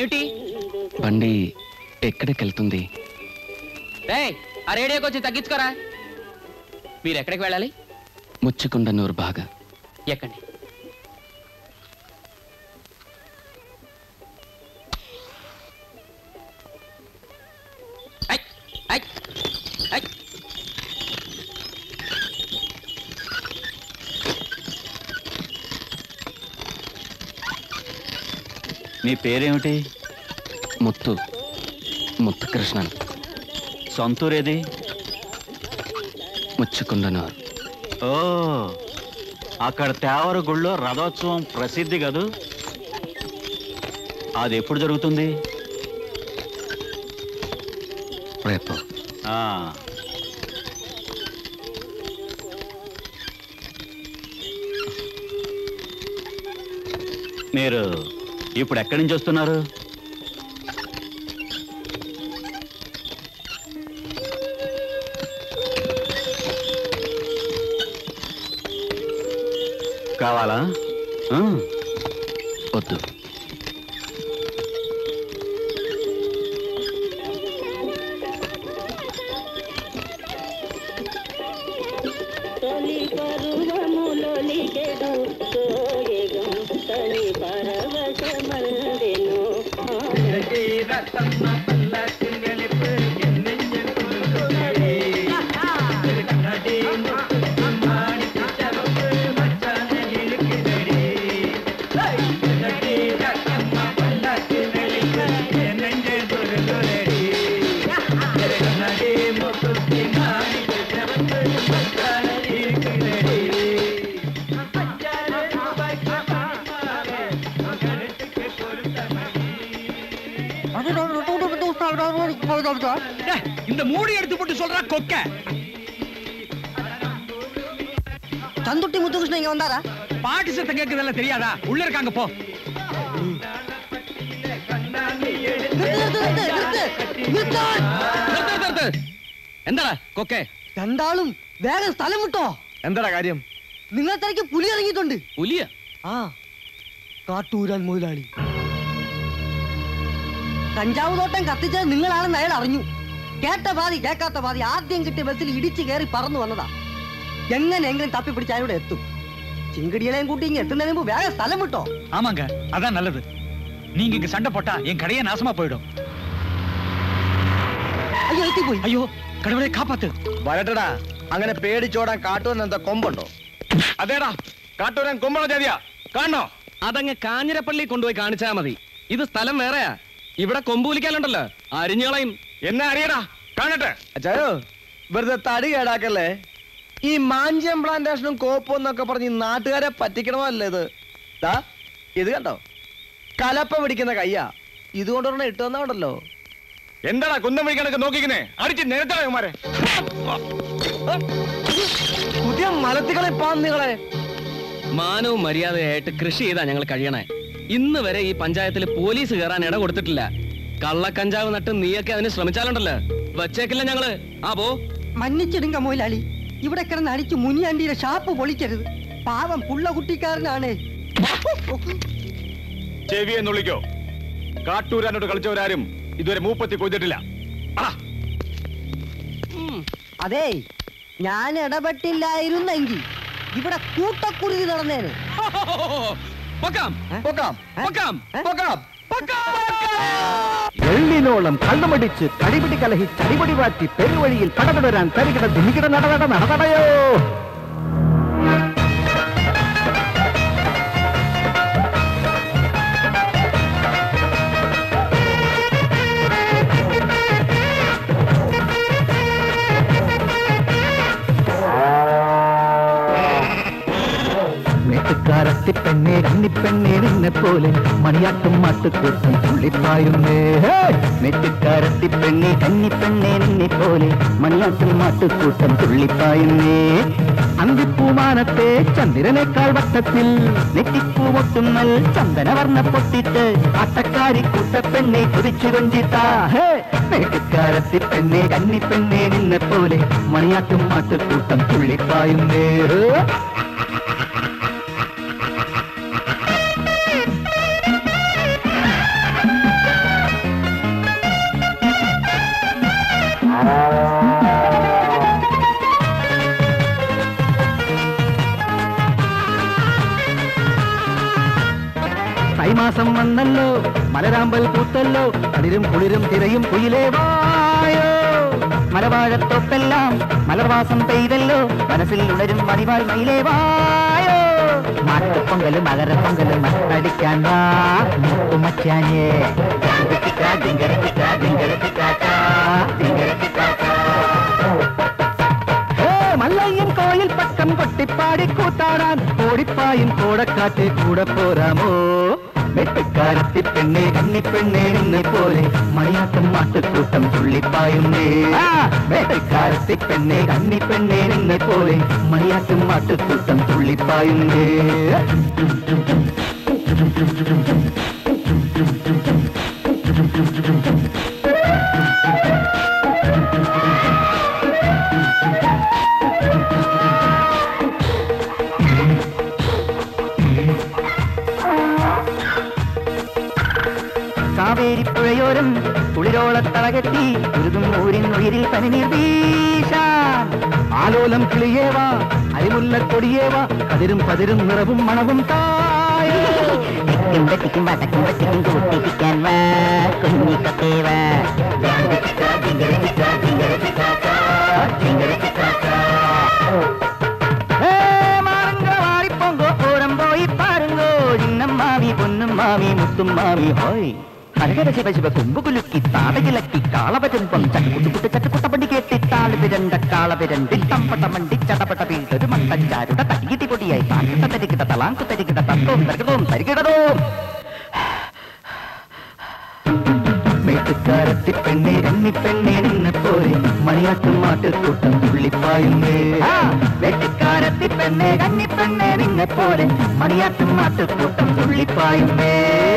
ఏమిటి బండి ఎక్కడికి వెళ్తుంది ఏయ్ ఆ రేడియోకి వచ్చి తగ్గించుకోరా మీరు ఎక్కడికి వెళ్ళాలి ముచ్చుకుండనూరు బాగా ఎక్కండి ఐ, ఐ, ఐ. మీ పేరేమిటి ముత్తు ముత్తు కృష్ణన్ సొంతూరేది ముచ్చుకుండనూరు ఓ అక్కడ తేవర గుళ్ళో రథోత్సవం ప్రసిద్ధి కదూ అది ఎప్పుడు జరుగుతుంది రేపు ఆ, మీరు ఇప్పుడు ఎక్కడి నుంచి వస్తున్నారు కావాలా ఆ, వద్దు తొలి పరువములొలికెడు సోయగం తని పరవశమందెను இந்த மூடி எடுத்து போட்டு சொல்றா கொக்க சந்துட்டி முத்துகிருஷ்ணன் இங்க வந்தாரா பாட்டு சத்தம் கேக்குதெல்லாம் தெரியாதா உள்ள இருக்காங்க போ நிறுத்து, நிறுத்து, நிறுத்து, நிறுத்து. നിർത്ത്, നിർത്ത്, നിർത്ത്. എന്താടാ കൊക്കെ രണ്ടാളും വേഗം സ്ഥലം വിട്ടോ എന്താ കാര്യം നിങ്ങളെ തിരക്ക് പുലി ഇറങ്ങിയിട്ടുണ്ട് പുലിയ ആ കാട്ടൂരാൻ മുതലാളി കഞ്ചാവ് തോട്ടം കത്തിച്ചത് നിങ്ങളാണെന്ന് അയാൾ അറിഞ്ഞു കേട്ട പാതി കേൾക്കാത്ത പാതി ആദ്യം കിട്ടിയ ബസ്സിൽ ഇടിച്ചു കയറി പറന്നു വന്നതാ എങ്ങനെയെങ്കിലും തപ്പിപ്പിടിച്ച് അയാളുടെ എത്തും ചിങ്കടികളെയും കൂട്ടി ഇങ്ങ് എത്തുന്നതിന് മുമ്പ് വേഗം സ്ഥലം വിട്ടോ ஆமாங்க அதான் நல்லது நீங்க இங்க சண்டை போட்டா என் கடையே நாசமா போயிடும் അയ്യോ എത്തിപ്പോയി ஐயோ கடவுளே காப்பாத்து വരട്ടടാ അങ്ങനെ പേടിച്ചോടാൻ കാട്ടൂരിന് എന്താ കൊമ്പുണ്ടോ അതേടാ കാട്ടൂരൻ കൊമ്പുള്ള ജാതിയാ കാണണോ അതങ്ങ് കാഞ്ഞിരപ്പള്ളി കൊണ്ടുപോയി കാണിച്ചാ മതി ഇത് സ്ഥലം വേറെയാ ഇവിടെ കൊമ്പൂലിക്കാലുണ്ടല്ലോ അരിഞ്ഞുകളയും എന്നെ അറിയടാ കാണട്ടെ അച്ചായോ വെറുതെ തടി കേടാക്കല്ലേ ഈ മാഞ്ചിയം പ്ലാന്റേഷനും കോപ്പും എന്നൊക്കെ പറഞ്ഞ് ഈ നാട്ടുകാരെ പറ്റിക്കണമല്ലേ ഇത് ദാ ഇത് കണ്ടോ കലപ്പ പിടിക്കുന്ന കയ്യാ ഇതുകൊണ്ടൊരെണ്ണം ഇട്ടുവന്നുണ്ടല്ലോ എന്താടാ കുന്തം പിടിക്കണൊക്കെ നോക്കിക്കുന്നേ അടിച്ച് നിരത്തടകുമാരെ പുതിയ മലത്തികളെ പാന്നികളെ മാനവും മര്യാദയായിട്ട് കൃഷി ചെയ്താ ഞങ്ങൾ കഴിയണേ ഇന്ന് വരെ ഈ പഞ്ചായത്തിൽ പോലീസ് കയറാൻ ഇട കൊടുത്തിട്ടില്ല കള്ളക്കഞ്ചാവ് നട്ട് നീയൊക്കെ അതിന് ശ്രമിച്ചാലുണ്ടല്ലോ വച്ചേക്കില്ല ഞങ്ങള് ആ പോ മന്നിച്ചിടുങ്ക മുതലാളി ഇവിടെ കിടന്ന് അടിച്ച് മുനിയാണ്ടിയുടെ ഷാപ്പ് പൊളിക്കരുത് പാവം പുള്ള കുട്ടിക്കാരനാണ് ചെവി എന്ന് വിളിക്കോ കാട്ടൂരാനോട് കളിച്ചവരാരും ഇതുവരെ മൂപ്പത്തി കൊയ്തിട്ടില്ല ആ അതെ ഞാൻ ഇടപെട്ടില്ലായിരുന്നെങ്കിൽ ഇവിടെ കൂട്ടക്കുരുതി നടന്നേന് പൊക്കാം പൊക്കാം പൊക്കാം പൊക്കാം എള്ളിനോളം കള്ളുമടിച്ച് കടിപിടി കലഹി ചടിപടി മാറ്റി പെരുവഴിയിൽ പടപെടരാൻ തരികിട ദിനികിട നടനട നടനടയോ മേട്ടുകാരത്തി പെണ്ണെ കന്നിപ്പെണ്ണെ നിന്നെ പോലെ മണിയാട്ടും മാട്ടുകൂട്ടം തുള്ളിപ്പായുന്നേ മേട്ടുകാരത്തി പെണ്ണെ കന്നിപ്പെണ്ണെ നിന്നെ പോലെ മണിയാട്ടും മാട്ടുകൂട്ടം തുള്ളിപ്പായുന്നേ അന്തിപ്പൂമാനത്തെ ചന്ദ്രനേക്കാൾ വട്ടത്തിൽ നെറ്റിപ്പൂവൊട്ടുന്നൽ ചന്ദനവർണ്ണ പൊട്ടിട്ട് അട്ടക്കാരി കൂട്ടപ്പെണ്ണെ കുതിച്ചു കൊഞ്ചിട്ടാ മേട്ടുകാരത്തി പെണ്ണെ കന്നിപ്പെണ്ണെ നിന്നെ പോലെ മണിയാട്ടും മാട്ടുകൂട്ടം തുള്ളിപ്പായുന്നേ തൈമാസം വന്നല്ലോ മലരാമ്പൽ പൂത്തല്ലോ അതിരും കുളിരും തിരയും കുയിലേ വായോ മലവാഴത്തൊപ്പെല്ലാം മലർവാസം പെയ്തല്ലോ മനസ്സിൽ ഉണരും മണിവാൾ മയിലേ വായോ മാട്ടുപൊങ്കല് മകരപ്പൊങ്കല് മട്ടടിക്കാൻ വാ മുത്തുമച്ചാനേ മല്ലയ്യൻ കോയിൽ പക്കം കൊട്ടിപ്പാടി കൂത്താടാൻ ഓടിപ്പായും കോടക്കാറ്റ് കൂടെ പോരാമോ വെട്ടുക്കാരത്തി പെണ്ണെ കണ്ണിപ്പെണ്ണെ എന്നെ പോലെ മണിയാട്ടം മാട്ടുകൂട്ടം തുള്ളിപ്പായുന്നേ ആ, വേട്ടക്കാരത്തി പെണ്ണെ കണ്ണിപ്പെണ്ണെ എന്നെ പോലെ മണിയാട്ടം മാട്ടുകൂട്ടം തുള്ളിപ്പായുന്നേ കാവേരിപ്പുഴയോരം കുളിരോളത്തളകെത്തി ഉരുതും ഊരിൻ ഉയിരിൽ പനിനീർ വീശാൻ ആലോലം കിളിയേവാ അരിമുല്ല കൊടിയേവാ കതിരും പതിരും നിറവും മണവും തായേ തെക്കും വെട്ടിക്കും വടക്കും വെട്ടിക്കും കൂട്ടിപ്പിക്കാൻ വാ കുഞ്ഞിക്കത്തേ വാ ഏ, മാറുങ്ക വാടിപ്പോങ്കോ, ഓരം പോയി പാരുങ്കോ, ചിന്നം മാമി പൊന്നും മാമി മുത്തും മാമി ഹോയ് കരകര ശിവ ശിവ കൊമ്പു കുലുക്കി താടകിലക്കി കാളവരുമ്പം ചട്ടുകുട്ടുകുട്ട് ചട്ടുകുട്ടപ്പണ്ടി കേട്ടി താള് വിരണ്ട കാളവിരണ്ടി തമ്പട്ട മണ്ടി ചടപട വീടൊരു മണ്ടഞ്ചാരുടെ തടികിട്ടി പൊടിയായി താങ്കിട്ട തരികിട തലാങ്കു തരികിട തത്തോം തരികിടോം തരികിടതോം മേട്ടുകാരത്തി പെണ്ണെ കന്നിപ്പെണ്ണെ നിന്നെ പോലെ മണിയാട്ടും മാട്ടുകൂട്ടം തുള്ളിപ്പായുന്നേ വെട്ടിക്കാരത്തി പെണ്ണെ കന്നിപ്പെണ്ണെ നിന്നെ പോലെ മണിയാട്ടും മാട്ടുകൂട്ടം തുള്ളിപ്പായുന്നേ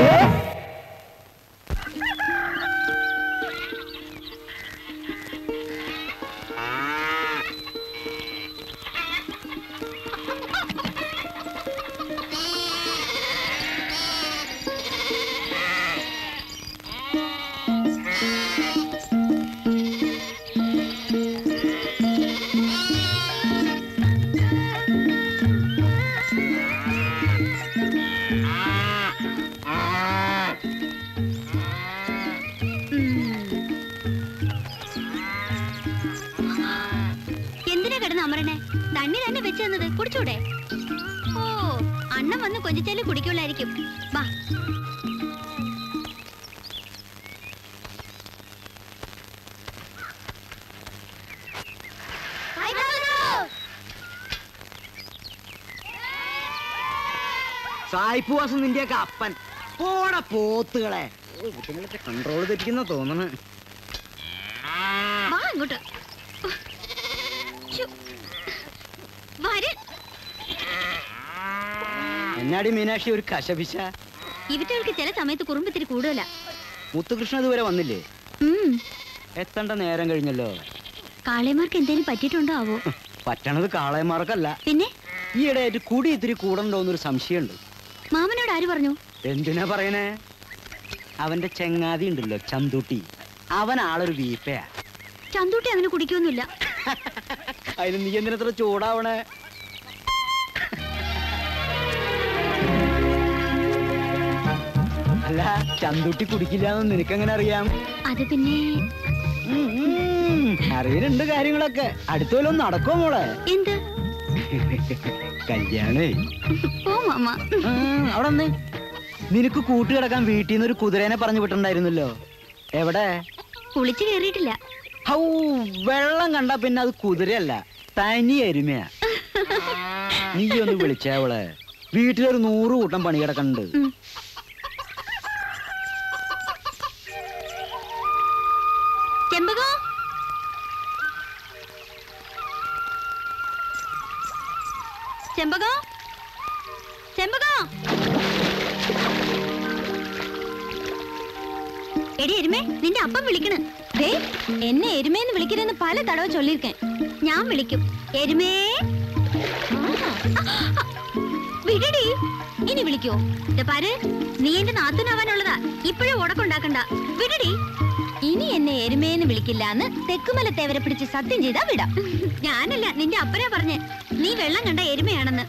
എന്തിനാ കിടന്ന് അമറണേ തണ്ണി തന്നെ വെച്ച് തന്നത് കുടിച്ചൂടെ ഓ അണ്ണൻ വന്ന് കൊഞ്ചിച്ചാല് കുടിക്കുള്ളായിരിക്കും വാ സായിപ്പുവാസം നിന്റെയൊക്കെ അപ്പൻ പോടെ പോത്തുകളെ കുട്ടികളൊക്കെ കൺട്രോൾ തെറ്റിക്കുന്ന തോന്നണ് വാ ഇങ്ങോട്ട് ശ്ശോ. വര് എന്നാടി മീനാക്ഷി ഒരു കശപിശ ഇവറ്റകൾക്ക് ചില സമയത്ത് കുറുമ്പത്തിരി കൂടുതല മുത്തുകൃഷ്ണൻ ഇതുവരെ വന്നില്ലേ എത്തേണ്ട നേരം കഴിഞ്ഞല്ലോ കാളേമാർക്ക് എന്തേലും പറ്റിയിട്ടുണ്ടോ ആവോ പറ്റണത് കാളയന്മാർക്കല്ല പിന്നെ ഈയിടെയായിട്ട് കുടി ഇത്തിരി കൂടണ്ടോന്നൊരു സംശയമുണ്ട് മാമനോട് ആര് പറഞ്ഞു എന്തിനാ പറയണേ അവന്റെ ചെങ്ങാതി ഉണ്ടല്ലോ ചന്തൂട്ടി അവൻ ആളൊരു വീപ്പയാ ചന്തൂട്ടി അങ്ങനെ കുടിക്കൊന്നുമില്ല അതിന് നീ എന്തിനത്ര ചൂടാവണേ അല്ല ചന്തൂട്ടി കുടിക്കില്ല എന്ന് നിനക്കെങ്ങനെ അറിയാം അത് പിന്നെ ഉം, ഉം. അറിവിനുണ്ട് കാര്യങ്ങളൊക്കെ അടുത്ത വല്ലതും നടക്കുമോ മോളെ എന്ത് കല്യാണേ പോ മാമ ഉം, അവിടെ വന്നേ നിനക്ക് കൂട്ടുകിടക്കാൻ വീട്ടിൽ നിന്ന് ഒരു കുതിരേനെ പറഞ്ഞു വിട്ടിട്ടുണ്ടായിരുന്നല്ലോ എവിടെ കുളിച്ചു കയറിയിട്ടില്ല ഹൗ വെള്ളം കണ്ട പിന്നെ അത് കുതിരയല്ല തനി എരുമയാ നീ ഒന്ന് വിളിച്ചേ അവളെ വീട്ടിലൊരു നൂറ് കൂട്ടം പണി കിടക്കണ്ട് ഉം. ചെമ്പകോ ചെമ്പകോ ചെമ്പകോ എടി എരുമേ നിന്റെ അപ്പം വിളിക്കണ് ദേ എന്നെ എരുമേന്ന് വിളിക്കരുതെന്ന് പല തടവ ചൊല്ലിയിരിക്കேன் ഞാൻ വിളിക്കും എരുമേ വിടടി ഇനി വിളിക്കോ ദേ പാര് നീ എന്റെ നാത്തനാവാനുള്ളതാ ഇപ്പോഴേ ഉടക്കുണ്ടാക്കണ്ട വിടടി ഇനി എന്നെ എരുമേന്ന് വിളിക്കില്ല എന്ന് തെക്കുമലത്തേവരെ പിടിച്ച് സത്യം ചെയ്താ വിടാം ഞാനല്ല നിന്റെ അപ്പനാ പറഞ്ഞേ നീ വെള്ളം കണ്ട എരുമയാണെന്ന്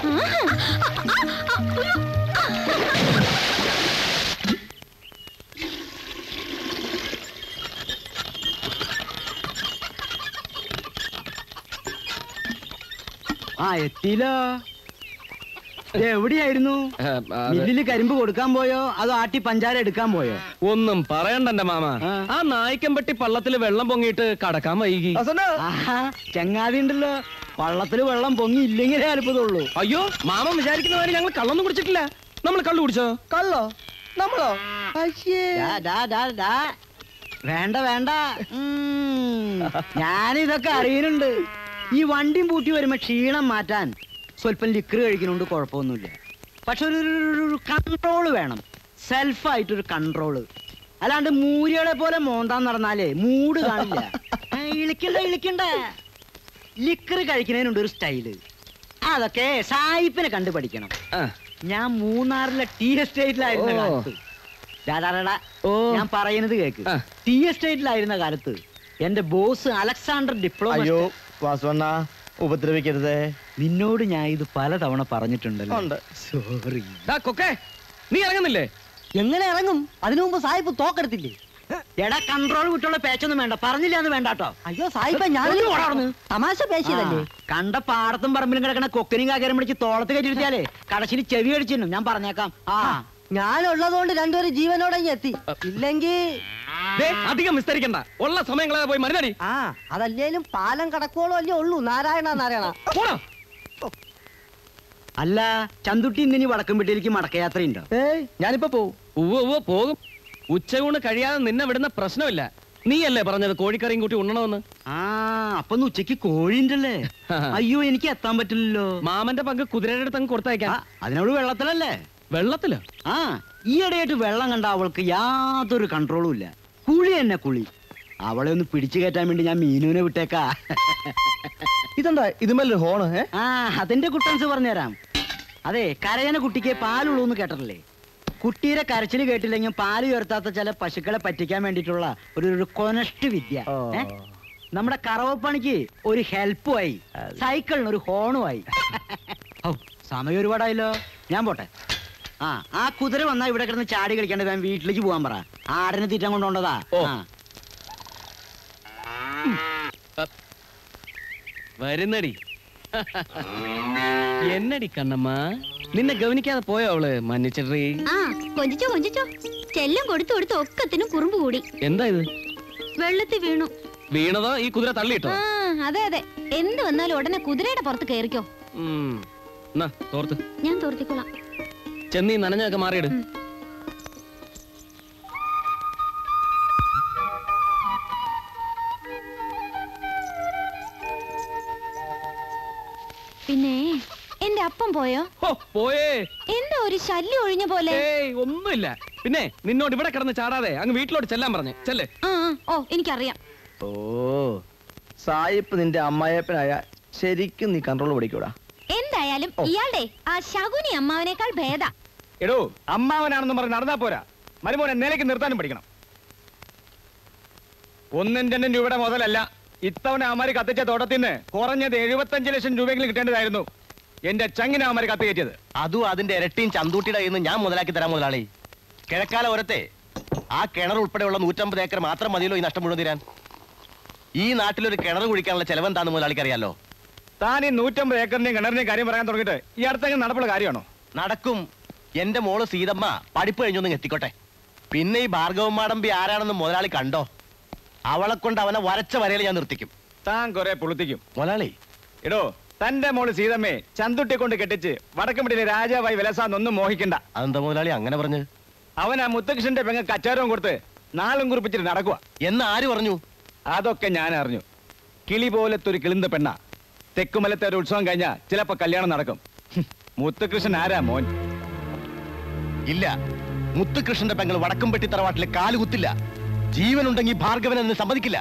ആ എത്തിയില്ലോ ഇത് എവിടെയായിരുന്നു മില്ലില് കരിമ്പ് കൊടുക്കാൻ പോയോ അതോ ആട്ടി പഞ്ചാര എടുക്കാൻ പോയോ ഒന്നും പറയണ്ട എന്റെ മാമ ആ. ആ നായ്ക്കമ്പട്ടി പള്ളത്തില് വെള്ളം പൊങ്ങിയിട്ട് കടക്കാൻ വൈകി ആഹാ ചങ്ങാതി ഉണ്ടല്ലോ വള്ളത്തില് വെള്ളം പൊങ്ങി ഇല്ലെങ്കിലേ അത്ഭുതമുള്ളൂ അയ്യോ മാമൻ വിചാരിക്കുന്ന മാതിരി ഞങ്ങൾ കള്ളൊന്നും കുടിച്ചിട്ടില്ല നമ്മൾ കള്ളു കുടിച്ചോ കള്ളോ നമ്മളോ അയ്യേ ഡാ, ഡാ, ഡാ, ഡാ. വേണ്ട വേണ്ട ഉം. ഞാനിതൊക്കെ അറിയുന്നുണ്ട് ഈ വണ്ടിയും പൂട്ടി വരുമ്പോ ക്ഷീണം മാറ്റാൻ സ്വല്പം ലിക്കർ കഴിക്കുന്നുണ്ട് കുഴപ്പമൊന്നുമില്ല പക്ഷെ ഒരു കൺട്രോൾ വേണം സെൽഫായിട്ടൊരു കൺട്രോള് അല്ലാണ്ട് മൂരികളെ പോലെ മോന്താൻ നടന്നാലേ മൂഡ് കാണില്ല ആ, ഇളിക്കണ്ട ഇളിക്കണ്ട ലിക്കർ കഴിക്കുന്നതിനുണ്ട് ഒരു സ്റ്റൈല് അതൊക്കെ സായിപ്പിനെ കണ്ടു പഠിക്കണം ആ. ഞാൻ മൂന്നാറിലെ ടീ എസ്റ്റേറ്റിലായിരുന്ന ഓ. കാലത്ത് ഡാ, ഡാ, ഡാ, ഡാ. ഓ. ഞാൻ പറയുന്നത് കേക്ക് ആ. ടീ എസ്റ്റേറ്റിലായിരുന്ന കാലത്ത് എന്റെ ബോസ് അലക്സാണ്ടർ ഡിപ്ലോമ അയ്യോ വാസുവണ്ണ ഉപദ്രവിക്കരുതേ നിന്നോട് ഞാൻ ഇത് പലതവണ പറഞ്ഞിട്ടുണ്ടല്ലോ ഉണ്ട്. സോറി ഡാ കൊക്കേ നീ ഇറങ്ങുന്നില്ലേ എങ്ങനെ ഇറങ്ങും അതിനു മുമ്പ് സായിപ്പ് തോക്കെടുത്തില്ലേ എടാ കൺട്രോൾ വിട്ടുള്ള പേച്ചൊന്നും വേണ്ട പറഞ്ഞില്ല എന്ന് വേണ്ട കേട്ടോ അയ്യോ സായിപ്പ ഞാൻ ഒന്ന് പോടാ അവിടുന്ന്. തമാശ പേശിയതല്ലേ കണ്ട പാടത്തും പറമ്പിലും കിടക്കണ കൊക്കനും കാക്കരും പിടിച്ച് തോളത്ത് കയറ്റിരുത്തിയാലേ കടച്ചിൽ ചെവി അടിച്ചിരുന്നു ഞാൻ പറഞ്ഞേക്കാം ആ ഞാനുള്ളതുകൊണ്ട് രണ്ടുപേരും ജീവനോടെ ഇങ്ങ് എത്തി ഇല്ലെങ്കി ദേ, അധികം വിസ്തരിക്കണ്ട ഉള്ള സമയങ്ങളെ പോയി മരുന്നടി ആ അതല്ലേലും പാലം കടക്കോളം അല്ലേ ഉള്ളൂ നാരായണ നാരായണ പോടാ അല്ല ചന്തുട്ടി ഇന്നിനി വടക്കും വീട്ടിലേക്ക് മടക്കയാത്രയുണ്ടോ ഏയ് ഞാനിപ്പോ പോവും ഉവ്വ് ഉവ്വ് പോകും ഉച്ചയൂണ് കഴിയാതെ നിന്നെ വിടുന്ന പ്രശ്നമില്ല നീയല്ലേ പറഞ്ഞത് കോഴിക്കറിയും കൂട്ടി ഉണ്ണണമെന്ന് ആ അപ്പൊ ഇന്ന് ഉച്ചക്ക് കോഴിണ്ടല്ലേ അയ്യോ എനിക്ക് എത്താൻ പറ്റില്ലല്ലോ മാമന്റെ പങ്ക് കുതിരയുടെ അടുത്ത് അങ്ങ് ആ, കൊടുത്തയക്കാം അതിനോട് വെള്ളത്തിലല്ലേ വെള്ളത്തിലോ ആ ഈയിടെയായിട്ട് വെള്ളം കണ്ട അവൾക്ക് യാതൊരു കൺട്രോളും ഇല്ല കുളി തന്നെ കുളി അവളെ ഒന്ന് പിടിച്ചു കയറ്റാൻ വേണ്ടി ഞാൻ മീനുവിനെ വിട്ടേക്കാ ഇതെന്താ ഇതുമല്ലൊരു ഹോണ് ഏ ആ അതിന്റെ കുട്ടൻസ് പറഞ്ഞുതരാം അതെ കരയന കുട്ടിക്ക് പാലുള്ളൂ എന്ന് കേട്ടിട്ടില്ലേ കുട്ടിയുടെ കരച്ചിൽ കേട്ടില്ലെങ്കിൽ പാല് ഉയർത്താത്ത ചില പശുക്കളെ പറ്റിക്കാൻ വേണ്ടിയിട്ടുള്ള ഒരു ഒരു കൊനഷ്ട് വിദ്യ ഓ. ഏ? നമ്മുടെ കറവപ്പണിക്ക് ഒരു ഹെൽപ്പുമായി സൈക്കിളിന് ഒരു ഹോണുമായി ഔ സമയം ഒരുപാടായല്ലോ ഞാൻ പോട്ടെ ആ ആ കുതിര വന്നാ ഇവിടെ കിടന്ന് ചാടി കളിക്കാണ്ട് വേഗം വീട്ടിലേക്ക് പോകാൻ പറ ആടിനെ തീറ്റാൻ കൊണ്ടുപോണ്ടതാ ഓ. ആ. വരുന്നടി എന്നടി കണ്ണമ്മ നിന്നെ ഗവനിക്കാതെ പോയോ അവള് മന്നിച്ചിട്രീ ആ കൊഞ്ചിച്ചോ കൊഞ്ചിച്ചോ ചെല്ലം കൊടുത്തു കൊടുത്ത് ഒക്കത്തിനും കുറുമ്പ് കൂടി എന്താ ഇത് വെള്ളത്തിൽ വീണു വീണതോ ഈ കുതിര തള്ളിയിട്ടോ ആ അതെ അതെ എന്ത് വന്നാലും ഉടനെ കുതിരയുടെ പുറത്ത് കയറിക്കോ ഉം. എന്നാ തോർത്ത് ഞാൻ തോർത്തിക്കോളാം ചെന്നീ നനഞ്ഞൊക്കെ മാറിയിട് ഉം. പിന്നെ എന്റെ അപ്പം പോയോ ഹോ, പോയേ എന്താ ഒരു ശല്യം ഒഴിഞ്ഞ പോലെ ഏയ് ഒന്നുമില്ല പിന്നെ നിന്നോട് ഇവിടെ കിടന്ന് ചാടാതെ അങ്ങ് വീട്ടിലോട്ട് ചെല്ലാൻ പറഞ്ഞു ചെല്ലേ ആ ആ, ഓ എനിക്കറിയാം ഓ സായിപ്പ് നിന്റെ അമ്മായപ്പനായ ശരിക്കും നീ കൺട്രോൾ പഠിക്കൂടാ എന്തായാലും ഇയാളുടെ ആ ശകുനി അമ്മാവനേക്കാൾ ഭേദ എടോ അമ്മാവനാണെന്ന് പറഞ്ഞ് നടന്നാ പോരാ മരുമോനെ നിലയ്ക്ക് നിർത്താനും പഠിക്കണം ഒന്നും രണ്ടും രൂപയുടെ മുതലല്ല ഇത്തവണ അമാര് കത്തിച്ച തോട്ടത്തിൽ നിന്ന് കുറഞ്ഞത് എഴുപത്തഞ്ച് ലക്ഷം രൂപയെങ്കിലും കിട്ടേണ്ടതായിരുന്നു എന്റെ ചങ്ങിനെ അമാര് കത്ത് കയറ്റിയത് അതും അതിന്റെ ഇരട്ടിയും ചന്തൂട്ടിയുടെ കയ്യിൽ നിന്ന് ഞാൻ മുതലാക്കി തരാം മുതലാളി കിഴക്കാല ഓരത്തെ ആ കിണർ ഉൾപ്പെടെയുള്ള നൂറ്റമ്പത് ഏക്കർ മാത്രം മതിയല്ലോ ഈ നഷ്ടം മുഴുവൻ തീരാൻ ഈ നാട്ടിലൊരു കിണർ കുഴിക്കാനുള്ള ചെലവെന്താന്ന് മുതലാളിക്ക് അറിയാലോ താൻ ഈ നൂറ്റമ്പത് ഏക്കറിന്റെയും കിണറിന്റെയും കാര്യം പറയാൻ തുടങ്ങിയിട്ട് ഈ അടുത്തെങ്കിലും നടപ്പുള്ള കാര്യമാണോ നടക്കും എന്റെ മോള് സീതമ്മ പഠിപ്പ് കഴിഞ്ഞൊന്നും എത്തിക്കോട്ടെ പിന്നെ ഈ ഭാർഗവൻ മാടമ്പി ആരാണെന്ന് മുതലാളി കണ്ടോ അവളെ കൊണ്ട് അവനെ വരച്ച വരയിൽ ഞാൻ നിർത്തിക്കും താൻ കുറെ പുളുത്തിക്കും മുതലാളി എടോ തന്റെ മോള് സീതമ്മയെ ചന്തുട്ടി കൊണ്ട് കെട്ടിച്ച് വടക്കമ്പടിയിലെ രാജാവായി വിലസാന്നൊന്നും മോഹിക്കണ്ട അതെന്താ മുതലാളി അങ്ങനെ പറഞ്ഞു അവൻ ആ മുത്തകൃഷ്ണന്റെ പെങ്ങ കച്ചാരവും കൊടുത്ത് നാളും കുറിപ്പിച്ചിട്ട് നടക്കുക എന്ന് ആര് പറഞ്ഞു അതൊക്കെ ഞാൻ അറിഞ്ഞു കിളി പോലത്തെ ഒരു കിളിന്ത പെണ്ണ തെക്കുമലത്തെ ഒരു ഉത്സവം കഴിഞ്ഞാ ചിലപ്പോ കല്യാണം നടക്കും ഹും, മുത്തുകൃഷ്ണൻ ആരാ മോൻ ഇല്ല മുത്തുകൃഷ്ണന്റെ പെങ്ങൾ വടക്കംപെട്ടി തറവാട്ടിലെ കാല് കുത്തില്ല ജീവനുണ്ടെങ്കിൽ ഭാർഗവൻ എന്ന് സമ്മതിക്കില്ല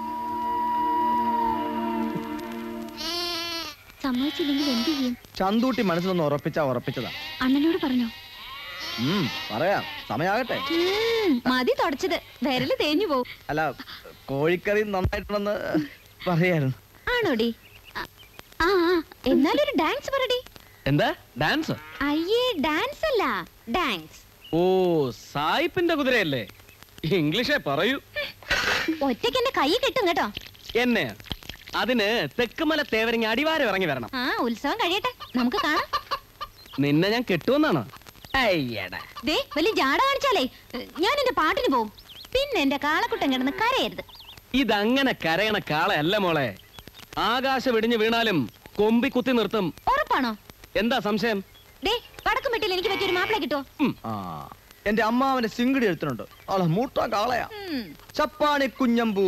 സമ്മതിച്ചില്ലെങ്കിൽ എന്ത് ചെയ്യും ചന്തൂട്ടി മനസ്സിലൊന്ന് ഉറപ്പിച്ചാ ഉറപ്പിച്ചതാ അണ്ണനോട് പറഞ്ഞോ ഉം പറയാം സമയാകട്ടെ ഉം, മതി തുടച്ചത് വിരല് തേഞ്ഞു പോവും അല്ല കോഴിക്കറി നന്നായിട്ടുണ്ടെന്ന് പറയായിരുന്നു ആണോടി ആ, ആ ആ, എന്നാലൊരു ഡാൻസ് പറടി എന്താ ഡാൻസ് അയ്യേ ഡാൻസ് അല്ല ഡാൻസ് ഓ സായിപ്പിന്റെ കുതിരയല്ലേ ഇംഗ്ലീഷേ പറയൂ ഒറ്റയ്ക്ക് എന്നെ കൈ കിട്ടും കേട്ടോ എന്നെ അതിന് തെക്കുമല തേവരങ്ങ അടിവാരം ഇറങ്ങി വരണം ആ ഉത്സവം കഴിയട്ടെ നമുക്ക് കാണാം നിന്നെ ഞാൻ കെട്ടുവെന്നാണ് അയ്യടാ ദേ വലിയ ജാട കാണിച്ചാലേ ഏ, ഞാൻ എന്റെ പാട്ടിന് പോവും പിന്നെ എന്റെ കാളക്കുട്ടൻ കിടന്ന് കരയരുത് ഇതങ്ങനെ കരയണ കാളയല്ല മോളെ ആകാശം ഇടിഞ്ഞു വീണാലും കൊമ്പി കുത്തി നിർത്തും ഉറപ്പാണോ എന്താ സംശയം ദേ വടക്കും വെട്ടിൽ എനിക്ക് പറ്റിയൊരു മാപ്പിള കിട്ടോ ആ എന്റെ അമ്മാവന്റെ സിംഗിടി എടുത്തിട്ടുണ്ട് ആളെ മൂട്ട കാളയാ ചപ്പാണി കുഞ്ഞമ്പൂ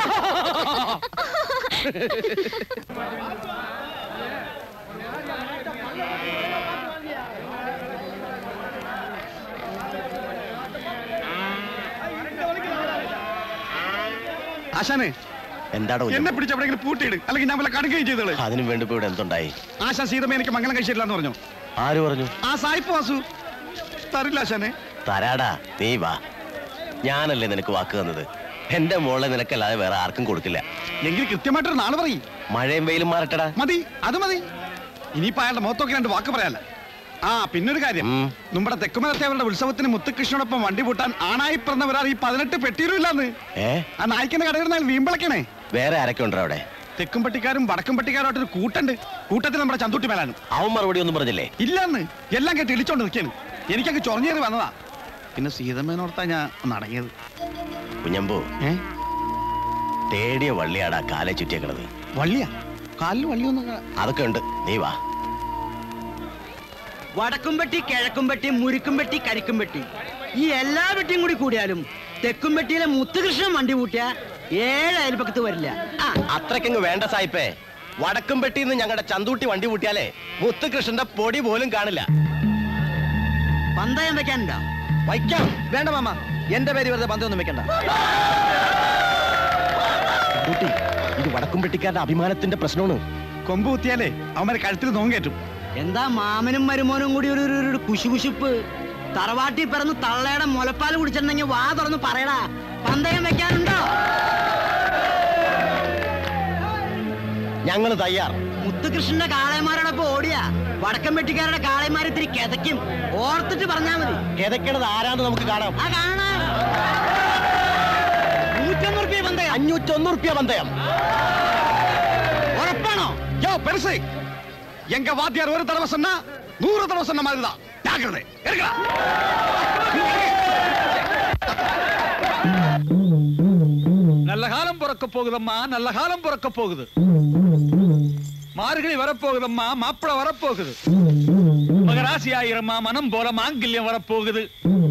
ആശാനെ എന്താടോ എന്നെ പിടിച്ച് എവിടെയെങ്കിലും പൂട്ടിയിട് അല്ലെങ്കിൽ ഞാൻ വല്ല കടുക്കുകയും ചെയ്തോളെ അതിനു വേണ്ടി ഇപ്പൊ ഇവിടെ എന്തുണ്ടായി ആശാൻ സീതമ്മ എനിക്ക് മംഗലം കഴിച്ചിട്ടില്ല എന്ന് പറഞ്ഞു ആര് പറഞ്ഞു ആ സായിപ്പ് വാസു തരില്ല ആശാനെ തരാടാ നീ വാ ഞാനല്ലേ നിനക്ക് വാക്ക് തന്നത് എന്റെ മോളെ നിനക്കല്ലാതെ വേറെ ആർക്കും കൊടുക്കില്ല എങ്കിൽ കൃത്യമായിട്ടൊരു നാള് പറയും മഴയും വെയിലും മാറട്ടടാ മതി അത് മതി ഇനിയിപ്പോ അയാളുടെ മുഖത്തൊക്കെ രണ്ട് വാക്ക് പറയാല്ല ആ പിന്നൊരു കാര്യം നമ്മുടെ തെക്കുമലത്തേവരുടെ ഉത്സവത്തിന് മുത്തുകൃഷ്ണനോടൊപ്പം വണ്ടി പൂട്ടാൻ ആണായി പിറന്നവരാർ ഈ പതിനെട്ട് പെട്ടിയിലും ഇല്ലാന്ന് ഏ ആ നായ്ക്കന്റെ കടയിരുന്നാൽ വീമ്പിളക്കണേ വേറെ ആരൊക്കെ ഉണ്ടോ അവിടെ തെക്കും പട്ടിക്കാരും വടക്കും പട്ടിക്കാരുമായിട്ടൊരു കൂട്ടുണ്ട് കൂട്ടത്തിൽ നമ്മുടെ ചന്തുട്ടി മേലാനും അവൻ മറുപടി ഒന്നും പറഞ്ഞില്ലേ ഇല്ലെന്ന് എല്ലാം കേട്ട് ഇളിച്ചോണ്ട് നിൽക്കാണ് എനിക്കങ്ങ് ചൊറഞ്ഞേറി വന്നതാ പിന്നെ സീതമ്മേനോർത്താ ഞാൻ നടങ്ങിയത് കുഞ്ഞമ്പു തേടിയ വള്ളിയാടാ കാലെ ചുറ്റിയേക്കണത് വള്ളിയാ കാലിൽ വള്ളിയൊന്നും അതൊക്കെ ഉണ്ട് നീ വാ വടക്കുംപെട്ടി കിഴക്കുംപെട്ടി മുരുക്കുംപെട്ടി കരിക്കുംപെട്ടി ഈ എല്ലാ പെട്ടിയും കൂടി കൂടിയാലും തെക്കുംപെട്ടിയിലെ മുത്തുകൃഷ്ണൻ വണ്ടി കൂട്ടിയ ഏഴ് അയൽപ്പക്കത്ത് വരില്ല ആ അത്രയ്ക്കങ്ങ് വേണ്ട സായിപ്പേ വടക്കും പെട്ടിന്ന് ഞങ്ങളുടെ ചന്തൂട്ടി വണ്ടി പൂട്ടിയാലേ മുത്തുകൃഷ്ണന്റെ പൊടി പോലും കാണില്ല പന്തയം വെക്കാനുണ്ടോ വയ്ക്കാം വേണ്ട മാമ എന്റെ പേര് വെറുതെ പന്തൊന്നും വെക്കണ്ട ചന്തൂട്ടി ഇത് വടക്കും പെട്ടിക്കാരുടെ അഭിമാനത്തിന്റെ പ്രശ്നമാണ് കൊമ്പ് കുത്തിയാലേ അവന്മാരെ കഴുത്തിൽ നോങ്കേറ്റും എന്താ മാമനും മരുമോനും കൂടി ഒരു ഒരു- ഒരു കുശുകുശുപ്പ് തറവാട്ടി പിറന്ന് തള്ളയുടെ മുലപ്പാൽ കുടിച്ചിട്ടുണ്ടെങ്കിൽ വാ തുറന്ന് പറയടാ പന്തയം വെക്കാനുണ്ടോ ഞങ്ങൾ തയ്യാർ മുത്തുകൃഷ്ണന്റെ കാളയന്മാരോടൊപ്പം ഓടിയ വടക്കം വെട്ടിക്കാരുടെ കാളയന്മാർ ഇത്തിരി കിതയ്ക്കും ഓർത്തിട്ട് പറഞ്ഞാ മതി കിതക്കണത് ആരാന്ന് നമുക്ക് കാണാം ആ കാണാം നൂറ്റൊന്ന് റുപ്യ പന്തയം അഞ്ഞൂറ്റൊന്ന് റുപ്യ പന്തയം ഉറപ്പാണോ யோ பெருசு எங்க வாத்தியார் ஒரு தடவை சொன்னா நூறு தடவை சொன்ன மாதிரிதான் ஜாக்கிரதை எடுக்கலாம் நல்ல காலம் பிறக்க போகுதம்மா நல்ல காலம் பிறக்க போகுது மார்கழி வரப்போகுதம்மா மாப்பிள வரப்போகுது மகராசி ஆயிரம்மா மனம் போல மாங்கல்யம் வரப்போகுது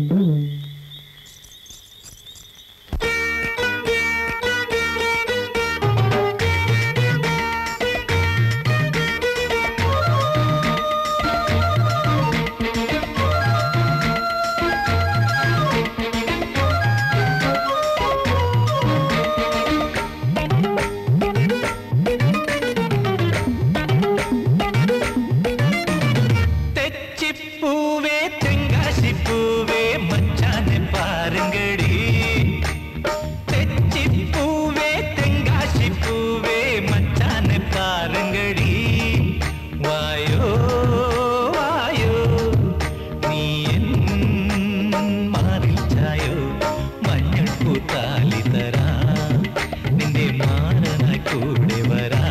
തെച്ചിപ്പൂവേ തെങ്കാശിപ്പൂവേ മച്ചാനെ പാരുങ്കടി തെച്ചിപ്പൂവേ തെങ്കാശിപ്പൂവേ മച്ചാനെ പാരുങ്കടി വായോ വായോ നീ എൻ മാറിൽ ചായോ മഞ്ഞൾ പൂത്താലി തരാ നിന്റെ മാറനായി കൂടെ വരാ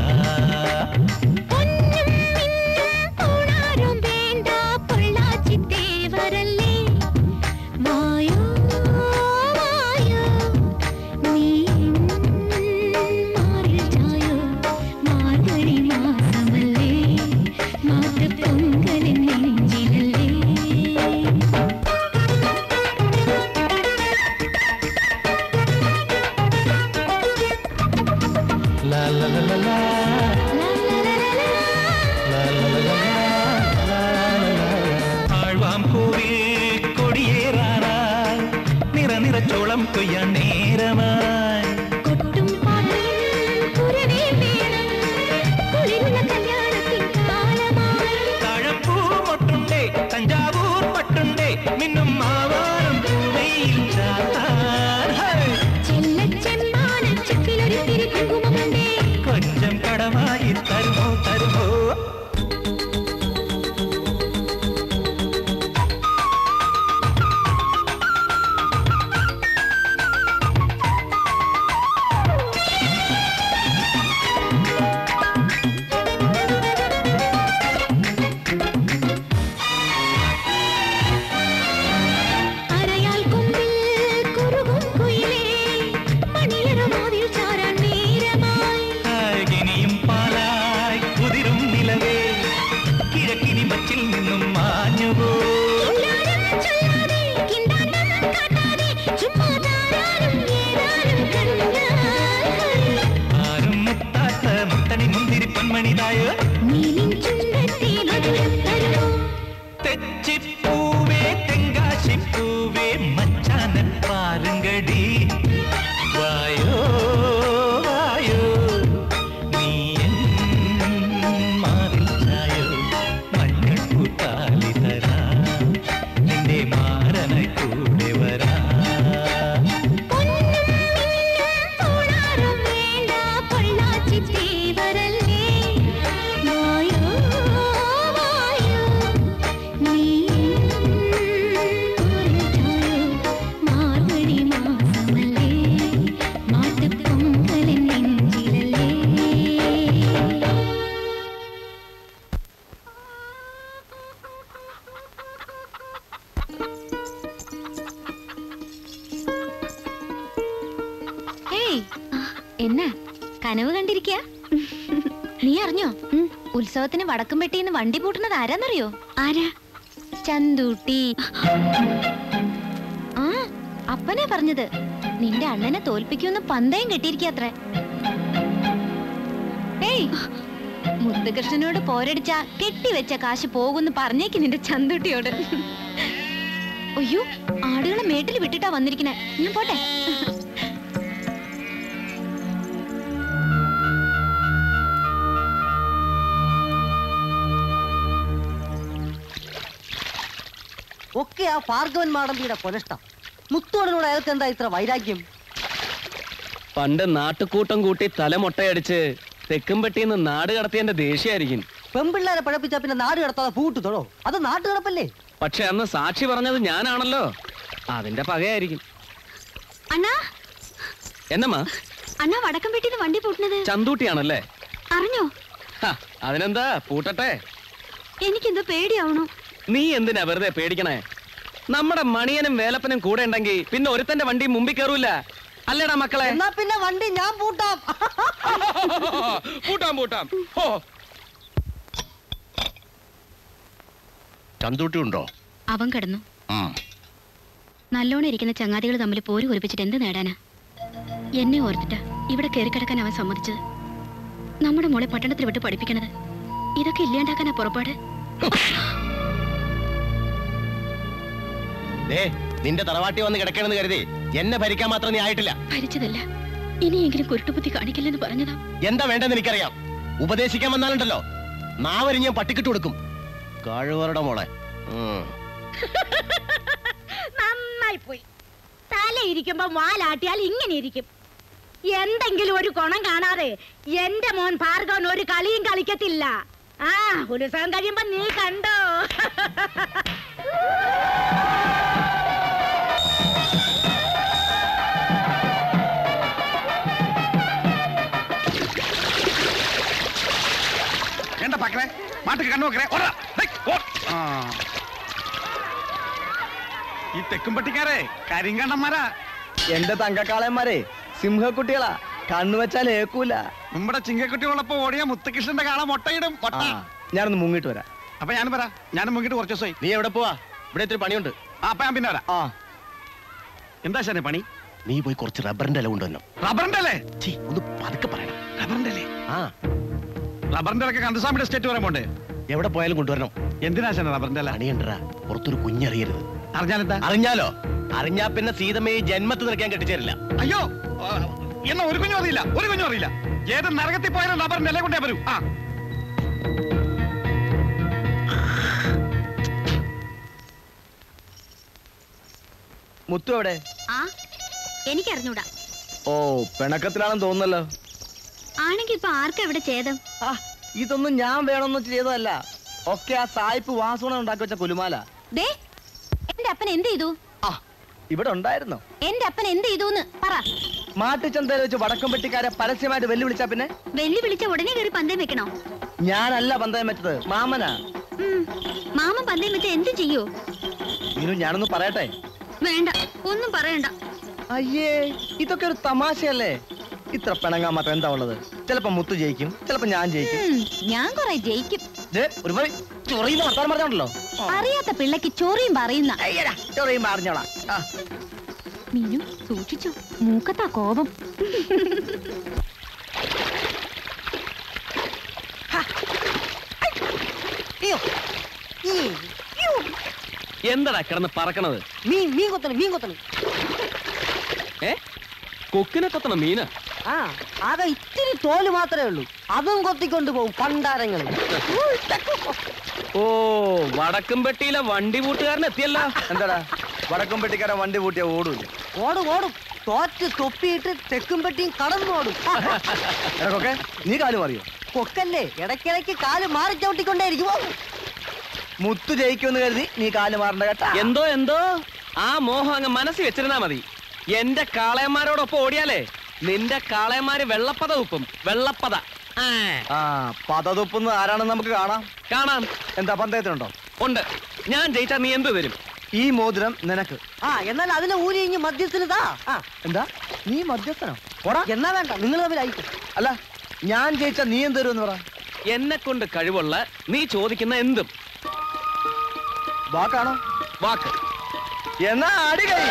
ആരും വേണ്ട പൊള്ളാച്ചി തേവരല്ലേ വായോ വായോ നീ മാറിൽ ചായോ മാർഗഴി മാസമല്ലേ മാറ്റ പൊങ്കലിൻ നെഞ്ചിലല്ലേ La la la la la. ആഴ്വാം പൂവിൽ കൊടിയേറാനായി നിറ നിറച്ചോളം കൊയ്യാൻ നേരമായി കൊട്ടും പാട്ടിൽ കുരവേ വേണം കുളിരുന്ന കല്യാണത്തിൻ കാലമായി തഴപ്പൂ മൊട്ടുണ്ടേ തഞ്ചാവൂർ പട്ടുണ്ടേ മിന്നും മാവാനം പൂവയിൽ ചാത്താൻ ഹൈ. ചെല്ലച്ചെമ്മാന എന്നാ കനവ് കണ്ടിരിക്ക നീ അറിഞ്ഞോ ഉത്സവത്തിന് വടക്കുംപെട്ടിന്ന് വണ്ടി പൂട്ടുന്നത് ആരാന്നറിയോ ആരാ ചന്തൂട്ടി ആ അപ്പനെ പറഞ്ഞത് നിന്റെ അണ്ണനെ തോൽപ്പിക്കുമെന്ന് പന്തയം കെട്ടിയിരിക്കത്രേ ഏയ് മുത്തുകൃഷ്ണനോട് പോരടിച്ച കെട്ടിവെച്ച കാശ് പോകുന്നു പറഞ്ഞേക്ക് നിന്റെ ചന്തൂട്ടിയോട് അയ്യോ ആടുകളെ മേട്ടിൽ വിട്ടിട്ടാ വന്നിരിക്കണേ ഞാൻ പോട്ടെ ഒക്കെ ആ ഭാർഗവൻ മാടമ്പിയുടെ കൊനഷ്ടം മുത്തോടനോട് അയാൾക്ക് എന്താ ഇത്ര വൈരാഗ്യം പണ്ട് നാട്ടുകൂട്ടം കൂട്ടി തലമൊട്ടയടിച്ച് തെക്കുംപെട്ടിന്ന് നാട് കടത്തിയന്റെ ദേഷ്യമായിരിക്കും പെമ്പിള്ളേരെ പഴപ്പിച്ച പിന്നെ നാട് കിടത്താതെ പൂട്ട് തൊടോ അത് നാട്ടു കിടപ്പല്ലേ പക്ഷെ അന്ന് സാക്ഷി പറഞ്ഞത് ഞാനാണല്ലോ അതിന്റെ പകയായിരിക്കും അണ്ണാ എന്നമ്മാ അണ്ണാ വടക്കം പെട്ടിന്ന് വണ്ടി പൂട്ടുന്നത് ചന്തൂട്ടിയാണല്ലേ അറിഞ്ഞോ ഹ, അതിനെന്താ പൂട്ടട്ടെ എനിക്കെന്തോ പേടിയാവണു നീ എന്തിനാ വെറുതെ പേടിക്കണേ നമ്മുടെ മണിയനും വേലപ്പനും കൂടെ ഉണ്ടെങ്കിൽ പിന്നെ ഒരുത്തന്റെ വണ്ടി മുമ്പിൽ കയറൂല അല്ലേടാ മക്കളെ എന്നാ പിന്നെ വണ്ടി ഞാൻ പൂട്ടാം പൂട്ടാം പൂട്ടാം ഓ ചന്തൂട്ടി ഉണ്ടോ അവൻ കിടന്നു നല്ലോണം ഇരിക്കുന്ന ചങ്ങാതികൾ തമ്മിൽ പോര് കുറിപ്പിച്ചിട്ട് എന്ത് നേടാനാ എന്നെ ഓർത്തിട്ടാ ഇവിടെ കയറി കിടക്കാൻ അവൻ സമ്മതിച്ചത് നമ്മുടെ മോളെ പട്ടണത്തിൽ വിട്ട് പഠിപ്പിക്കണത് ഇതൊക്കെ ഇല്ലാണ്ടാക്കാനാ പുറപ്പാട് ദേ നിന്റെ തറവാട്ടി വന്ന് കിടക്കണമെന്ന് കരുതി എന്നെ ഭരിക്കാൻ മാത്രം നീ ആയിട്ടില്ല ഭരിച്ചതല്ല ഇനിയെങ്കിലും കുരുട്ടുബുദ്ധി കാണിക്കില്ലെന്ന് പറഞ്ഞതാ എന്താ വേണ്ടെന്ന് എനിക്കറിയാം ഉപദേശിക്കാൻ വന്നാലുണ്ടല്ലോ നാവരി ഞാൻ പട്ടിക്കിട്ട് കൊടുക്കും കഴിവറുടെ മോളെ ഉം. നന്നായി പോയി തല ഇരിക്കുമ്പോ വാലാട്ടിയാൽ ഇങ്ങനെ ഇരിക്കും എന്തെങ്കിലും ഒരു ഗുണം കാണാതെ എന്റെ മോൻ ഭാർഗവൻ ഒരു കളിയും കളിക്കത്തില്ല ആ ഉത്സവം കഴിയുമ്പോ നീ കണ്ടോ ஏண்டா பாக்குற மாட்டுக்கு கண்ணு வைக்கிறேன் ஓடுறா. டேய், ஓ. ആ. ഈ തെക്കുംപട്ടിക്കാരെ കരിങ്കണ്ണന്മാരാ എന്റെ തങ്കക്കാളന്മാരെ സിംഹക്കുട്ടികളാ കണ്ണു വെച്ചാൽ ഏക്കൂല നമ്മുടെ ചിങ്കക്കുട്ടി ഉള്ളപ്പോ ഓടിയ മുത്തകൃഷ്ണന്റെ കാള മുട്ടയിടും മുട്ട ഞാനൊന്ന് മുങ്ങിട്ട് വരാം അപ്പൊ ഞാനും വരാം ഞാനും മുങ്ങിട്ട് കുറച്ച് ദിവസമായി നീ എവിടെ പോവാ ഇവിടെ ഇത്തിരി പണിയുണ്ട് ആ അപ്പൊ ഞാൻ പിന്നെ വരാം ആ എന്താ ശരി പണി നീ പോയി കുറച്ച് റബ്ബറിന്റെ ഇല കൊണ്ടുവരണം റബ്ബറിന്റെ അല്ലേ ഛീ, ഒന്ന് പതുക്കെ പറയണം റബ്ബറിന്റെ അല്ലേ ആ റബ്ബറിന്റെ ഒക്കെ കന്തസ്വാമിയുടെ സ്റ്റേറ്റ് വരാൻ പോണ്ടേ എവിടെ പോയാലും കൊണ്ടുവരണം എന്തിനാ ശരി റബ്ബറിന്റെ അല്ല പണിയണ്ടടാ പുറത്തൊരു കുഞ്ഞറിയരുത് അറിഞ്ഞാലെന്താ അറിഞ്ഞാലോ അറിഞ്ഞാ പിന്നെ സീതമ്മയെ ജന്മത്ത് നിൽക്കാൻ കെട്ടിച്ചേരില്ല അയ്യോ ആ, എന്നാ ഒരു കുഞ്ഞും അറിയില്ല ഒരു കുഞ്ഞും അറിയില്ല ഏത് നരകത്തിൽ പോയാലും റബ്ബറിന്റെ ഇല കൊണ്ടേ വരൂ ആ മുത്തു എവിടെ ആ എനിക്കറിഞ്ഞൂടാ ഓ പിണക്കത്തിലാണെന്ന് തോന്നുന്നല്ലോ ആണെങ്കി ഇപ്പൊ ആർക്കാ ഇവിടെ ഛേദം ആ ഇതൊന്നും ഞാൻ വേണമെന്ന് ചെയ്തതല്ല ഒക്കെ ആ സായിപ്പ് വാസുണ ഉണ്ടാക്കി വെച്ച കുലുമാല ദേ എന്റെ അപ്പൻ എന്ത് ചെയ്തു ആ ഇവിടെ ഉണ്ടായിരുന്നോ എന്റെ അപ്പൻ എന്ത് ചെയ്തൂന്ന് പറ മാട്ടുചന്തയിൽ വെച്ച് വടക്കംപെട്ടിക്കാരെ പരസ്യമായിട്ട് വെല്ലുവിളിച്ചാ പിന്നെ വെല്ലു വിളിച്ച ഉടനെ കയറി പന്തയം വെക്കണോ ഞാനല്ല പന്തയം വെച്ചത് മാമനാ ഉം. മാമൻ പന്തയം വെച്ച എന്ത് ചെയ്യൂ ഇനി ഞാനൊന്ന് പറയട്ടെ വേണ്ട ഒന്നും പറയണ്ട അയ്യേ ഇതൊക്കെ ഒരു തമാശയല്ലേ ഇത്ര പിണങ്ങാൻ മാത്രം എന്താ ഉള്ളത് ചിലപ്പോ മുത്തു ജയിക്കും ചിലപ്പോ ഞാൻ ജയിക്കും ഉം, ഞാൻ കൊറേ ജയിക്കും ദേ, ഒരുപാട് ചൊറിയുന്ന വർത്താനം പറഞ്ഞോണ്ടല്ലോ അറിയാത്ത പിള്ളക്ക് ചോറിയും പറയുന്ന ചൊറിയും പറഞ്ഞോളാം ആ മീനു സൂക്ഷിച്ചോ മൂക്കത്താ കോപം അയ്യോ ഈ, യ്യോ. എന്താടാ കിടന്ന് പറക്കണത് മീൻ മീൻ കൊത്തണം മീൻ കൊത്തണം ഏ കൊക്കിനെ കൊത്തണ മീന ആ ആകെ ഇത്തിരി തോല് മാത്രമേ ഉള്ളൂ അതും കൊത്തിക്കൊണ്ട് പോകും പണ്ടാരങ്ങൾ ഓ വടക്കുംപെട്ടിയിലെ വണ്ടി പൂട്ടുകാരൻ എത്തിയല്ല എന്താടാ വടക്കംപെട്ടിക്കാരൻ വണ്ടി പൂട്ടിയ ഓടൂല ഓടും ഓടും തോറ്റ് തൊപ്പിയിട്ട് തെക്കും പെട്ടിയും കടന്നു ഓടും എനക്കൊക്കെ നീ കാലു അറിയോ കൊക്കല്ലേ ഇടയ്ക്കിടയ്ക്ക് കാല് മാറി ചവിട്ടിക്കൊണ്ടേയിരിക്കും ഓ, മുത്തു ജയിക്കുമെന്ന് കരുതി നീ കാല് മാറണ്ട കേട്ടാ എന്തോ എന്തോ ആ മോഹം അങ്ങ് മനസ്സിൽ വെച്ചിരുന്നാ മതി എന്റെ കാളയന്മാരോടൊപ്പം ഓടിയാലേ നിന്റെ കാളയന്മാര് വെള്ളപ്പത ഉപ്പും വെള്ളപ്പത ആ, ആ പതതുപ്പുന്ന ആരാണെന്ന് നമുക്ക് കാണാം കാണാം എന്താ പന്തയത്തിനുണ്ടോ ഉണ്ട് ഞാൻ ജയിച്ചാ നീ എന്ത് തരും ഈ മോതിരം നിനക്ക് ആ എന്നാൽ അതിനെ ഊരി ഇഞ്ഞ് മധ്യസ്ഥന് താ ആ എന്താ നീ മധ്യസ്ഥനോ പോടാ എന്നാ വേണ്ട നിങ്ങൾ തമ്മിലായിക്കോ അല്ല ഞാൻ ജയിച്ച നീ എന്ത് തരുമെന്ന് പറ എന്നെ കൊണ്ട് കഴിവുള്ള നീ ചോദിക്കുന്ന എന്തും വാക്കാണോ വാക്ക് എന്നാ അടി കൈ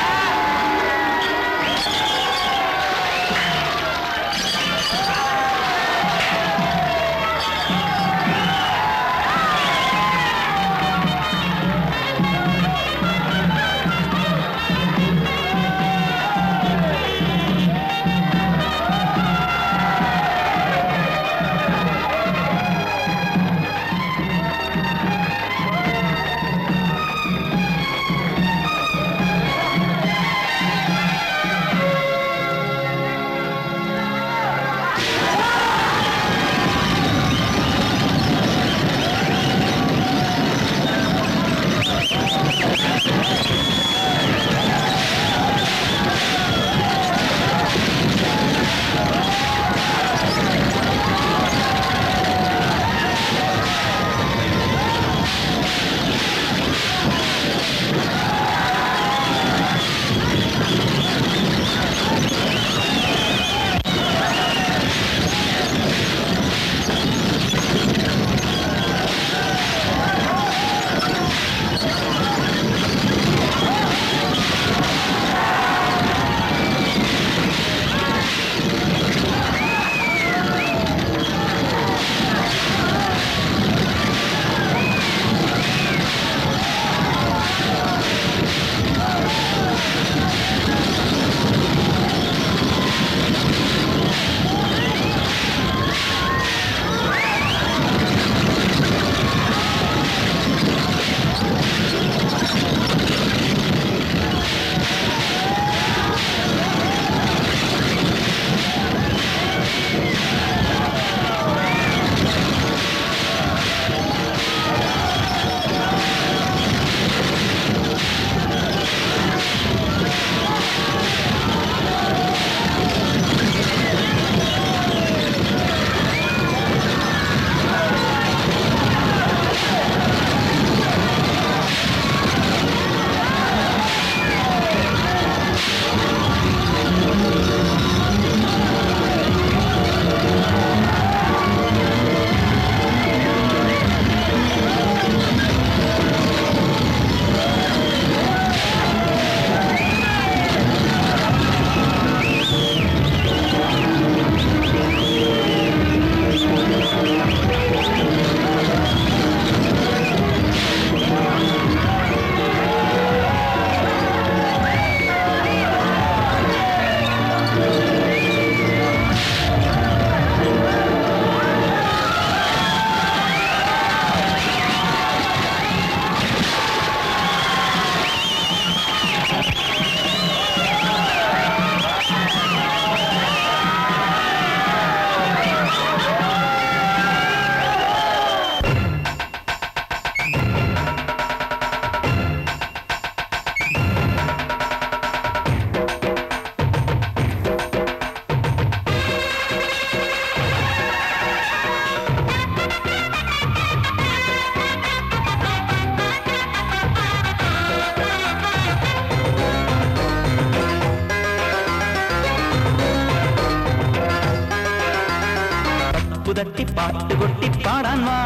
പുതട്ടി പാട്ടുകൊട്ടി പാടാൻ വാ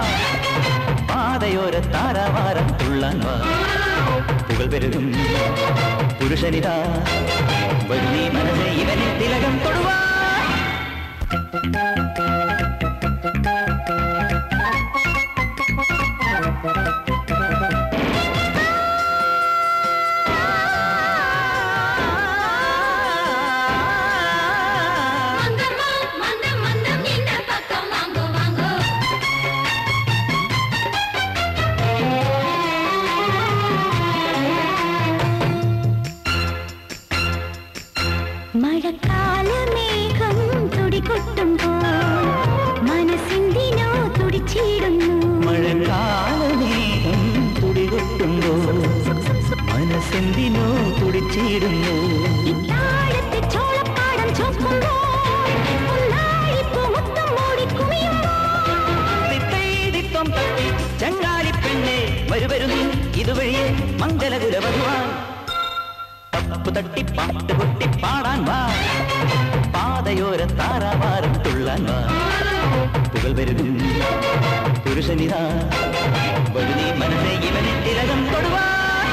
പാതയോര താരാവാരം തുള്ളാൻ വാ പുകൾ പെരുകും പുരുഷനിതാ വരുന്നീ മനസ്സെ ഇവനെ തിലകം തൊടുവാ മഴക്കാലമേഘം തുടികൊട്ടുമ്പോൾ മനസ്സെന്തിനോ തുടിച്ചിടുന്നു മഴക്കാലമേഘം തുടികൊട്ടുമ്പോൾ മനസ്സെന്തിനോ തുടിച്ചിടുന്നു താഴത്തെ ചോളപ്പാടം ചോക്കുമ്പോൾ ഉള്ളാഴിപ്പൂ മുത്തം മൂടി തിത്തൈതിത്വം തട്ടി ചങ്ങാലി പെണ്ണെ വരു വരു നീ ഇതുവഴിയെ മംഗലകുല വരുവാൻ തപ്പു തട്ടി പാട്ട് കൊട്ടി പാടാൻ വാ പാതയോര താരാവാരം തുള്ളാൻ വാ പുകൾ വരുതും പുരുഷനിതാ വഴുതി മനസ്സെ ഇവനെ തിലകം തൊടുവാ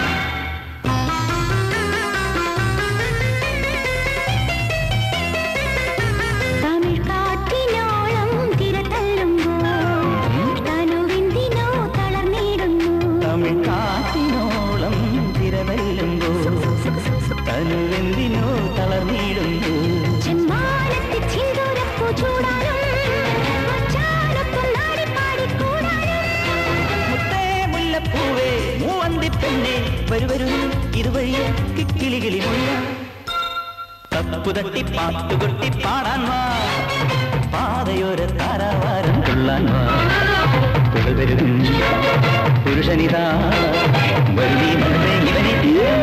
തമിഴ് കാറ്റിനോളം തിരതല്ലുമ്പോൾ തനുവിന്തിനോ തളർന്നിടുന്നു തമിഴ് കാറ്റിനോളം തിരവല്ലുമ്പോ തനുവെന്തിനോ തളർന്നിടുന്നു ചെമ്മാനത്തിൽ ചിന്തൂരപ്പൂ ചൂടാനും മച്ചാനൊപ്പം നാടിപ്പാടിക്കൂടാനും മുത്തേ മുല്ലപ്പൂവേ മൂവന്തി പെണ്ണെ വരു വരൂ ഇരുവഴിയെ കിക്കിളി കിളി മുല്ല തപ്പു തട്ടി പാട്ടുകൊട്ടി പാടാൻ വാ പാതയോര താരാവാരം തുള്ളാൻ വാ പുകൾ വരുതും പുരുഷനിതാ വഴുതി മനസ്സെ ഇവനെ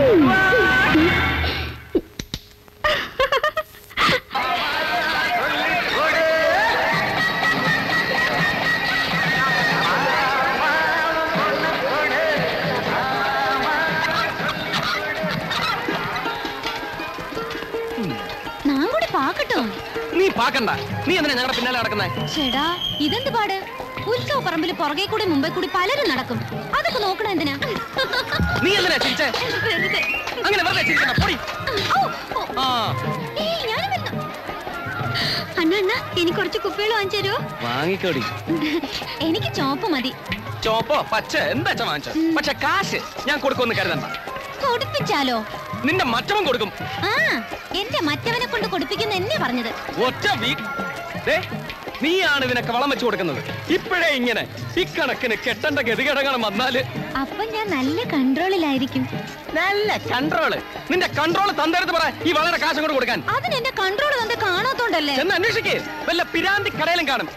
ഞാൻ കൂടി പാക്കട്ടോ നീ പാക്കണ്ട നീ എന്തിനാ ഞങ്ങളുടെ പിന്നാലെ നടക്കുന്നേ ചേടാ ഇതെന്ത് പാട് ഉത്സവ പറമ്പിൽ പുറകെ കൂടി മുമ്പേ കൂടി പലരും നടക്കും അതൊക്കെ നോക്കണ എന്തിനാ നീ എന്തിനാ ചിരിച്ചേ വെറുതെ. അങ്ങനെ വെറുതെ ചിരിക്കണ്ട പൊടി ഔ, ഓ, ആ ഏയ്, ഞാനും വരുന്നു. അണ്ണ അണ്ണ എനിക്ക് കുറച്ച് കുപ്പികൾ വാങ്ങിച്ചു തരുമോ വാങ്ങിക്കോടി എനിക്ക് ചോപ്പ് മതി ചോപ്പോ പച്ച എന്താ വാങ്ങിച്ചോ പക്ഷെ കാശ് ഞാൻ കൊടുക്കുമെന്ന് കരുതണ്ട കൊടുപ്പിച്ചാലോ നിന്റെ മറ്റവൻ കൊടുക്കും ആ എന്റെ മറ്റവനെ കൊണ്ട് കൊടുപ്പിക്കുന്ന എന്നെ പറഞ്ഞത് ഒറ്റ വീ ദേ, നീയാണ് ഇതിനൊക്കെ വളം വെച്ചു കൊടുക്കുന്നത് ഇപ്പോഴേ ഇങ്ങനെ ഇക്കണക്കിന് കെട്ടേണ്ട ഗതികടങ്ങളും വന്നാല് അപ്പൊ ഞാൻ നല്ല കൺട്രോളിലായിരിക്കും നല്ല കൺട്രോള് നിന്റെ കൺട്രോൾ തന്തരത്ത് പറ ഈ വളരെ കാശം കൂടെ കൊടുക്കാൻ അതിന് എന്റെ കൺട്രോൾ തന്നെ കാണാത്തോണ്ടല്ലേ എന്ന് അന്വേഷിക്കേ വല്ല പിരാന്തി കടയിലും കാണും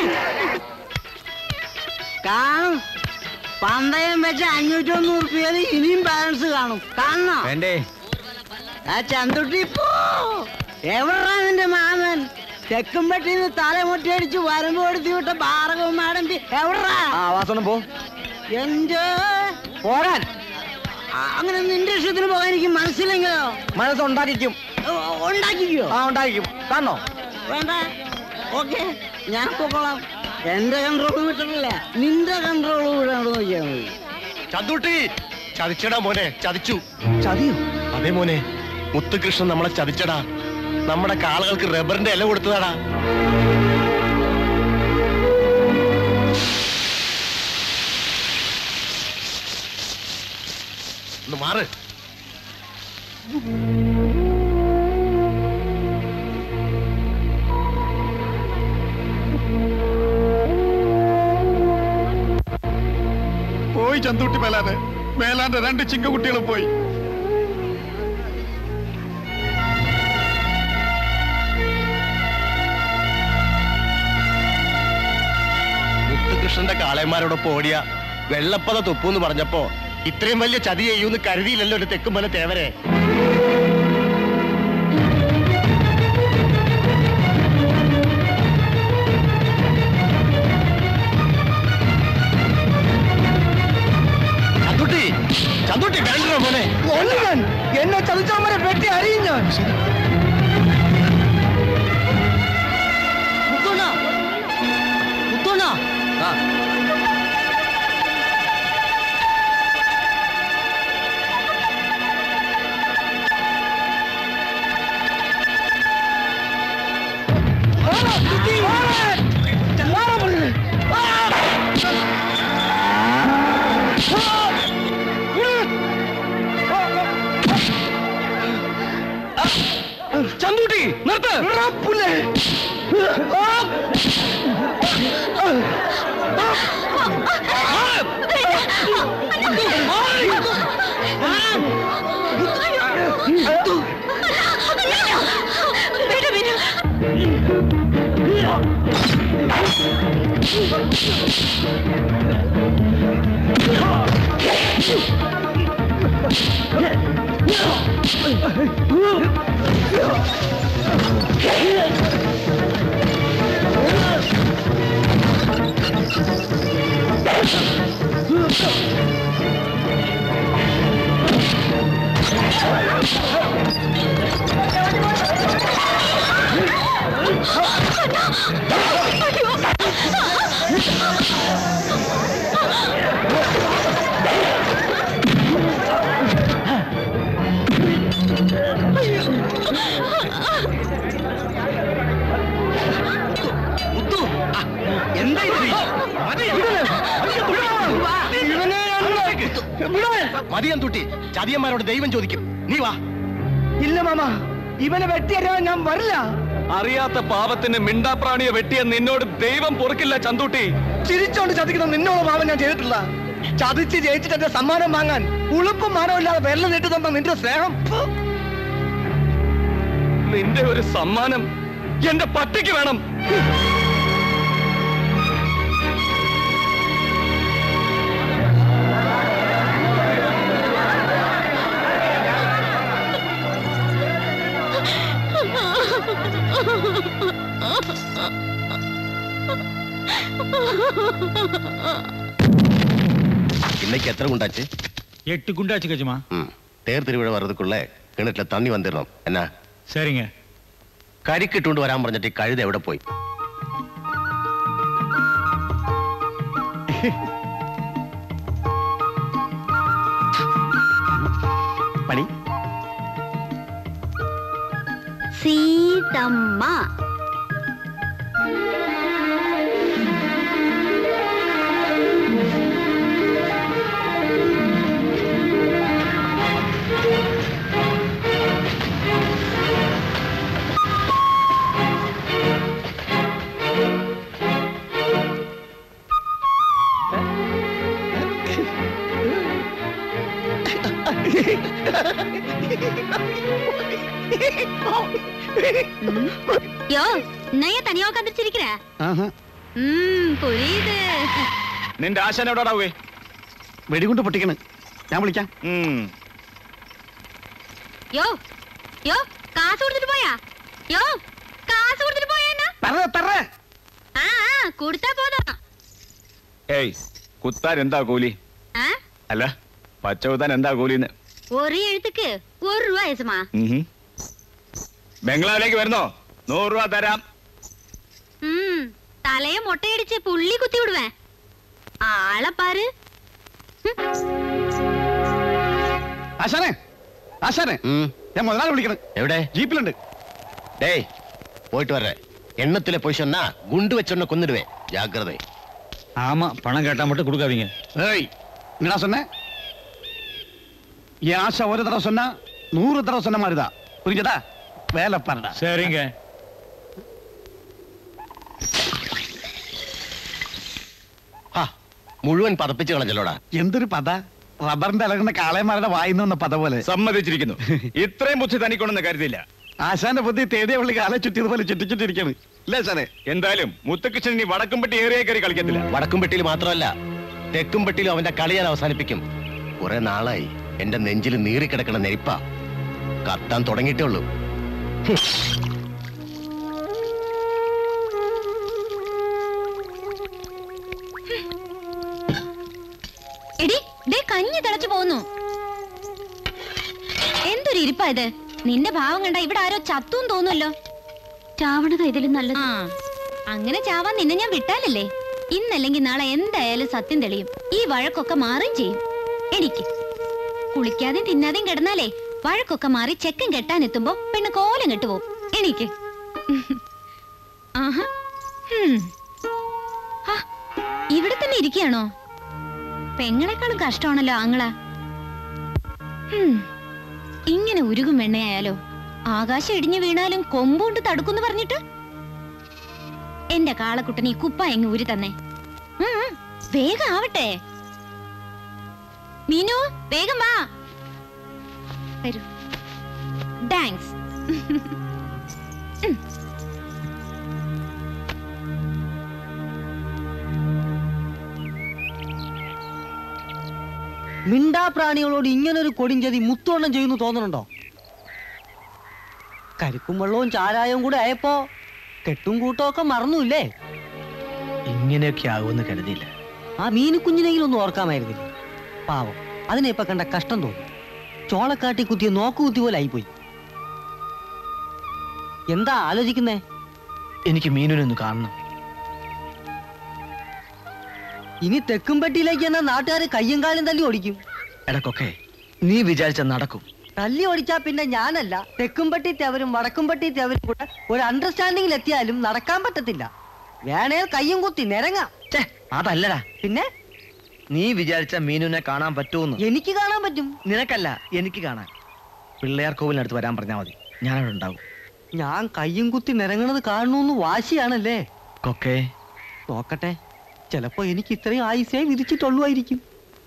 കാണും പന്തയം വെച്ച് അഞ്ഞൂറ്റൊന്ന് ഉറുപ്പിയത് ഇനിയും ബാലൻസ് കാണും കാണണോ വേണ്ടേ ആ ചന്തുട്ടി പോ എവിടാ നിന്റെ മാമൻ തെക്കുംപെട്ടിന്ന് തലമുട്ടിയടിച്ച് വരുമ്പോ എടുത്തി വിട്ട ഭാർഗവ മാഡം എവിടാ ആ വാസണം പോ എന്റെ പോരാൻ ആ, അങ്ങനെ നിന്റെ ഇഷ്ടത്തിന് പോകാൻ എനിക്ക് മനസ്സിലെങ്കിലോ മനസ്സുണ്ടാക്കിക്കും ഉണ്ടാക്കിക്കോ ആ ഉണ്ടാക്കിക്കും കാണോ വേണ്ട ഓക്കെ ഞാൻ പൊക്കോളാം എന്റെ കൺട്രോൾ വിട്ടിട്ടില്ല നിന്റെ കൺട്രോൾ വിടാണ്ട് നോക്കിയാൽ മതി ചതുട്ടി ചതിച്ചടാ മോനെ ചതിച്ചു ചതിയോ അതേ മോനെ മുത്തുകൃഷ്ണൻ നമ്മളെ ചതിച്ചടാ നമ്മുടെ കാളുകൾക്ക് റബ്ബറിന്റെ ഇല കൊടുത്തതാടാ ഒന്ന് മാറ് പോയി ചന്തൂട്ടി മേലാതെ മേലാന്റെ രണ്ട് ചിങ്കക്കുട്ടികളും പോയി മുത്തുകൃഷ്ണന്റെ കാളയന്മാരോടൊപ്പം ഓടിയ വെള്ളപ്പത തുപ്പൂന്ന് പറഞ്ഞപ്പോ ഇത്രയും വലിയ ചതി ചെയ്യൂന്ന് കരുതിയില്ലല്ലോ ഒരു തെക്കും പോലെ തേവരെ ചന്തുട്ടി ചന്തുട്ടി വേണ്ടോ മോനെ ഞാൻ എന്നെ ചതിച്ചവരെ പെട്ടി അറിയും ഞാൻ മുത്തോണ മുത്തോണ ചന്തൂട്ടി നിർത്ത് ആ എന്താ ഇത്? മതിയം തുട്ടി ചതിയന്മാരോട് ദൈവം ചോദിക്കും നീ വാ ഇല്ല മാമ ഇവനെ വെട്ടിയറിയാൻ ഞാൻ വരില്ല അറിയാത്ത പാപത്തിന് മിണ്ടാപ്രാണിയെ വെട്ടിയ നിന്നോട് ദൈവം പൊറുക്കില്ല ചന്തൂട്ടി ചിരിച്ചോണ്ട് ചതിക്കുന്ന നിന്നോട് മാമൻ ഞാൻ ചെയ്തിട്ടില്ല ചതിച്ച് ജയിച്ചിട്ട് എന്റെ സമ്മാനം വാങ്ങാൻ ഉളുപ്പും മാനമില്ലാതെ വെള്ളം നീട്ടി തന്ന നിന്റെ സ്നേഹം ഫു. നിന്റെ ഒരു സമ്മാനം എന്റെ പട്ടിക്ക് വേണം இன்னைக்கு எத்தனை குண்டாச்சு எட்டு குண்டாச்சு கஜமா ம் தேர் திருவிழா வர்றதுக்குள்ள கிணற்றுல தண்ணி வந்துடணும் என்ன சரிங்க കരിക്കിട്ടുകൊണ്ട് വരാൻ പറഞ്ഞിട്ട് ഈ കഴുത എവിടെ പോയി പണി സീതമ്മ யோ நைய தனியா உட்காந்துருச்சிருக்கிற ம் புரியுது നിന്റെ ആശാൻ എവിടെടാവേ വെടികൊണ്ട് പൊട്ടിക്കണ് ഞാൻ വിളിക്കാം யோ யோ காசு கொடுத்துட்டு போயா யோ காசு கொடுத்துட்டு போயா என்ன ஆ ஆ, கொடுத்தா போதும் ഏയ് കുത്താൻ എന്താ കൂലി ஆ അല്ല പച്ച കുത്താൻ എന്താ കൂലിന്ന് ஒரு எழுத்துக்கு ஒரு ரூபா ஏசுமா ഉഹും. ബംഗ്ലാവിലേക്ക് വരുന്നോ നൂറ് രൂപ തരാം ம் தலைய மொட்டையடிச்சு புள்ளி குத்தி விடுவேன் ஆளை பாரு ആശാനെ ആശാനെ ഞാൻ മുതലാളി വിളിക്കണം എവിടെ ജീപ്പിലുണ്ട് டேய் போயிட்டு வர்றேன் எண்ணத்துல போய் சொன்னா குண்டு வச்சொன்ன கொன்னுடுவேன் ஜாக்கிரதை ஆமா பணம் கேட்டா மட்டும் கொடுக்காதீங்க ஏய் என்னடா சொன்ன என் ஆசை ஒரு தடவை சொன்னா நூறு தடவை சொன்ன மாதிரிதான் புரிஞ்சதா வேலை பாருடா சரிங்க മുഴുവൻ പതപ്പിച്ച് കളഞ്ഞല്ലോടാ എന്തൊരു പത റബ്ബറിന്റെ ഇളകുന്ന കാളയന്മാരുടെ വായിന്ന് വന്ന പത പോലെ സമ്മതിച്ചിരിക്കുന്നു ഇത്രയും ബുദ്ധി തനിക്കൊണ്ടെന്ന് കരുതിയില്ല ആശാന്റെ ബുദ്ധി തേടിയ പള്ളി കാലെ ചുറ്റിയതുപോലെ ചുറ്റിച്ചുറ്റിരിക്കാണ് ഇല്ലേ ആശാനെ എന്തായാലും മുത്തകൃഷ്ണൻ ഇനി വടക്കുംപെട്ടി ഏറിയ കയറി കളിക്കത്തില്ല വടക്കുംപെട്ടിയിൽ മാത്രമല്ല തെക്കുംപെട്ടിയിലും അവന്റെ കളി ഞാൻ അവസാനിപ്പിക്കും കുറെ നാളായി എന്റെ നെഞ്ചിൽ നീറിക്കിടക്കണ നെരിപ്പ കത്താൻ തുടങ്ങിയിട്ടേ ഉള്ളൂ ഹും. എടി ദേ കഞ്ഞി തിളച്ചു പോന്നു എന്തൊരു ഇരിപ്പാ ഇത് നിന്റെ ഭാവം കണ്ട ഇവിടെ ആരോ ചത്തും തോന്നുമല്ലോ ചാവണത് ഇതിലും നല്ലത് ആ അങ്ങനെ ചാവാൻ നിന്നെ ഞാൻ വിട്ടാലല്ലേ ഇന്നല്ലെങ്കിൽ നാളെ എന്തായാലും സത്യം തെളിയും ഈ വഴക്കൊക്കെ മാറുകയും ചെയ്യും എനിക്ക് കുളിക്കാതെയും തിന്നാതെയും കിടന്നാലേ വഴക്കൊക്കെ മാറി ചെക്കൻ കെട്ടാൻ എത്തുമ്പോ പെണ്ണ് കോലം കെട്ടുപോകും എനിക്ക് ആഹാ ഹും. ആ, ഇവിടെ തന്നെ ഇരിക്കുകയാണോ പെങ്ങളെക്കാളും കഷ്ടമാണല്ലോ ആങ്ങള ഹും, ഇങ്ങനെ ഉരുകും വെണ്ണയായാലോ ആകാശം ഇടിഞ്ഞു വീണാലും കൊമ്പുകൊണ്ട് തടുക്കുന്നു പറഞ്ഞിട്ട് എന്റെ കാളക്കുട്ടൻ ഈ കുപ്പ എങ്ങ് ഊരി തന്നെ ഉം, ഉം, വേഗം ആവട്ടെ മീനു വേഗം വാ വരൂ താങ്ക്സ് മിണ്ടാപ്രാണികളോട് ഇങ്ങനൊരു കൊടിഞ്ചതി മുത്തോണം ചെയ്യുന്നു തോന്നുന്നുണ്ടോ കരിക്കും വെള്ളവും ചാരായവും കൂടെ ആയപ്പോ കെട്ടും കൂട്ടവും ഒക്കെ മറന്നുല്ലേ ഇങ്ങനെയൊക്കെ ആകുമെന്ന് കരുതിയില്ല ആ മീനു കുഞ്ഞിനെങ്കിലും ഒന്ന് ഓർക്കാമായിരുന്നില്ലേ പാവം അതിനെ ഇപ്പൊ കണ്ട കഷ്ടം തോന്നും ചോളക്കാട്ടി കുത്തിയ നോക്കുകുത്തി പോലെ ആയിപ്പോയി എന്താ ആലോചിക്കുന്നേ എനിക്ക് മീനുനെ ഒന്ന് കാണണം ഇനി തെക്കുംപെട്ടിയിലേക്ക് എന്നാ നാട്ടുകാർ കയ്യും കാലും തല്ലി ഓടിക്കും ഇടക്കൊക്കെ നീ വിചാരിച്ച നടക്കും തല്ലി ഓടിച്ചാ പിന്നെ ഞാനല്ല തെക്കുംപട്ടി തെവരും വടക്കുംപട്ടി തെവരും കൂടെ ഒരു അണ്ടർസ്റ്റാൻഡിംഗിൽ എത്തിയാലും നടക്കാൻ പറ്റത്തില്ല വേണേൽ കയ്യും കുത്തി നിരങ്ങാം അതല്ലടാ പിന്നെ നീ വിചാരിച്ച മീനുനെ കാണാൻ പറ്റുമെന്ന് എനിക്ക് കാണാൻ പറ്റും നിനക്കല്ല എനിക്ക് കാണാൻ പിള്ളേർ കോവിലിനടുത്ത് വരാൻ പറഞ്ഞാൽ മതി ഞാനവിടെ ഉണ്ടാവും ഞാൻ കയ്യും കുത്തി നിരങ്ങണത് കാണണമെന്ന് വാശിയാണല്ലേ കൊക്കേ നോക്കട്ടെ ചിലപ്പോ എനിക്ക് ഇത്രയും ആയുസേ വിധിച്ചിട്ടുള്ളുവായിരിക്കും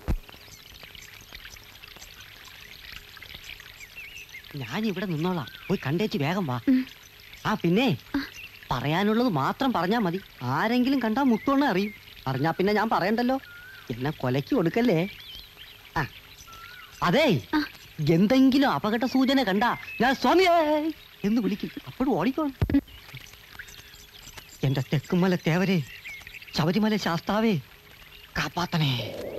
ഞാൻ ഇവിടെ നിന്നോളാം പോയി കണ്ടേച്ച് വേഗം വാ ആ പിന്നെ പറയാനുള്ളത് മാത്രം പറഞ്ഞാ മതി ആരെങ്കിലും കണ്ടാ മുട്ടുവണ്ണ അറിയും അറിഞ്ഞാ പിന്നെ ഞാൻ പറയണ്ടല്ലോ എന്നെ കൊലയ്ക്ക് കൊടുക്കല്ലേ ആ അതേ എന്തെങ്കിലും അപകട സൂചന കണ്ടാ ഞാൻ സ്വാമിയേ എന്ന് വിളിക്കും അപ്പോഴും ഓടിക്കോളും എന്റെ തെക്കുമല തേവരെ ശബരിമല ശാസ്താവേ കാപ്പാത്തനേ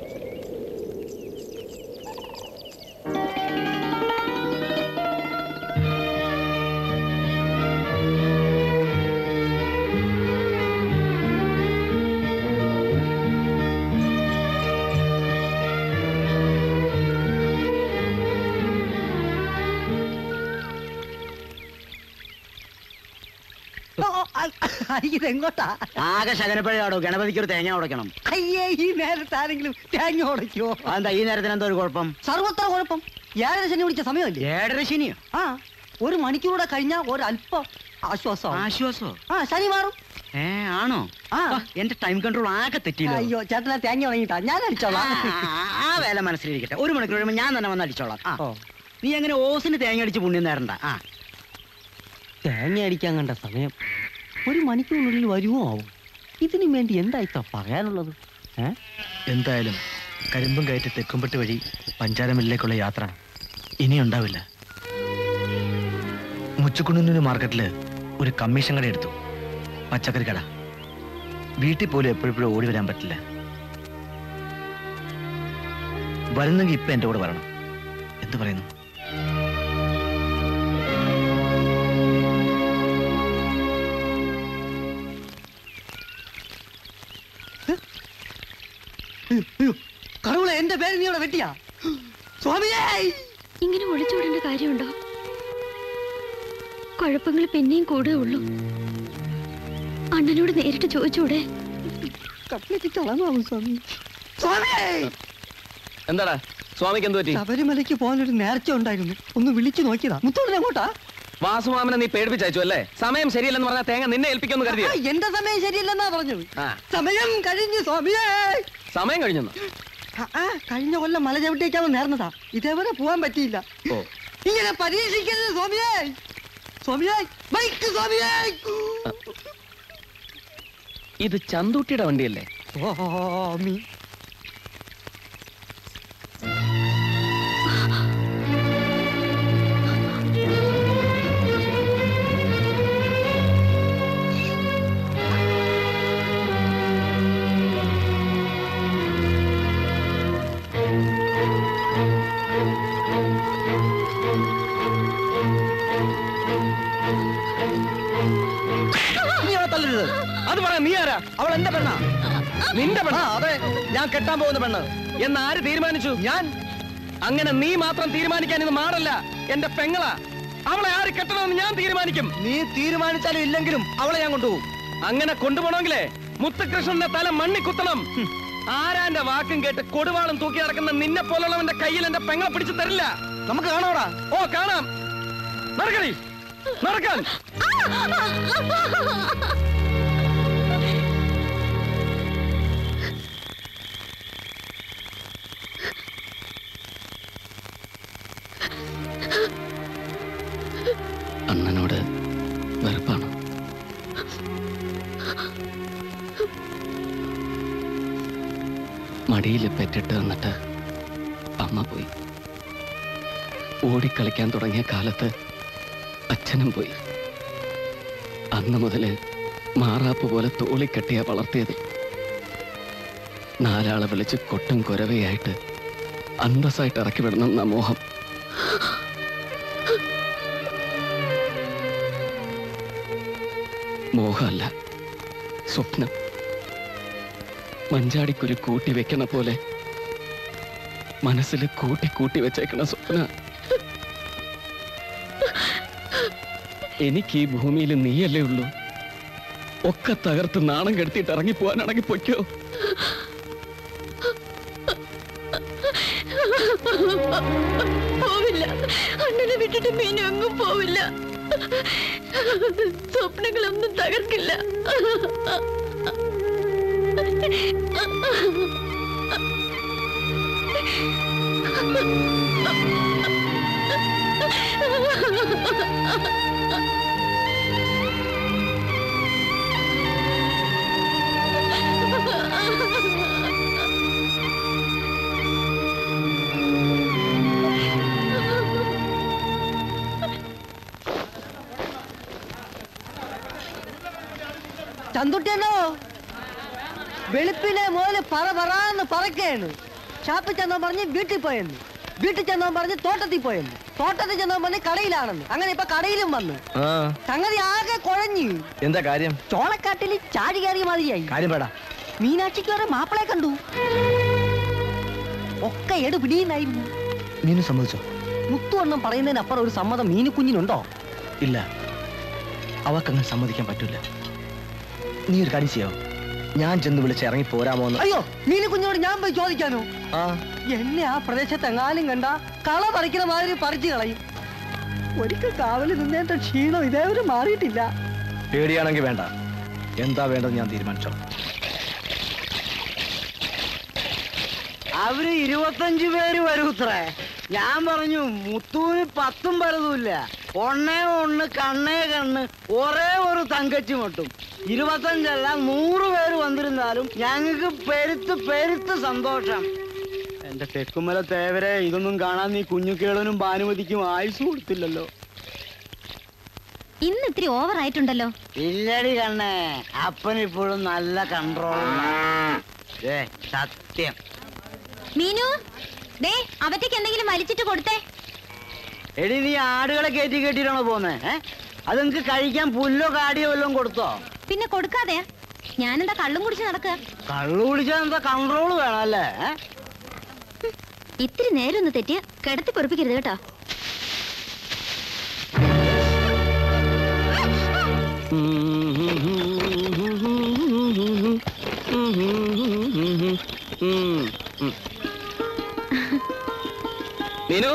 ഓ, അ- ഇതെങ്ങോട്ടാ ആകെ ശകനപ്പഴയാടോ ഗണപതിക്ക് ഒരു തേങ്ങ ഉടയ്ക്കണം അയ്യേ ഈ നേരത്തെ ആരെങ്കിലും തേങ്ങ ഉടയ്ക്കോ അതെന്താ ഈ നേരത്തിന് എന്തോ ഒരു കുഴപ്പം സർവത്ര കുഴപ്പം ഏഴര ശനി പിടിച്ച സമയമല്ലേ ഏഴര ശനിയോ ആ ഒരു മണിക്കൂടെ കഴിഞ്ഞാൽ ഒരല്പം ആശ്വാസം ആശ്വാസോ ആ ശനി മാറും ഏ ആണോ ആ എന്റെ ടൈം കൺട്രോൾ ആകെ തെറ്റിയില്ലോ അയ്യോ ചേട്ടനെ തേങ്ങ ഉണങ്ങിട്ടാ ഞാൻ അടിച്ചോളാം ആ, ആ വേല മനസ്സിലിരിക്കട്ടെ ഒരു മണിക്കൂർ കഴിയുമ്പോൾ ഞാൻ തന്നെ വന്ന് അടിച്ചോളാം ആ. നീ അങ്ങനെ ഓസിന് തേങ്ങ അടിച്ച് പുണ്യം നേരണ്ട ആ തേങ്ങ അടിക്കാൻ കണ്ട സമയം ഒരു മണിക്കൂറിനുള്ളിൽ വരുമോ ആവും ഇതിനു വേണ്ടി എന്താ ഇത്ര പറയാനുള്ളത് ഏ എന്തായാലും കരിമ്പും കയറ്റി തെക്കുംപെട്ട് വഴി പഞ്ചാരമില്ലേക്കുള്ള യാത്ര ഇനി ഉണ്ടാവില്ല മുച്ചുകുണ്ണൂര് മാർക്കറ്റിൽ ഒരു കമ്മീഷൻ കട എടുത്തു പച്ചക്കറി കട വീട്ടിൽ പോലും എപ്പോഴെപ്പോഴും ഓടി വരാൻ പറ്റില്ല വരുന്നെങ്കിൽ ഇപ്പൊ എന്റെ കൂടെ വരണം എന്ത് പറയുന്നു കടവുളെ എന്റെ പേര് നീ ഇവിടെ വെട്ടിയാ സ്വാമിയേ ഇങ്ങനെ ഒളിച്ചോടേണ്ട കാര്യമുണ്ടോ കുഴപ്പങ്ങൾ പിന്നെയും കൂടെ ഉള്ളൂ അണ്ണനോട് നേരിട്ട് ചോദിച്ചൂടെ കട്ടിലേക്ക് കളമാവും സ്വാമി സ്വാമിയേ എന്താടാ സ്വാമിക്ക് എന്ത് പറ്റി ശബരിമലയ്ക്ക് പോകാനൊരു നേർച്ച ഉണ്ടായിരുന്നു ഒന്ന് വിളിച്ചു നോക്കിയതാ മുത്തോടെ അങ്ങോട്ടാ വാസുമാമനെ നീ പേടിപ്പിച്ചയച്ചു അല്ലേ സമയം ശരിയല്ലെന്ന് പറഞ്ഞാൽ തേങ്ങ നിന്നെ ഏൽപ്പിക്കുമെന്ന് കരുതിയോ ആ, എന്റെ സമയം ശരിയല്ലെന്നാ പറഞ്ഞത് ആ സമയം കഴിഞ്ഞു സ്വാമിയേ സമയം കഴിഞ്ഞെന്ന് ആ, ആ കഴിഞ്ഞ കൊല്ലം മല ചവിട്ടേക്കാണ് നേർന്നതാ ഇതേവരെ പോവാൻ പറ്റിയില്ല ഓ ഇങ്ങനെ പരീക്ഷിക്കരുത് സ്വാമിയേ സ്വാമിയേ ബൈക്ക് സ്വാമിയേ ഇത് ചന്തൂട്ടിയുടെ വണ്ടിയല്ലേ സ്വാമി നീ അവളെ തല്ലരുത് അത് പറയാ നീ ആരാ അവൾ എന്റെ പെണ്ണാ നിന്റെ ആ പെണ്ണ അതെ ഞാൻ കെട്ടാൻ പോകുന്ന പെണ്ണ് എന്ന് ആര് തീരുമാനിച്ചു ഞാൻ അങ്ങനെ നീ മാത്രം തീരുമാനിക്കാൻ ഇത് മാറല്ല എന്റെ പെങ്ങളാ അവളെ ആര് കെട്ടണമെന്ന് ഞാൻ തീരുമാനിക്കും നീ തീരുമാനിച്ചാലും ഇല്ലെങ്കിലും അവളെ ഞാൻ കൊണ്ടുപോകും അങ്ങനെ കൊണ്ടുപോകണമെങ്കിലേ മുത്തുകൃഷ്ണന്റെ തല മണ്ണി കുത്തണം ആരാന്റെ വാക്കും കേട്ട് കൊടുവാളും തൂക്കി നടക്കുന്ന നിന്നെ പോലുള്ളവന്റെ കയ്യിൽ എന്റെ പെങ്ങളെ പിടിച്ചു തരില്ല നമുക്ക് കാണാവടാ ഓ കാണാം നടക്കണി നടക്കാൻ അണ്ണനോട് വെറുപ്പാണ് മടിയിൽ പെറ്റിട്ട് വന്നിട്ട് അമ്മ പോയി ഓടിക്കളിക്കാൻ തുടങ്ങിയ കാലത്ത് അച്ഛനും പോയി അന്ന് മുതല് മാറാപ്പ് പോലെ തോളിക്കെട്ടിയാ വളർത്തിയത് നാലാളെ വിളിച്ച് കൊട്ടും കുരവയായിട്ട് അന്തസ്സായിട്ട് ഇറക്കി വിടണം എന്ന മോഹം മോഹമല്ല സ്വപ്നം മഞ്ചാടിക്കുരു കൂട്ടി വെക്കണ പോലെ മനസ്സിൽ കൂട്ടി കൂട്ടി വെച്ചേക്കണ സ്വപ്ന എനിക്ക് ഈ ഭൂമിയിൽ നീയല്ലേ ഉള്ളൂ ഒക്കെ തകർത്ത് നാണം കെടുത്തിട്ട് ഇറങ്ങിപ്പോവാനാണെങ്കിൽ പൊയ്ക്കോ പോവില്ല അണ്ണനെ വിട്ടിട്ട് മീനു എങ്ങും പോവില്ല സ്വപ്നങ്ങളൊന്നും തകർക്കില്ല ചന്തുട്ടിയല്ലോ വെളുപ്പിനെ മുതല് പറ പറയാന്ന് പറക്കാണ് ഷാപ്പിൽ ചെന്നോ പറഞ്ഞ് വീട്ടിൽ പോയെന്ന് വീട്ടിൽ ചെന്നോ പറഞ്ഞ് തോട്ടത്തിൽ പോയെന്ന് തോട്ടത്തിൽ ചെന്നോ പറഞ്ഞ് കടയിലാണെന്ന് അങ്ങനെ ഇപ്പൊ കടയിലും വന്ന് ആ സംഗതി ആകെ കുഴഞ്ഞു എന്താ കാര്യം ചോളക്കാട്ടിൽ ചാടി കയറിയ മാതിരിയായി കാര്യം പേടാ മീനാക്ഷിക്ക് വരെ മാപ്പിളെ കണ്ടു ഒക്കെ എടു പിടിയുന്നായിരുന്നു മീനു സമ്മതിച്ചോ മുത്തു എണ്ണം പറയുന്നതിനപ്പുറം ഒരു സമ്മതം മീനുക്കുഞ്ഞിനുണ്ടോ ഇല്ല അവക്കങ്ങനെ സമ്മതിക്കാൻ പറ്റൂല നീ ഒരു കാര്യം ചെയ്യാവോ ഞാൻ ചെന്ന് വിളിച്ച് ഇറങ്ങി പോരാമോ എന്ന് അയ്യോ മീനുക്കുഞ്ഞോട് ഞാൻ പോയി ചോദിക്കാനോ ആ എന്നെ ആ പ്രദേശത്ത് എങ്ങാനും കണ്ട കള പറിക്കുന്ന മാതിരി പറിച്ചു കളയും ഒരിക്കൽ കാവലിൽ നിന്നേന്റെ ക്ഷീണം ഇതേവരെ മാറിയിട്ടില്ല പേടിയാണെങ്കിൽ വേണ്ട എന്താ വേണ്ടത് ഞാൻ തീരുമാനിച്ചോ അവര് ഇരുപത്തഞ്ചു പേര് വരൂത്രേ ഞാൻ പറഞ്ഞു മുത്തൂന് പത്തും പലതുമില്ല ഒന്നേ ഒന്ന് കണ്ണേ കണ്ണ് ഒരേ ഒരു തങ്കച്ചി മട്ടും ഇരുപത്തഞ്ചല്ല നൂറ് പേര് വന്നിരുന്നാലും ഞങ്ങൾക്ക് പെരുത്ത് പെരുത്ത് സന്തോഷം എന്റെ തെക്കുമല തേവരെ ഇതൊന്നും കാണാൻ നീ കുഞ്ഞുക്കേളനും ഭാനുമതിക്കും ആയുസ് കൊടുത്തില്ലല്ലോ ഇന്ന് ഇത്തിരി ഓവർ ആയിട്ടുണ്ടല്ലോ ഇല്ലടി കണ്ണേ അപ്പനിപ്പോഴും നല്ല കൺട്രോൾ സത്യം മീനു ദേ അവറ്റയ്ക്ക് എന്തെങ്കിലും വലിച്ചിട്ട് കൊടുത്തേ എടി നീ ആടുകളെ കയറ്റി കെട്ടിട്ടാണോ പോന്നെ ഏ അത് നിങ്ങക്ക് കഴിക്കാൻ പുല്ലോ കാടിയോ വല്ലതും കൊടുത്തോ പിന്നെ കൊടുക്കാതെയാ ഞാനെന്താ കള്ളും കുടിച്ച് നടക്കുക കള്ളു കുടിച്ചാൽ എന്താ കൺട്രോൾ വേണം അല്ലേ ഏ? ഇത്തിരി നേരം ഒന്ന് തെറ്റിയ കിടത്തി പൊറപ്പിക്കരുത് കേട്ടോ മീനു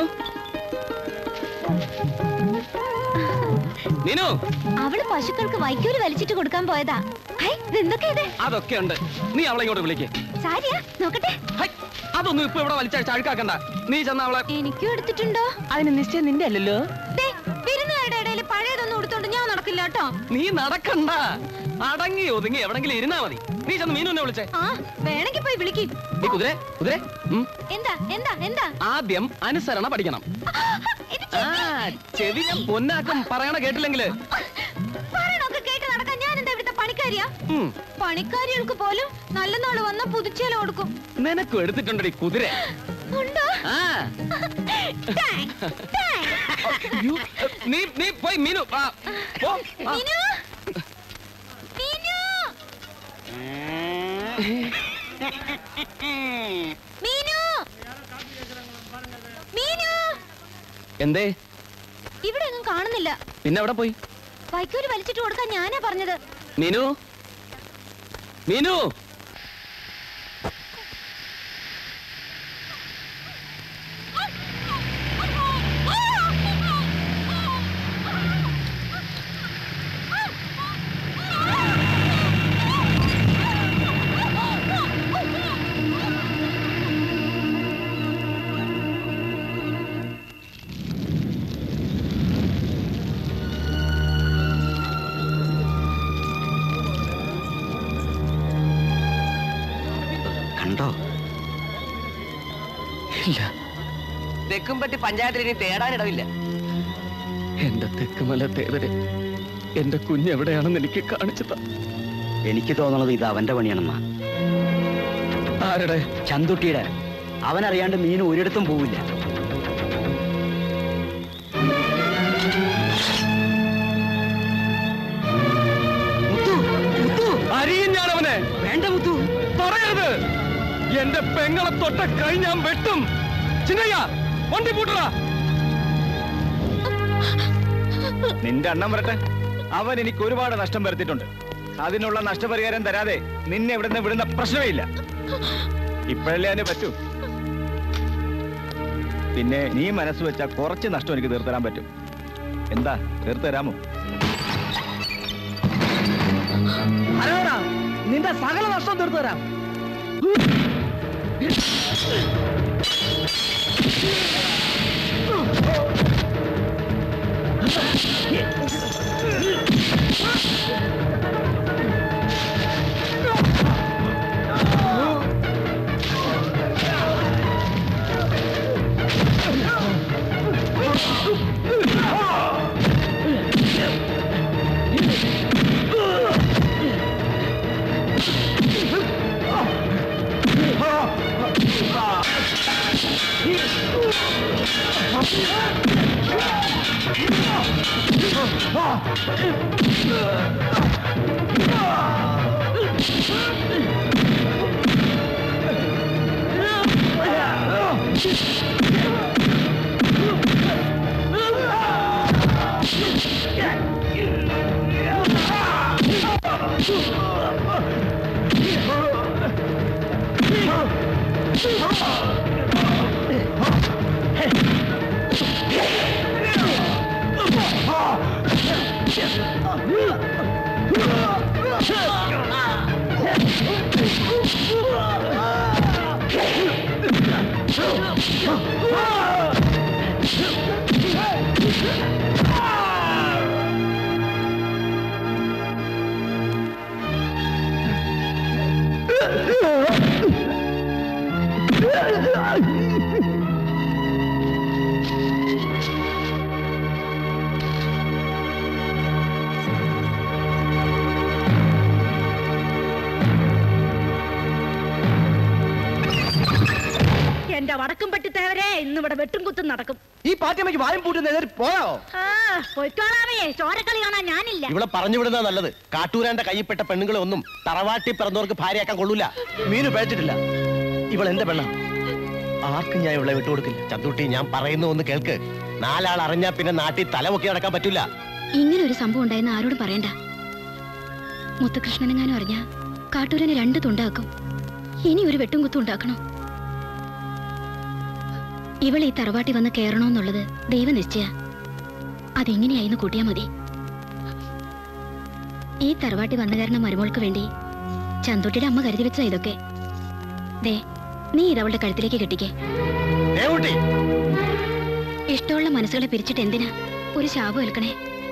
മീനു അവള് പശുക്കൾക്ക് വൈക്കൂര് വലിച്ചിട്ട് കൊടുക്കാൻ പോയതാ ഹൈ, ഇതെന്തൊക്കെ ഇത് അതൊക്കെ ഉണ്ട് നീ അവളെ ഇങ്ങോട്ട് വിളിക്കേ സാരിയാ നോക്കട്ടെ അതൊന്നും ഇപ്പൊ ഇവിടെ വലിച്ചഴിച്ച് അഴുക്കാക്കണ്ട നീ ചെന്ന അവളെ എനിക്കും എടുത്തിട്ടുണ്ടോ അതിന് നിശ്ചയം നിന്റെ അല്ലല്ലോ ദേ, വിരുന്നുകാരുടെ ഇടയിൽ പഴയതൊന്നും എടുത്തോണ്ട് ഞാൻ നടക്കില്ല കേട്ടോ നീ നടക്കണ്ട അടങ്ങി ഒതുങ്ങി എവിടെങ്കിലും ഇരുന്നാ മതി നീ ചെന്ന് മീനുനെ വിളിച്ചേ ആ വേണമെങ്കിൽ പോയി വിളിക്കും നീ കുതിരെ കുതിരെ ഉം. എന്താ എന്താ എന്താ ആദ്യം അനുസരണ പഠിക്കണം ആ ചെവി ഞാൻ പൊന്നാക്കം പറയണ കേട്ടില്ലെങ്കില് പറയണൊക്കെ കേട്ട് നടക്കാൻ ഞാൻ എന്താ ഇവിടുത്തെ പണിക്കാരിയാ ഉം, പണിക്കാരികൾക്ക് പോലും നല്ല നാള് വന്ന പുതുച്ചേല കൊടുക്കും നിനക്കും എടുത്തിട്ടുണ്ടടി കുതിര ഉണ്ടോ ആ അയ്യോ, നീ നീ പോയി മീനു ആ, പോ ആ. മീനു മീനു മീനു മീനു എന്തേ ഇവിടെ ഒന്നും കാണുന്നില്ല പിന്നെ എവിടെ പോയി വൈക്കൂര് വലിച്ചിട്ട് കൊടുക്കാൻ ഞാനാ പറഞ്ഞത് മീനു മീനു കണ്ടോ ഇല്ല തെക്കുംപറ്റി പഞ്ചായത്തിൽ ഇനി തേടാനിടവില്ല എന്റെ തെക്കുമല തേവരെ എന്റെ കുഞ്ഞെവിടെയാണെന്ന് എനിക്ക് കാണിച്ചു താ എനിക്ക് തോന്നുന്നത് ഇത് അവന്റെ പണിയാണെന്നാ ആരുടെ ചന്തുട്ടിയുടെ അവനറിയാണ്ട് മീൻ ഒരിടത്തും പോവില്ല അരിയും ഞാൻ അവനെ വേണ്ട മുത്തു പറയരുത് എന്റെ പെങ്ങളെ തൊട്ട കൈ ഞാൻ വെട്ടും ചിന്നയ്യ വണ്ടി പൂട്ടടാ നിന്റെ അണ്ണം വരട്ടെ അവൻ എനിക്ക് ഒരുപാട് നഷ്ടം വരുത്തിയിട്ടുണ്ട് അതിനുള്ള നഷ്ടപരിഹാരം തരാതെ നിന്നെ ഇവിടുന്ന് വിടുന്ന പ്രശ്നമേ ഇല്ല ഇപ്പോഴല്ലേ അതിന് പറ്റൂ പിന്നെ നീ മനസ്സ് വെച്ചാൽ കുറച്ച് നഷ്ടം എനിക്ക് തീർത്തരാൻ പറ്റും എന്താ തീർത്തു തരാമോ അരോടാ നിന്റെ സകല നഷ്ടം തീർത്തു തരാം എന്റെ വടക്കും പറ്റിത്തേവരെ ഇന്നിവിടെ വെട്ടും കുത്തും നടക്കും ഈ പാറ്റമ്മയ്ക്ക് വായും പൂട്ടുന്ന പോയോ ആ, പൊയ്ക്കോളാമേ ചോരക്കളി കാണാൻ ഞാനില്ല ഇവിടെ പറഞ്ഞു വിടുന്ന നല്ലത് കാട്ടൂരാന്റെ കയ്യിൽപ്പെട്ട പെണ്ണുങ്ങളെ ഒന്നും തറവാട്ടി പിറന്നവർക്ക് ഭാര്യയാക്കാൻ കൊള്ളൂല മീനു പേടിച്ചിട്ടില്ല ഇവൾ എന്റെ പെണ്ണ ആർക്കും ഞാൻ ഇവളെ വിട്ടുകൊടുക്കില്ല ചന്തുട്ടി ഞാൻ പറയുന്ന ഒന്ന് കേൾക്ക് നാലാൾ അറിഞ്ഞാ പിന്നെ നാട്ടിൽ തലമൊക്കെ നടക്കാൻ പറ്റൂല ഇങ്ങനെ ഒരു സംഭവം ഉണ്ടായെന്ന് ആരോടും പറയണ്ട മുത്തുകൃഷ്ണനെങ്ങാനും അറിഞ്ഞ കാട്ടൂരനെ രണ്ട് തുണ്ടാക്കും ഇനി ഒരു വെട്ടും കുത്തും ഉണ്ടാക്കണം ഇവൾ ഈ തറവാട്ടി വന്ന് കയറണോന്നുള്ളത് ദൈവനിശ്ചയ അതെങ്ങനെയായിരുന്നു കൂട്ടിയാ മതി ഈ തറവാട്ടി വന്നു കയറുന്ന മരുമോൾക്ക് വേണ്ടി ചന്തുട്ടിയുടെ അമ്മ കരുതി വെച്ച ഇതൊക്കെ ദേ നീ ഇത് അവളുടെ കഴുത്തിലേക്ക് കെട്ടിക്കേ ഇഷ്ടമുള്ള മനസ്സുകളെ പിരിച്ചിട്ട് എന്തിനാ ഒരു ശാപം ഏൽക്കണേ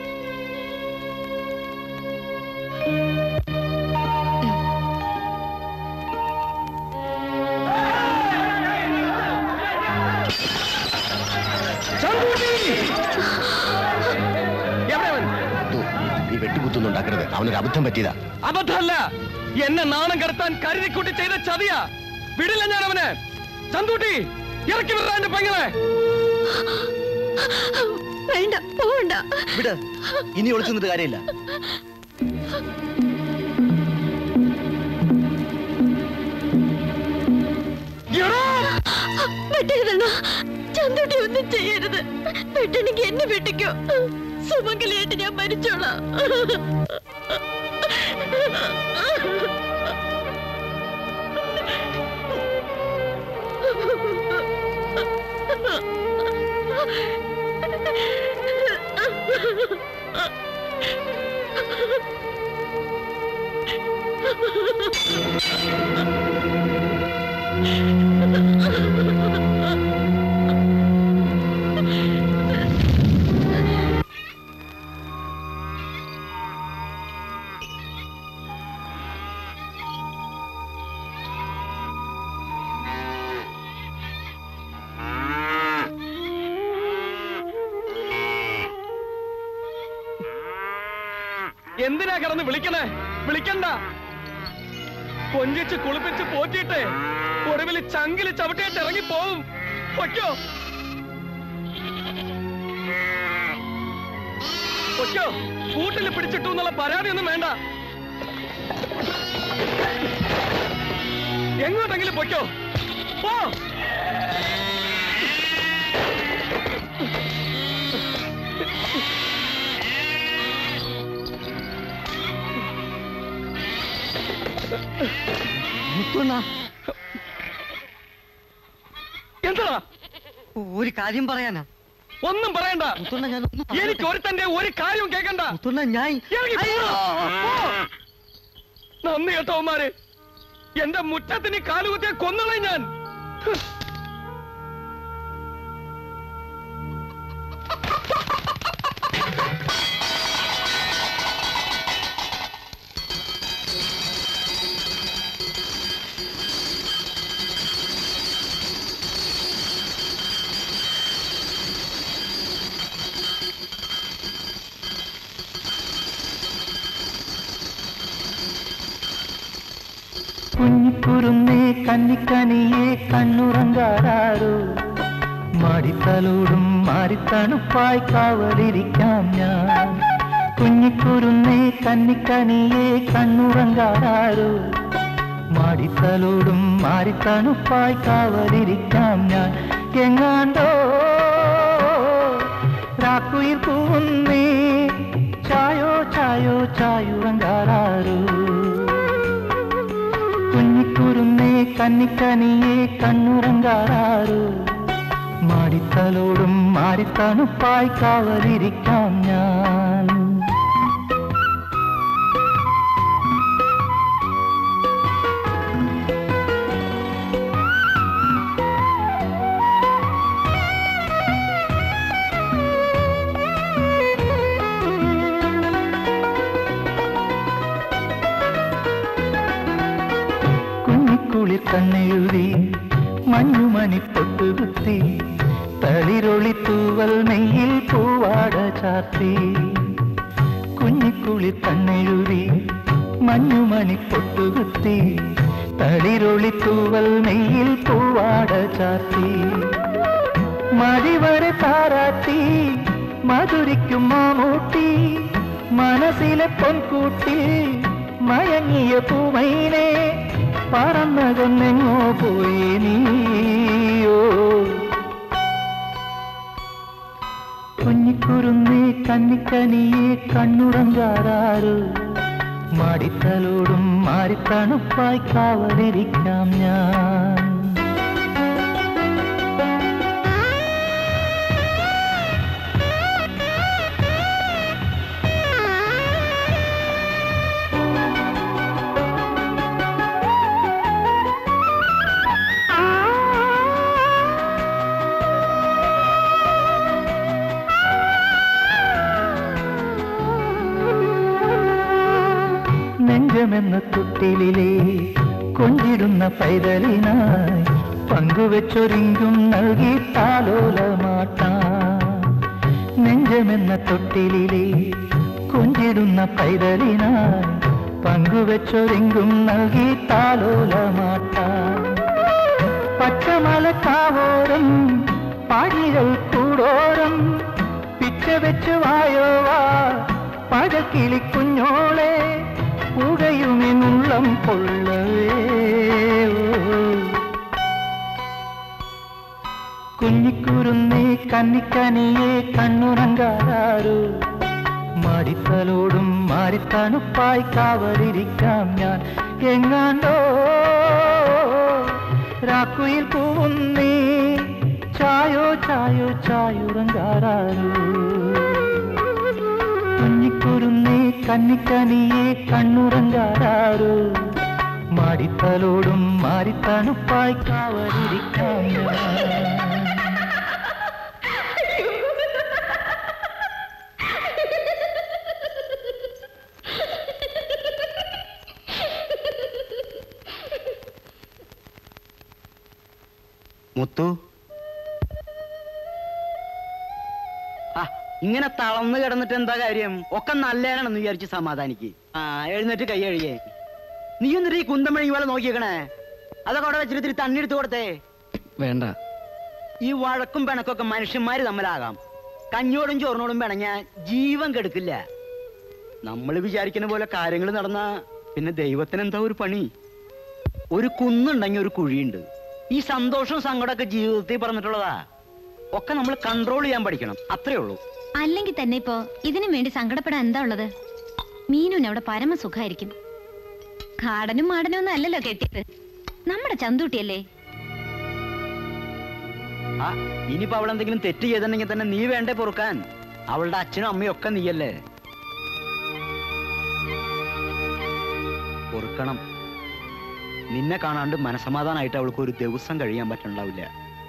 നീ വെട്ടുകുത്തുന്നുണ്ടാക്കരുത് അവനൊരു അബദ്ധം പറ്റിയതാ അബദ്ധമല്ല എന്നെ നാണം കടത്താൻ കരുതിക്കൂട്ടി ചെയ്ത ചതിയാ വിടില്ല ഞാൻ അവന് ചന്തൂട്ടി ഇറക്കി വിടാ എന്റെ പെങ്ങളെ വേണ്ട പോവണ്ട വിട് ഇനി ഒളിച്ചു നിന്നിട്ട് കാര്യമില്ല വെട്ടരുതണ്ണ ചന്തുട്ടി ഒന്നും ചെയ്യരുത് വെട്ടണെങ്കിൽ എന്നെ വെട്ടിക്കോ സുമംഗലിയായിട്ട് ഞാൻ മരിച്ചോളാം എന്തിനാ കിടന്ന് വിളിക്കണേ വിളിക്കണ്ട കൊഞ്ചിച്ച് കുളിപ്പിച്ച് പോറ്റിയിട്ട് ഒടുവിൽ ചങ്കില് ചവിട്ടിയിട്ട് ഇറങ്ങി പോവും പൊയ്ക്കോ പൊയ്ക്കോ കൂട്ടിൽ പിടിച്ചിട്ടു എന്നുള്ള പരാതിയൊന്നും വേണ്ട എങ്ങോട്ടെങ്കിലും പൊയ്ക്കോ പോ എന്താ ഒരു കാര്യം പറയാനാ ഒന്നും പറയണ്ട എനിക്ക് ഒരുത്തന്റെ ഒരു കാര്യവും കേൾക്കണ്ട ഞാൻ ഇറങ്ങി പോ. നന്ദി കേട്ടോമാര് എന്റെ മുറ്റത്തിന് കാലുകുത്തിയ കൊന്നളെ ഞാൻ ഹ്. കുഞ്ഞിക്കുരുന്നേ കന്നിക്കനിയെ കണ്ണുറങ്കാരോ മാടിത്തലോടും മാറിത്തണുപ്പായി കാവലിരിക്കാം ഞാൻ കുഞ്ഞിക്കുരുന്നേ കന്നിക്കനിയെ കണ്ണുറങ്കാരോ മാടിത്തലോടും മാറിത്തണുപ്പായി കാവലിരിക്കാം ഞാൻ എങ്ങാണ്ടോ രാക്കുയിൽ പൂന്നേ ചായോ ചായോ ചായുറങ്കാരോ കുഞ്ഞിക്കുരുന്നേ കന്നിക്കനിയെ കണ്ണുറങ്കാരോ മാടിത്തലോടും മാറിത്തണുപ്പായി കാവലിരിക്കാം ഞാൻ കുഞ്ഞിക്കുളിർ കണ്ണെഴുതി മഞ്ഞുമണി പൊട്ടുകുത്തി തളിരൊളി തൂവൽ നെയ്യിൽ പൂവാട ചാർത്തി കുഞ്ഞിക്കുളിർ കണ്ണെഴുതി മഞ്ഞുമണി പൊട്ടുകുത്തി തളിരൊളി തൂവൽ നെയ്യിൽ പൂവാട ചാർത്തി മടിവരെ താരാട്ടി മധുരിക്കും മാമൂട്ടി മനസ്സിലെ പൊൻകൂട്ടി മയങ്ങിയ പൂമൈനെ പറന്നകന്നെങ്ങോ പോയി നീയോ കുഞ്ഞിക്കുരുന്നേ കന്നിക്കനിയെ കണ്ണുറങ്കാരോ മാടിത്തലോടും മാറിത്തണുപ്പായി കാവലിരിക്കാം ഞാൻ നെഞ്ചമെന്ന തൊട്ടിലിലെ കൊണ്ടിടുന്ന പൈതലിനായി പങ്കുവെച്ചൊരിങ്കും നൽകി താലോലമാട്ടാം നെഞ്ചമെന്ന തൊട്ടിലിലെ കൊണ്ടിടുന്ന പൈതലിനായി പങ്കുവെച്ചൊരിങ്കും നൽകി താലോലമാട്ടാം പച്ചമലക്കാവോരം പാഴികൾ കൂടോരം പിച്ച വെച്ച് വായോവാ പഴക്കിളി കുഞ്ഞോളെ പുകയുമെന്നുള്ളം കൊള്ളവേ കുഞ്ഞിക്കുരുന്നേ കന്നിക്കനിയെ കണ്ണുറങ്കാരോ മാടിത്തലോടും മാറിത്തണുപ്പായി കാവലിരിക്കാം ഞാൻ എങ്ങാണ്ടോ രാക്കുയിൽ പൂവുന്നേ ചായോ ചായോ ചായുറങ്കാരോ കുഞ്ഞിക്കുരുന്നേ കന്നിക്കനിയെ കണ്ണുറങ്കാരോ മാടിത്തലോടും മാറിത്തണുപ്പായി കാവലിരിക്കാം ഞാൻ മുത്തു ആ ഇങ്ങനെ തളർന്നു കിടന്നിട്ട് എന്താ കാര്യം ഒക്കെ നല്ലതാണെന്ന് വിചാരിച്ച് സമാധാനിക്ക് ആ എഴുന്നേറ്റ് കൈ കഴിയേ നീ എന്നിട്ട് ഈ കുന്തമഴി പോലെ നോക്കിയേക്കണേ അതൊക്കെ അവിടെ വെച്ചിട്ട് ഇത്തിരി തണ്ണി എടുത്ത് കൊടുത്തേ വേണ്ട ഈ വഴക്കും പിണക്കൊക്കെ മനുഷ്യന്മാര് തമ്മിലാകാം കഞ്ഞോടും ചോറിനോടും പിണങ്ങ ജീവൻ കെടുക്കില്ല നമ്മൾ വിചാരിക്കുന്ന പോലെ കാര്യങ്ങൾ നടന്ന പിന്നെ ദൈവത്തിന് എന്താ ഒരു പണി ഒരു കുന്നുണ്ടെങ്കിൽ ഒരു കുഴിയുണ്ട് ഈ സന്തോഷവും സങ്കടമൊക്കെ ജീവിതത്തിൽ പറഞ്ഞിട്ടുള്ളതാ ഒക്കെ നമ്മൾ കൺട്രോൾ ചെയ്യാൻ പഠിക്കണം അത്രേ ഉള്ളൂ അല്ലെങ്കിൽ തന്നെ ഇപ്പോ ഇതിനു വേണ്ടി സങ്കടപ്പെടാൻ എന്താ ഉള്ളത് മീനുവിന് അവിടെ പരമസുഖായിരിക്കും കാടനും മാടനും ഒന്നും അല്ലല്ലോ കെട്ടിയത് നമ്മുടെ ചന്തൂട്ടിയല്ലേ ആ ഇനിയിപ്പോ അവൾ എന്തെങ്കിലും തെറ്റ് ചെയ്തിട്ടുണ്ടെങ്കിൽ തന്നെ നീ വേണ്ടേ പൊറുക്കാൻ അവളുടെ അച്ഛനും അമ്മയും ഒക്കെ നീയല്ലേ പൊറുക്കണം നിന്നെ കാണാണ്ട് മനസമാധാനായിട്ട് അവൾക്ക് ഒരു ദിവസം കഴിയാൻ പറ്റണ്ടാവില്ല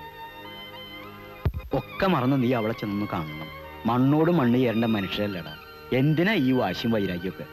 ഒക്കെ മറന്ന് നീ അവളെ ചെന്ന് കാണണം മണ്ണോട് മണ്ണ് ചേരേണ്ട മനുഷ്യരല്ലടാ എന്തിനാ ഈ വാശിയും വൈരാഗ്യമൊക്കെ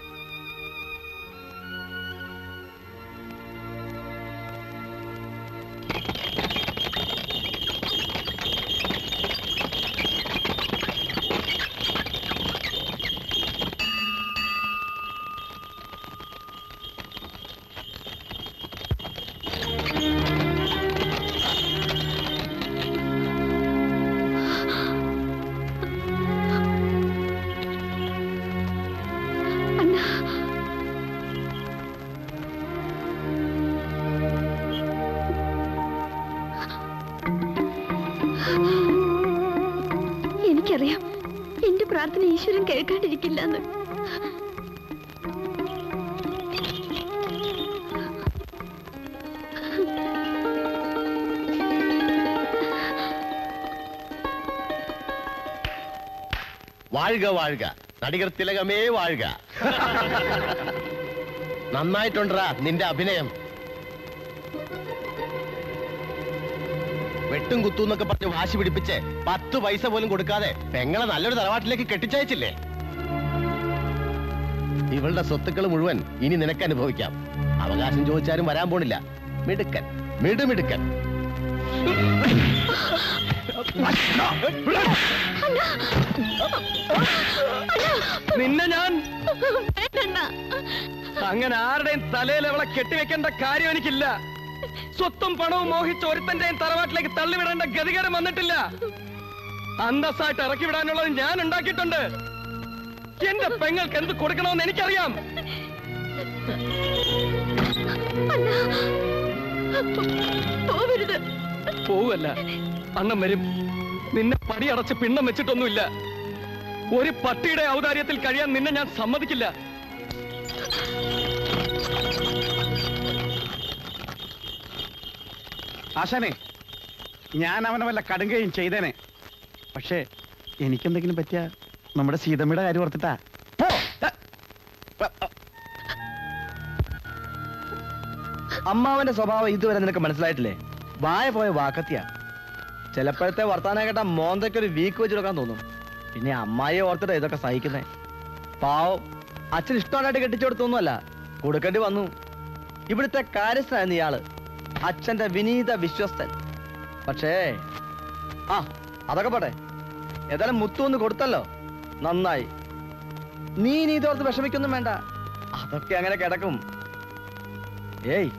എനിക്കറിയാം എന്റെ പ്രാർത്ഥന ഈശ്വരൻ കേൾക്കാണ്ടിരിക്കില്ല എന്ന് വാഴുക വാഴുക നടികർ തിലകമേ വാഴുക നന്നായിട്ടുണ്ടാ നിന്റെ അഭിനയം വെട്ടും കുത്തും എന്നൊക്കെ പറഞ്ഞ് വാശി പിടിപ്പിച്ച് പത്ത് പൈസ പോലും കൊടുക്കാതെ പെങ്ങളെ നല്ലൊരു തറവാട്ടിലേക്ക് കെട്ടിച്ചയച്ചില്ലേ ഇവളുടെ സ്വത്തുക്കൾ മുഴുവൻ ഇനി നിനക്ക് അനുഭവിക്കാം അവകാശം ചോദിച്ചാലും വരാൻ പോണില്ല മിടുക്കൻ മിടുമിടുക്കൻ നിന്നെ ഞാൻ വേണ്ടണ്ണ. അങ്ങനെ ആരുടെയും തലയിൽ അവളെ കെട്ടിവെക്കേണ്ട കാര്യം എനിക്കില്ല സ്വത്തും പണവും മോഹിച്ച് ഒരുത്തന്റെയും തറവാട്ടിലേക്ക് തള്ളിവിടേണ്ട ഗതികേട് വന്നിട്ടില്ല അന്തസ്സായിട്ട് ഇറക്കി വിടാനുള്ളത് ഞാൻ ഉണ്ടാക്കിയിട്ടുണ്ട് എന്റെ പെങ്ങൾക്ക് എന്ത് കൊടുക്കണമെന്ന് എനിക്കറിയാം പോവരുത് പോവല്ല അണ്ണം വരും നിന്നെ പടിയടച്ച് പിണ്ണം വെച്ചിട്ടൊന്നുമില്ല ഒരു പട്ടിയുടെ ഔദാര്യത്തിൽ കഴിയാൻ നിന്നെ ഞാൻ സമ്മതിക്കില്ല ആശാനെ ഞാൻ അവനെ വല്ല കടുങ്കയും ചെയ്തേനെ പക്ഷേ എനിക്കെന്തെങ്കിലും പറ്റിയ നമ്മുടെ സീതമ്മയുടെ കാര്യം ഓർത്തിട്ടാ അമ്മാവന്റെ സ്വഭാവം ഇതുവരെ നിനക്ക് മനസ്സിലായിട്ടില്ലേ വായ പോയ വാക്കത്തിയാ ചിലപ്പോഴത്തെ വർത്താനം കേട്ട മോന്തയ്ക്ക് ഒരു വീക്ക് വെച്ച് കൊടുക്കാൻ തോന്നും പിന്നെ അമ്മായിയെ ഓർത്തിട്ട് ഇതൊക്കെ സഹിക്കുന്നേ പാവം അച്ഛൻ ഇഷ്ടമായിട്ട് കെട്ടിച്ചു കൊടുത്തൊന്നുമല്ല കൊടുക്കേണ്ടി വന്നു ഇവിടുത്തെ കാര്യസ്ഥനായിരുന്നു ഇയാള് അച്ഛന്റെ വിനീത വിശ്വസ്തൻ പക്ഷേ ആ അതൊക്കെ പോട്ടെ ഏതായാലും മുത്തു ഒന്ന് കൊടുത്തല്ലോ നന്നായി നീ നീ ഇതോർത്ത് വിഷമിക്കൊന്നും വേണ്ട അതൊക്കെ അങ്ങനെ കിടക്കും ഏയ്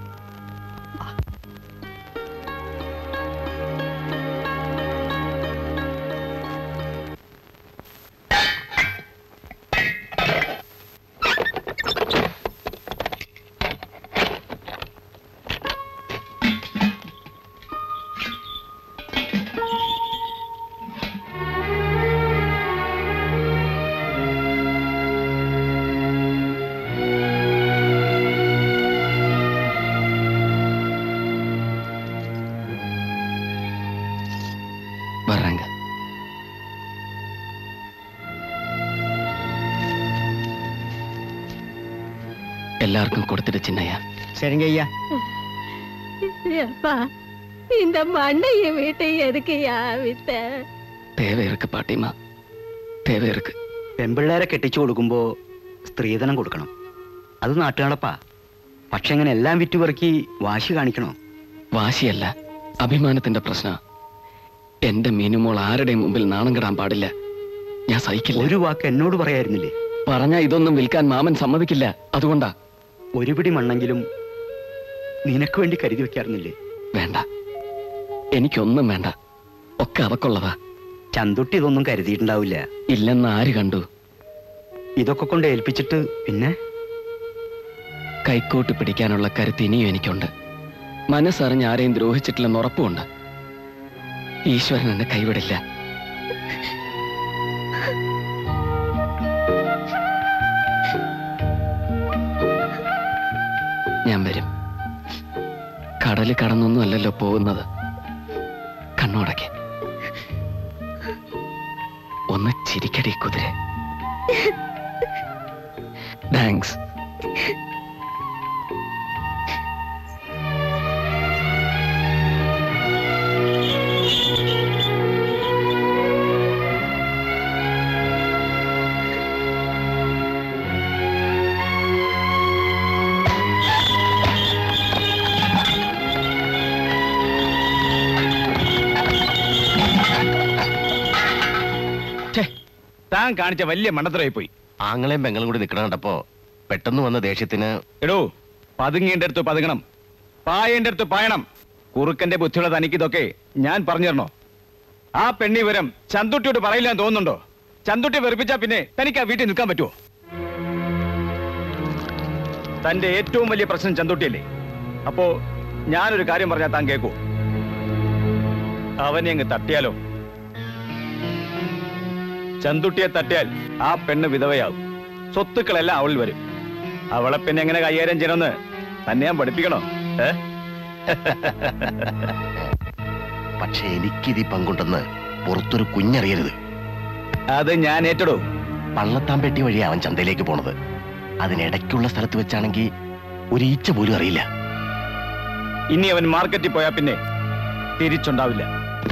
வர்றாங்க எல்லாருக்கும் கொடுத்துட்டு சின்னையா சரிங்க ஐயா அப்பா இந்த மண்ணைய வீட்டை எதுக்குயா வித்த தேவை இருக்கு பாட்டிமா தேவை இருக்கு പെൺപിള്ളേരെ കെട്ടിച്ചു കൊടുക്കുമ്പോ സ്ത്രീധനം കൊടുക്കണം അത് നാട്ടുകാണപ്പാ പക്ഷെ ഇങ്ങനെ എല്ലാം വിറ്റുപെറുക്കി വാശി കാണിക്കണോ വാശിയല്ല അഭിമാനത്തിന്റെ പ്രശ്ന എന്റെ മീനുമോൾ ആരുടെയും മുമ്പിൽ നാണം കെടാൻ പാടില്ല ഞാൻ സഹിക്കില്ല ഒരു വാക്ക് എന്നോട് പറയായിരുന്നില്ലേ പറഞ്ഞ ഇതൊന്നും വിൽക്കാൻ മാമൻ സമ്മതിക്കില്ല അതുകൊണ്ടാ ഒരു പിടി മണ്ണെങ്കിലും നിനക്ക് വേണ്ടി കരുതി വെക്കാറുന്നില്ലേ വേണ്ട എനിക്കൊന്നും വേണ്ട ഒക്കെ അവക്കുള്ളതാ ചന്തുട്ടി ഇതൊന്നും കരുതിയിട്ടുണ്ടാവില്ല ഇല്ലെന്ന് ആര് കണ്ടു ഇതൊക്കെ കൊണ്ട് ഏൽപ്പിച്ചിട്ട് പിന്നെ കൈക്കോട്ട് പിടിക്കാനുള്ള കരുത്ത് ഇനിയും എനിക്കുണ്ട് മനസ്സറിഞ്ഞ് ആരെയും ദ്രോഹിച്ചിട്ടില്ലെന്ന് ഉറപ്പുണ്ട് ഈശ്വരൻ എന്നെ കൈവിടില്ല ഞാൻ വരും കടല് കടന്നൊന്നും അല്ലല്ലോ പോകുന്നത് കണ്ണോടക്കെ ഒന്ന് ചിരിക്കടി കുതിര താങ്ക്സ് താൻ കാണിച്ച വലിയ മണ്ടത്തരമായി പോയി ആങ്ങളെയും പെങ്ങളും കൂടി നിൽക്കണ കണ്ടപ്പോ പെട്ടെന്ന് വന്ന ദേഷ്യത്തിന് എടോ പതുങ്ങേണ്ട അടുത്ത് പതുങ്ങണം പായേണ്ട അടുത്ത് പായണം കുറുക്കന്റെ ബുദ്ധിയുള്ള തനിക്ക് ഇതൊക്കെ ഞാൻ പറഞ്ഞു തരണോ ആ പെണ്ണി വിവരം ചന്തുട്ടിയോട് പറയില്ല എന്ന് തോന്നുന്നുണ്ടോ ചന്തുട്ടി വെറുപ്പിച്ചാ പിന്നെ തനിക്ക് ആ വീട്ടിൽ നിൽക്കാൻ പറ്റുമോ തന്റെ ഏറ്റവും വലിയ പ്രശ്നം ചന്തുട്ടിയല്ലേ അപ്പോ ഞാനൊരു കാര്യം പറഞ്ഞാൽ താൻ കേൾക്കൂ അവനെ അങ്ങ് തട്ടിയാലോ ചന്തുട്ടിയെ തട്ടിയാൽ ആ പെണ്ണ് വിധവയാവും സ്വത്തുക്കളെല്ലാം അവളിൽ വരും അവളെ പിന്നെ എങ്ങനെ കൈകാര്യം ചെയ്യണമെന്ന് തന്നെ ഞാൻ പഠിപ്പിക്കണോ ഏ പക്ഷെ എനിക്കിതി പങ്കുണ്ടെന്ന് പുറത്തൊരു കുഞ്ഞറിയരുത് അത് ഞാൻ ഏറ്റെടൂ പള്ളത്താമ്പെട്ടി വഴിയാ അവൻ ചന്തയിലേക്ക് പോണത് അതിനിടയ്ക്കുള്ള സ്ഥലത്ത് വെച്ചാണെങ്കിൽ ഒരു ഈച്ച പോലും അറിയില്ല ഇനി അവൻ മാർക്കറ്റിൽ പോയാ പിന്നെ തിരിച്ചുണ്ടാവില്ല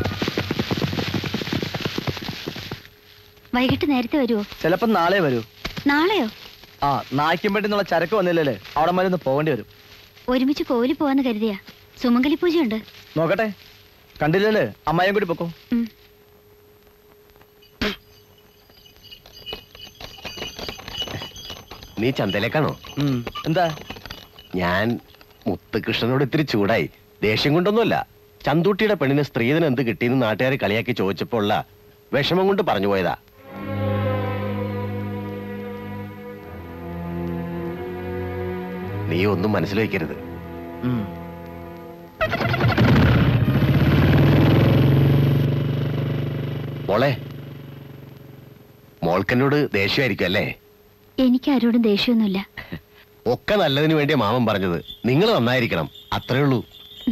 വൈകിട്ട് നേരത്തെ വരുമോ ചിലപ്പോ നാളെ വരൂ നാളെയോ ആ നായ്ക്കുംപേട്ടി എന്നുള്ള ചരക്ക് വന്നില്ലല്ലേ അവിടെ വരെ ഒന്ന് പോകേണ്ടി വരും ഒരുമിച്ച് കോലി പോവാന്ന് കരുതിയാ സുമംഗലി പൂജയുണ്ട് നോക്കട്ടെ കണ്ടില്ലല്ലേ അമ്മായും കൂടി പൊക്കോ നീ ചന്തയിലേക്കാണോ എന്താ ഞാൻ മുത്തുകൃഷ്ണനോട് ഇത്തിരി ചൂടായി ദേഷ്യം കൊണ്ടൊന്നുമല്ല ചന്തൂട്ടിയുടെ പെണ്ണിന് സ്ത്രീധനം എന്ത് കിട്ടിയെന്ന് നാട്ടുകാരെ കളിയാക്കി ചോദിച്ചപ്പോൾ ഉള്ള വിഷമം കൊണ്ട് പറഞ്ഞു പോയതാ നീ ഒന്നും മനസ്സിൽ വയ്ക്കരുത് മോളെ മോൾക്കെന്നോട് ദേഷ്യമായിരിക്കും അല്ലേ എനിക്ക് ആരോടും ദേഷ്യമൊന്നുമില്ല ഒക്കെ നല്ലതിന് വേണ്ടിയാ മാമൻ പറഞ്ഞത് നിങ്ങൾ നന്നായിരിക്കണം അത്രേ ഉള്ളൂ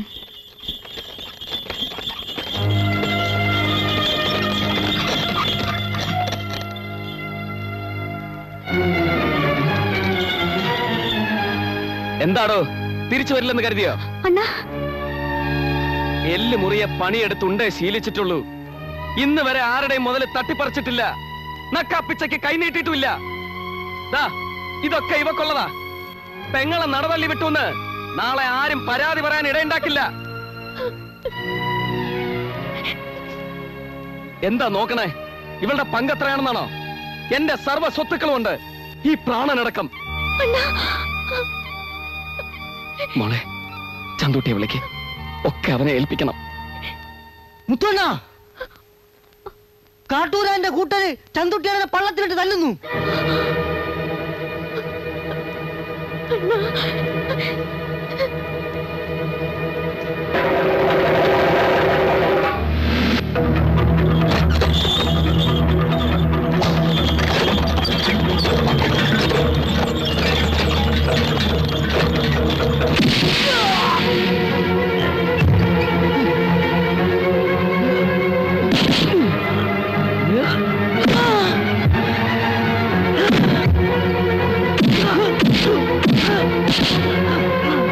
എന്താടോ തിരിച്ചു വരില്ലെന്ന് കരുതിയോ അണ്ണാ എല്ല് മുറിയെ പണിയെടുത്തുണ്ടേ ശീലിച്ചിട്ടുള്ളൂ ഇന്ന് വരെ ആരുടെയും മുതൽ തട്ടിപ്പറിച്ചിട്ടില്ല നക്കാപ്പിച്ചയ്ക്ക് കൈനീട്ടിട്ടുമില്ല ദാ ഇതൊക്കെ ഇവക്കുള്ളതാ പെങ്ങളെ നടവള്ളി വിട്ടുന്ന് നാളെ ആരും പരാതി പറയാൻ ഇടയുണ്ടാക്കില്ല എന്താ നോക്കണേ ഇവളുടെ പങ്കെത്രയാണെന്നാണോ എന്റെ സർവ്വ സ്വത്തുക്കളും ഉണ്ട് ഈ പ്രാണനടക്കം മോളെ ചന്തൂട്ടിയെ വിളിക്ക് ഒക്കെ അവനെ ഏൽപ്പിക്കണം മുത്തുവണ്ണ കാട്ടൂരാന്റെ കൂട്ടര് ചന്തുട്ടിയുടെ പള്ളത്തിലിട്ട് തല്ലുന്നു Ah!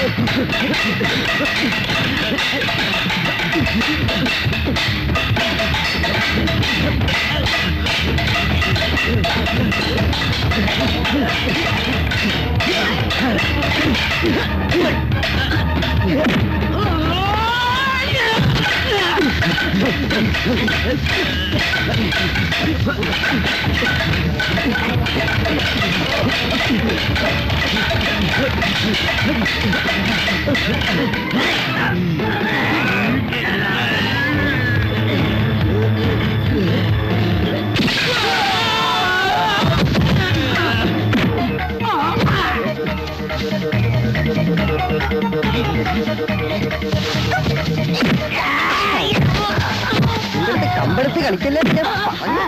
കമ്പെടുത്ത് കളിക്കല്ലേ പിന്നെ പറഞ്ഞു.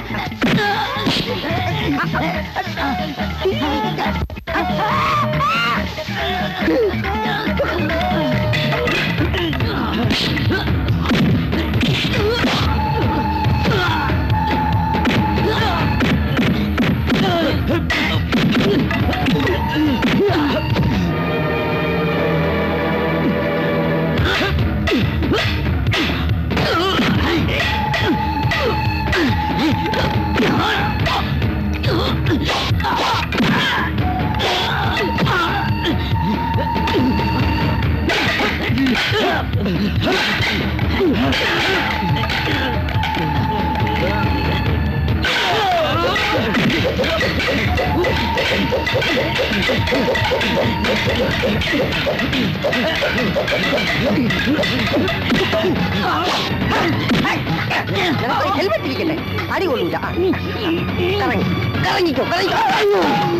ഹെൽമെറ്റ് ഇരിക്കട്ടെ അടി കൊള്ളൂല ആ. കറങ്ങി കറങ്ങിക്കോ കറങ്ങിക്കോ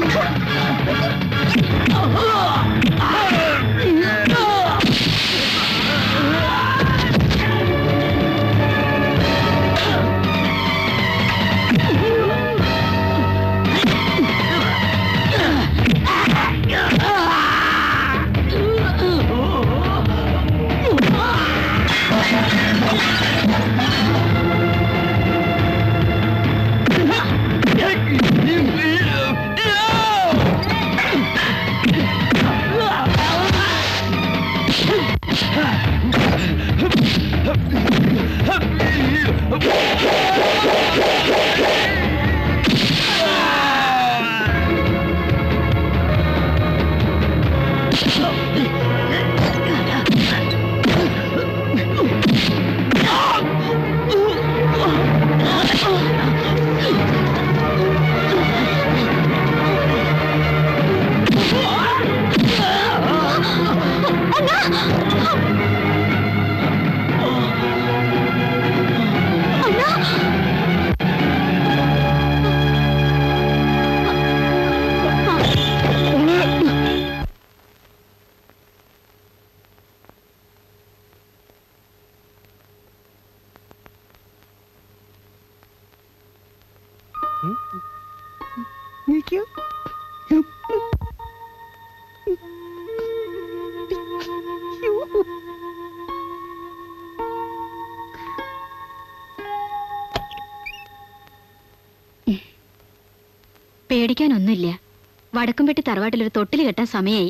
പേടിക്കാനൊന്നുമില്ല വടക്കുംപെട്ടി തറവാട്ടിൽ ഒരു തൊട്ടിൽ കെട്ടാൻ സമയായി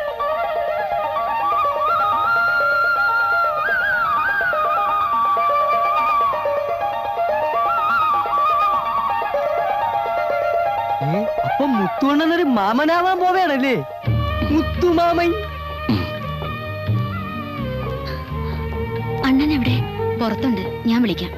ഏ, അപ്പൊ മുത്തുവണ്ണനൊരു മാമനാവാൻ പോവേണല്ലേ മുത്തുമാമൻ അണ്ണൻ എവിടെ പുറത്തുണ്ട് ഞാൻ വിളിക്കാം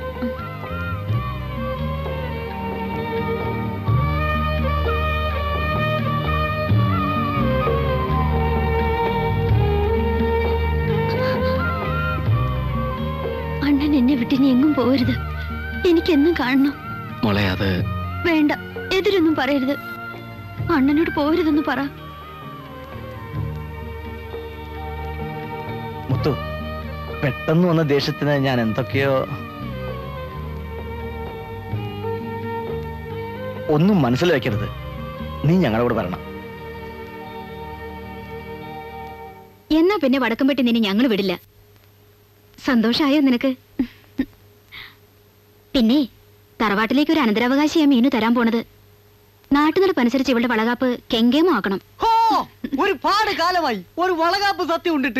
അണ്ണൻ എന്നെ വിട്ട് ഇനി എങ്ങും പോകരുത് എനിക്കെന്നും കാണണം മോളെ അത് വേണ്ട എതിരൊന്നും പറയരുത് അണ്ണനോട് പോകരുതെന്ന് പറ മുത്തു പെട്ടെന്ന് വന്ന ദേഷ്യത്തിന് ഞാൻ എന്തൊക്കെയോ ഒന്നും മനസ്സിൽ വെക്കരുത് നീ ഞങ്ങളുടെ കൂടെ വരണം എന്നാ പിന്നെ വടക്കം പെട്ടി നിന്നെ ഞങ്ങൾ വിടില്ല സന്തോഷായോ നിനക്ക് പിന്നെ തറവാട്ടിലേക്ക് ഒരു അനന്തരാവകാശിയാ മീനു തരാൻ പോണത് നാട്ടുനടപ്പനുസരിച്ച് ഇവളുടെ വളകാപ്പ് കെങ്കേമോ ആക്കണം ഒരുപാട് കാലമായി ഒരു വളകാപ്പ് സത്യം ഉണ്ടിട്ട്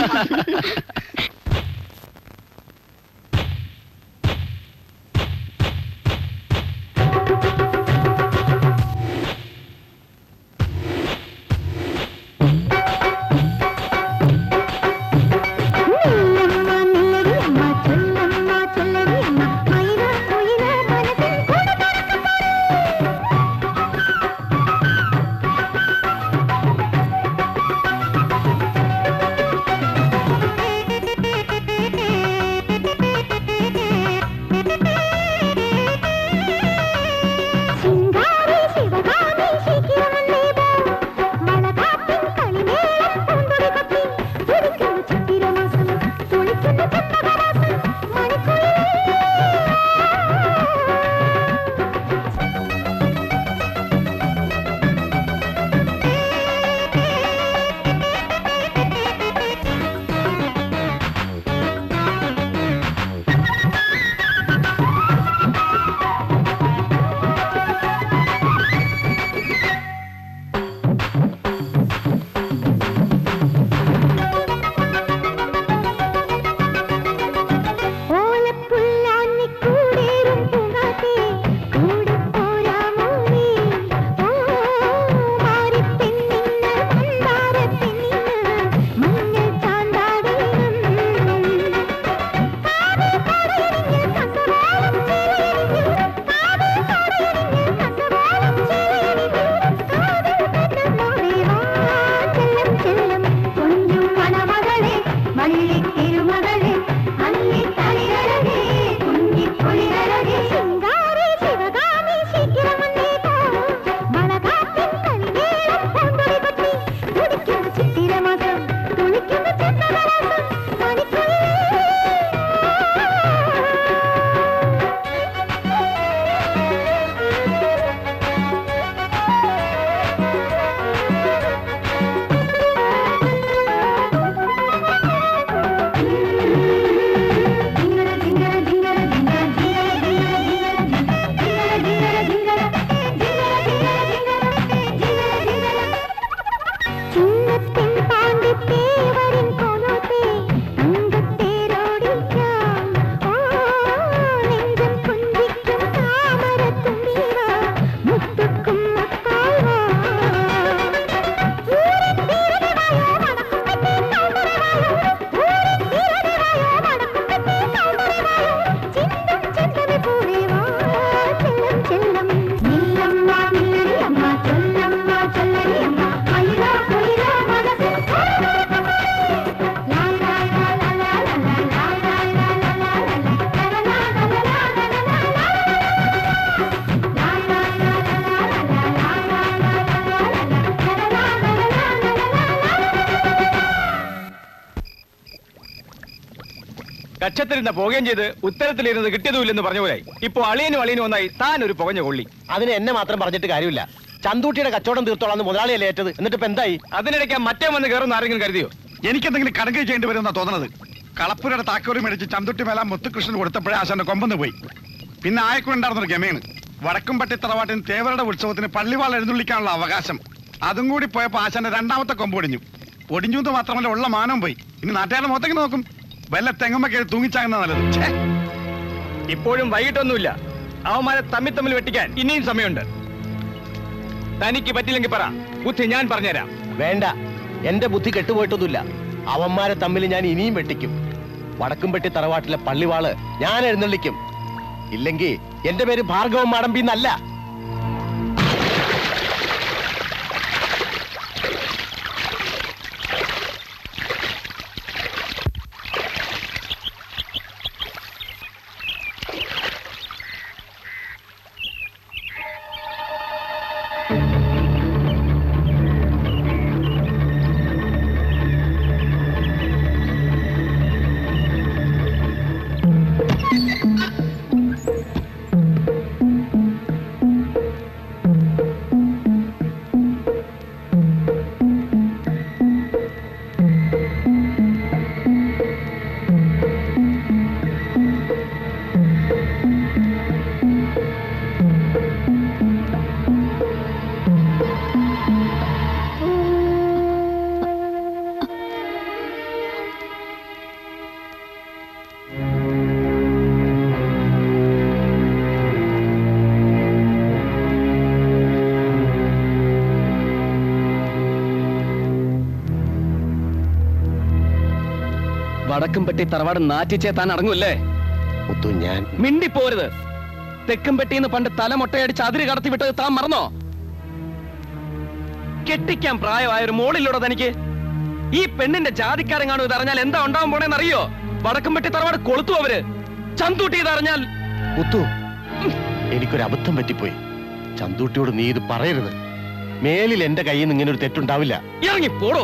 കക്ഷത്തിരുന്ന പോകുകയും ചെയ്ത് ഉത്തരത്തിലിരുന്ന് കിട്ടിയതുമില്ലെന്ന് പറഞ്ഞ പോലെ ഇപ്പൊ അളിയനും അളിയനും ഒന്നായി താൻ ഒരു പുകഞ്ഞ കൊള്ളി അതിന് എന്നെ മാത്രം പറഞ്ഞിട്ട് കാര്യമില്ല ചന്തൂട്ടിയുടെ കച്ചവടം തീർത്തോളാന്ന് മുതലാളിയല്ലേ ഏറ്റത് എന്നിട്ട് ഇപ്പൊ എന്തായി അതിനിടയ്ക്ക് മറ്റേ വന്ന് കയറുന്ന ആരെങ്കിലും കരുതിയോ എനിക്കെന്തെങ്കിലും കണക്ക് ചെയ്യേണ്ടി വരുമെന്നാ തോന്നണത് കളപ്പുരയുടെ താക്കോറി മേടിച്ച് ചന്തുട്ടി മേല മുത്തുകൃഷ്ണൻ കൊടുത്തപ്പോഴേ ആശാന്റെ കൊമ്പന്ന് പോയി പിന്നെ ആയക്കുണ്ടായിരുന്നൊരു ഗമയാണ് വടക്കുംപട്ടി തറവാട്ടിന് തേവരുടെ ഉത്സവത്തിന് പള്ളിവാൾ എഴുന്നള്ളിക്കാനുള്ള അവകാശം അതും കൂടി പോയപ്പോ ആശാന്റെ രണ്ടാമത്തെ കൊമ്പ് ഒടിഞ്ഞു ഒടിഞ്ഞു എന്ന് മാത്രമല്ല ഉള്ള മാനം പോയി ഇനി നാട്ടുകാരുടെ മുഖത്തേക്ക് നോക്കും വല്ല തെങ്ങമ്മ തൂങ്ങിച്ചാകുന്ന നല്ലത് ഛേ ഇപ്പോഴും വൈകിട്ടൊന്നുമില്ല അവന്മാരെ തമ്മിൽ തമ്മിൽ വെട്ടിക്കാൻ ഇനിയും സമയമുണ്ട് തനിക്ക് പറ്റില്ലെങ്കിൽ പറ ബുദ്ധി ഞാൻ പറഞ്ഞുതരാം വേണ്ട എന്റെ ബുദ്ധി കെട്ടുപോയിട്ടൊന്നുമില്ല അവന്മാരെ തമ്മിൽ ഞാൻ ഇനിയും വെട്ടിക്കും വടക്കുംപെട്ടി തറവാട്ടിലെ പള്ളിവാള് ഞാൻ എഴുന്നള്ളിക്കും ഇല്ലെങ്കിൽ എന്റെ പേര് ഭാർഗവൻ മാടമ്പി എന്നല്ല വടക്കുംപെട്ടി തറവാട് നാറ്റിച്ചേ താൻ അടങ്ങൂല്ലേ മുത്തു ഞാൻ മിണ്ടിപ്പോരുത് തെക്കുംപെട്ടിന്ന് പണ്ട് തലമൊട്ടയടിച്ച് അതിര് കടത്തി വിട്ടത് താൻ മറന്നോ കെട്ടിക്കാൻ പ്രായമായ ഒരു മോളിലൂടെ തനിക്ക് ഈ പെണ്ണിന്റെ ജാതിക്കാരൻ കാണും ഇതറിഞ്ഞാൽ എന്താ ഉണ്ടാവാൻ പോണേന്ന് അറിയോ വടക്കുംപെട്ടി തറവാട് കൊളുത്തു അവര് ചന്തൂട്ടി ഇതറിഞ്ഞാൽ മുത്തു എനിക്കൊരു അബദ്ധം പറ്റിപ്പോയി ചന്തൂട്ടിയോട് നീ ഇത് പറയരുത് മേലിൽ എന്റെ കയ്യിൽ നിന്ന് ഇങ്ങനെ ഒരു തെറ്റുണ്ടാവില്ല ഇറങ്ങി പോടോ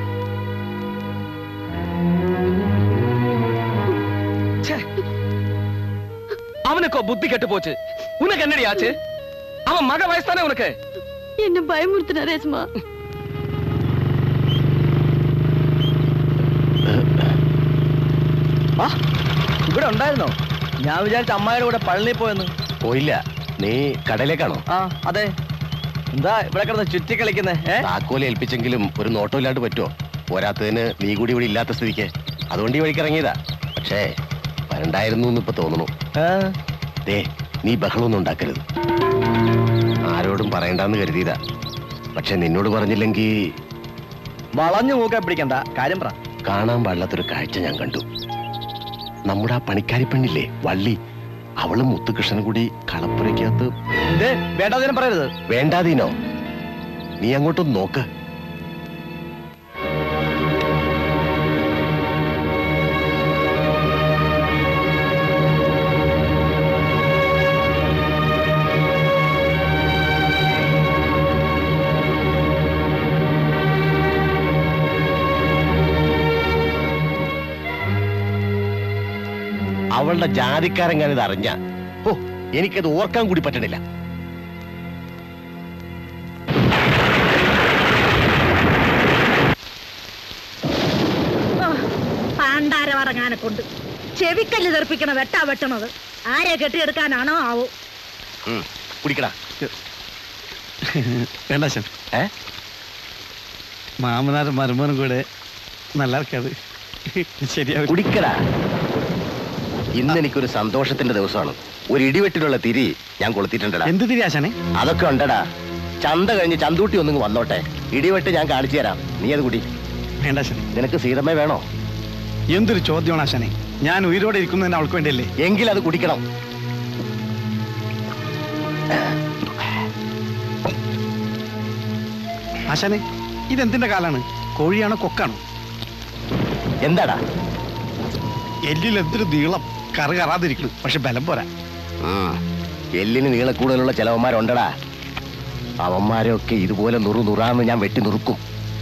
ഛേ. அவனுக்கோ புத்தி கெட்டு போச்சு உனக்கு என்னடி ஆச்சு அவன் மக வயசு தானே உனக்கு എന്നെ ഭയമുറുത്തുന്ന രേസ്മ ആ ഇവിടെ ഉണ്ടായിരുന്നോ ഞാൻ വിചാരിച്ച അമ്മായിയുടെ കൂടെ പള്ളി പോയെന്ന് പോയില്ല നീ കടയിലേക്കാണോ ആ അതെ എന്താ ഇവിടെ കിടന്ന് ചുറ്റി കളിക്കുന്നേ ഏ താക്കോല് ഏൽപ്പിച്ചെങ്കിലും ഒരു നോട്ടം ഇല്ലാണ്ട് പറ്റുമോ പോരാത്തതിന് നീ കൂടി ഇവിടെ ഇല്ലാത്ത സ്ഥിതിക്ക് അതുകൊണ്ട് ഈ വഴിക്ക് ഇറങ്ങിയതാ പക്ഷേ വരണ്ടായിരുന്നു എന്ന് ഇപ്പൊ തോന്നുന്നു ദേ നീ ബഹളമൊന്നും ഉണ്ടാക്കരുത് ആരോടും പറയണ്ടെന്ന് കരുതിയതാ പക്ഷെ നിന്നോട് പറഞ്ഞില്ലെങ്കിൽ വളഞ്ഞു മൂക്കെ പിടിക്കണ്ട കാര്യം പറ കാണാൻ പാടില്ലാത്തൊരു കാഴ്ച ഞാൻ കണ്ടു നമ്മുടെ ആ പണിക്കാരി പെണ്ണില്ലേ വള്ളി അവളും മുത്തുകൃഷ്ണനും കൂടി കളപ്പുരയ്ക്കകത്ത് വേണ്ടാതിനും പറയരുത് വേണ്ടാതീനോ നീ അങ്ങോട്ടൊന്ന് നോക്ക് അവളുടെ ജാതിക്കാരൻ ഞാനിത് അറിഞ്ഞ ഓ എനിക്കത് ഓർക്കാൻ കൂടി പറ്റണില്ല പാണ്ടാരവറങ്ങാനെ കൊണ്ട് ചെവിക്കല്ല് തെറിപ്പിക്കണ വെട്ടാ വെട്ടണത് ആരെ കെട്ടിയെടുക്കാനാണോ ആവോ ഉം, കുടിക്കടാ വേണ്ട അച്ഛൻ ഏ മാമനാർ മരുമോനും കൂടെ നല്ല ഇരിക്കാது ശരിയാ കുടിക്കടാ ഇന്ന് എനിക്കൊരു സന്തോഷത്തിന്റെ ദിവസമാണ് ഒരു ഇടിവെട്ടിലുള്ള തിരി ഞാൻ കൊളുത്തിട്ടുണ്ടടാ എന്ത് തിരി ആശാനെ അതൊക്കെ ഉണ്ടടാ ചന്ത കഴിഞ്ഞ് ചന്തൂട്ടി ഒന്നും വന്നോട്ടെ ഇടിവെട്ട് ഞാൻ കാണിച്ചു തരാം നീ അത് കുടി വേണ്ട അച്ഛനെ നിനക്ക് സീതമ്മ വേണോ എന്തൊരു ചോദ്യമാണ് ആശാനെ ഞാൻ ഉയരോടെ ഇരിക്കുന്നതിന് അവൾക്ക് വേണ്ടിയല്ലേ എങ്കിൽ അത് കുടിക്കണം ആശാനെ ഇതെന്തിന്റെ കാലാണ് കോഴിയാണോ കൊക്കാണോ എന്താടാ എല്ലിൽ എന്തൊരു നീളം കറ് കറാതിരിക്കണം പക്ഷെ ബലം പോരാ ഉം. എല്ലിന് നീളക്കൂടുതലുള്ള ചിലവന്മാരുണ്ടടാ അവന്മാരെയൊക്കെ ഇതുപോലെ നുറു നുറാന്ന് ഞാൻ വെട്ടി നുറുക്കും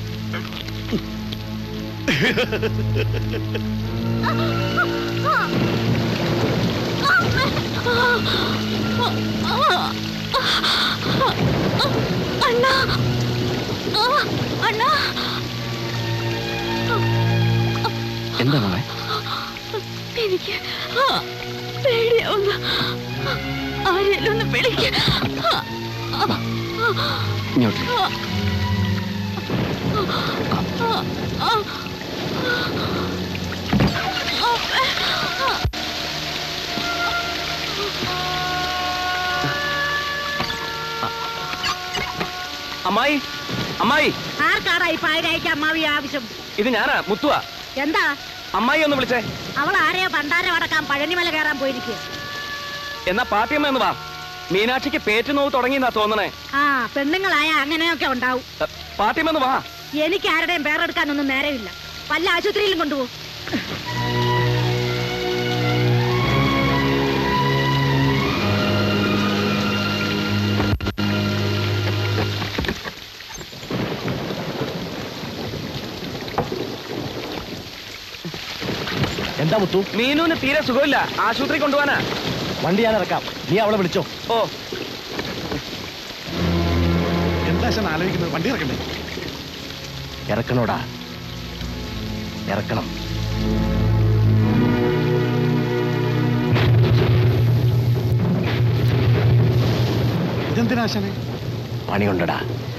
അണ്ണാ അണ്ണാ എന്താ മോളെ എനിക്ക് പേടിയാവുന്നു ആരെങ്കിലും ഒന്ന് വിളിക്ക ഇങ്ങോട്ട് അമ്മായി അമ്മായി ആർക്കാടാ ഈ പായരായിക്ക് അമ്മാവി ആവശ്യം ഇത് ഞാനാ മുത്തുവാ എന്താ അമ്മായി ഒന്ന് വിളിച്ചേ അവൾ ആരെയോ പണ്ടാരം അടക്കാൻ പഴനിമല കയറാൻ പോയിരിക്കുക എന്നാ പാട്ടിയമ്മ എന്ന് വാ മീനാക്ഷിക്ക് പേറ്റ് നോവ് തുടങ്ങിയെന്നാ തോന്നണേ ആ പെണ്ണുങ്ങളായ അങ്ങനെയൊക്കെ ഉണ്ടാവും എ, പാട്ടിയമ്മ എന്ന് വാ എനിക്ക് ആരുടെയും പേരെടുക്കാനൊന്നും നേരമില്ല വല്ല ആശുപത്രിയിലും കൊണ്ടുപോകും എന്താ മുത്തു മീനുവിന് തീരെ സുഖമില്ല ആശുപത്രി കൊണ്ടുപോവാനാ വണ്ടി ഞാൻ ഇറക്കാം നീ അവളെ വിളിച്ചോ ഓ എന്താ ആശാൻ ആലോചിക്കുന്നത് വണ്ടി ഇറക്കണ്ടേ ഇറക്കണോടാ ഇറക്കണം ഇതെന്തിനാ ആശാനെ പണിയുണ്ടടാ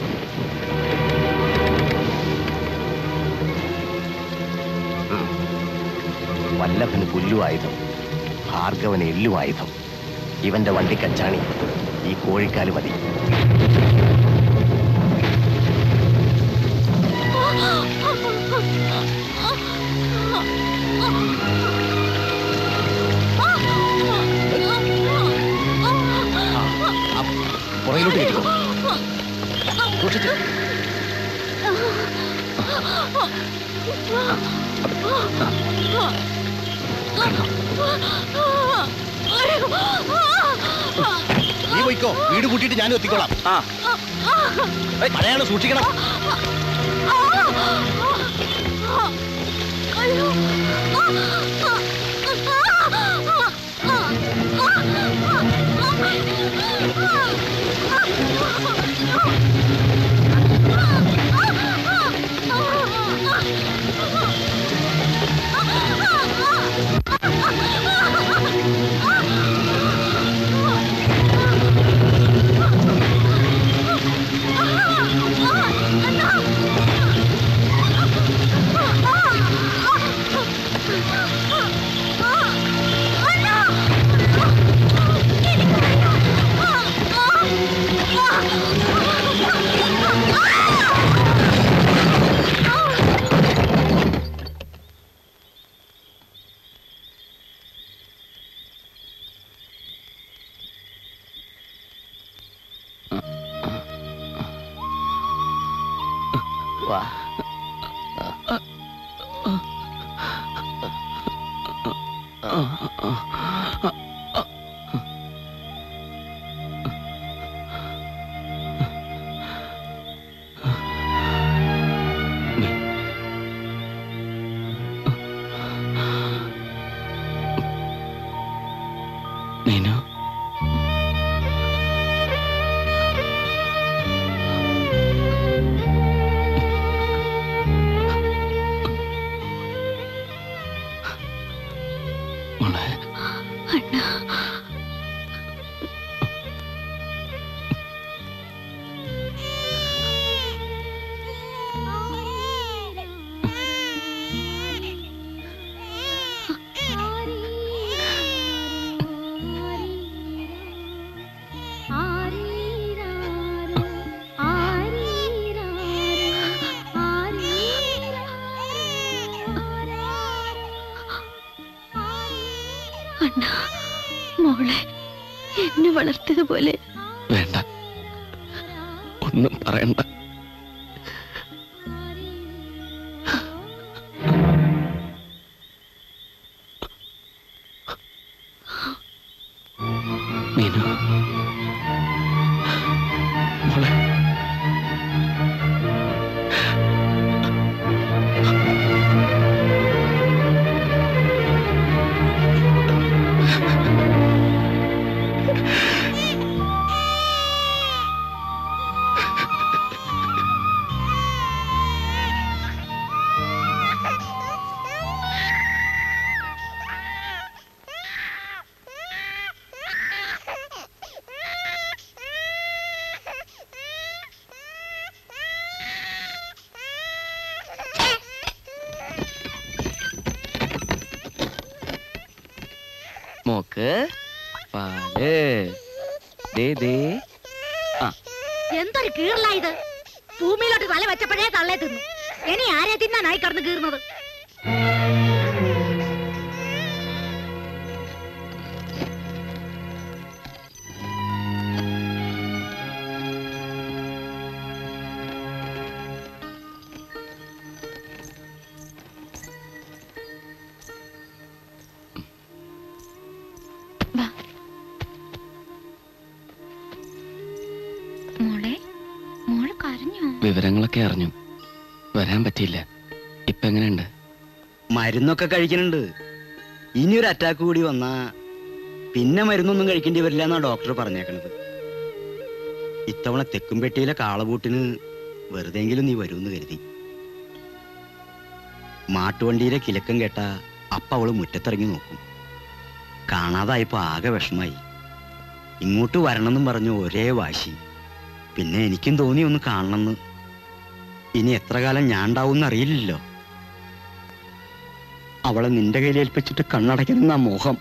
ഉം. വല്ലഭന് പുല്ലു ആയുധം ഭാർഗവന് എല്ലു ആയുധം ഇവന്റെ വണ്ടി കച്ചാണി ഈ കോഴിക്കാല് മതി ആ നീ പോയിക്കോ വീട് കൂട്ടിയിട്ട് ഞാനും എത്തിക്കോളാം ആ മഴയാണ് സൂക്ഷിക്കണം വാ നീനു മോളെ അണ്ണ മോളെ എന്നെ വളർത്തിയതുപോലെ വേണ്ട ഒന്നും പറയണ്ട നീനു മോളെ മോക്ക് പാല് ദേ ദേ ആ എന്തൊരു കീറല ഇത് ഭൂമിയിലോട്ട് തല വെച്ചപ്പോഴേ തള്ളേ തിന്നു ഇനി ആരെ തിന്നാനായി കടന്ന് കീറുന്നത് മോളെ മോള് കരഞ്ഞോ വിവരങ്ങളൊക്കെ അറിഞ്ഞു വരാൻ പറ്റിയില്ല ഇപ്പൊ എങ്ങനെയുണ്ട് മരുന്നൊക്കെ കഴിക്കുന്നുണ്ട് ഇനി ഒരു അറ്റാക്ക് കൂടി വന്നാ പിന്നെ മരുന്നൊന്നും കഴിക്കേണ്ടി വരില്ല എന്നാ ഡോക്ടർ പറഞ്ഞേക്കണത് ഇത്തവണ തെക്കുംപെട്ടിയിലെ കാളബൂട്ടിന് വെറുതെങ്കിലും നീ വരുമെന്ന് കരുതി മാട്ടുവണ്ടിയിലെ കിലക്കം കേട്ട അപ്പ അവള് മുറ്റത്തിറങ്ങി നോക്കും കാണാതായപ്പോ ആകെ വിഷമായി ഇങ്ങോട്ട് വരണമെന്നും പറഞ്ഞു ഒരേ വാശി പിന്നെ എനിക്കും തോന്നി ഒന്ന് കാണണമെന്ന് ഇനി എത്ര കാലം ഞാൻ ഉണ്ടാവും അറിയില്ലല്ലോ അവളെ നിന്റെ കയ്യിൽ ഏൽപ്പിച്ചിട്ട് കണ്ണടയ്ക്കുന്ന ആ മോഹം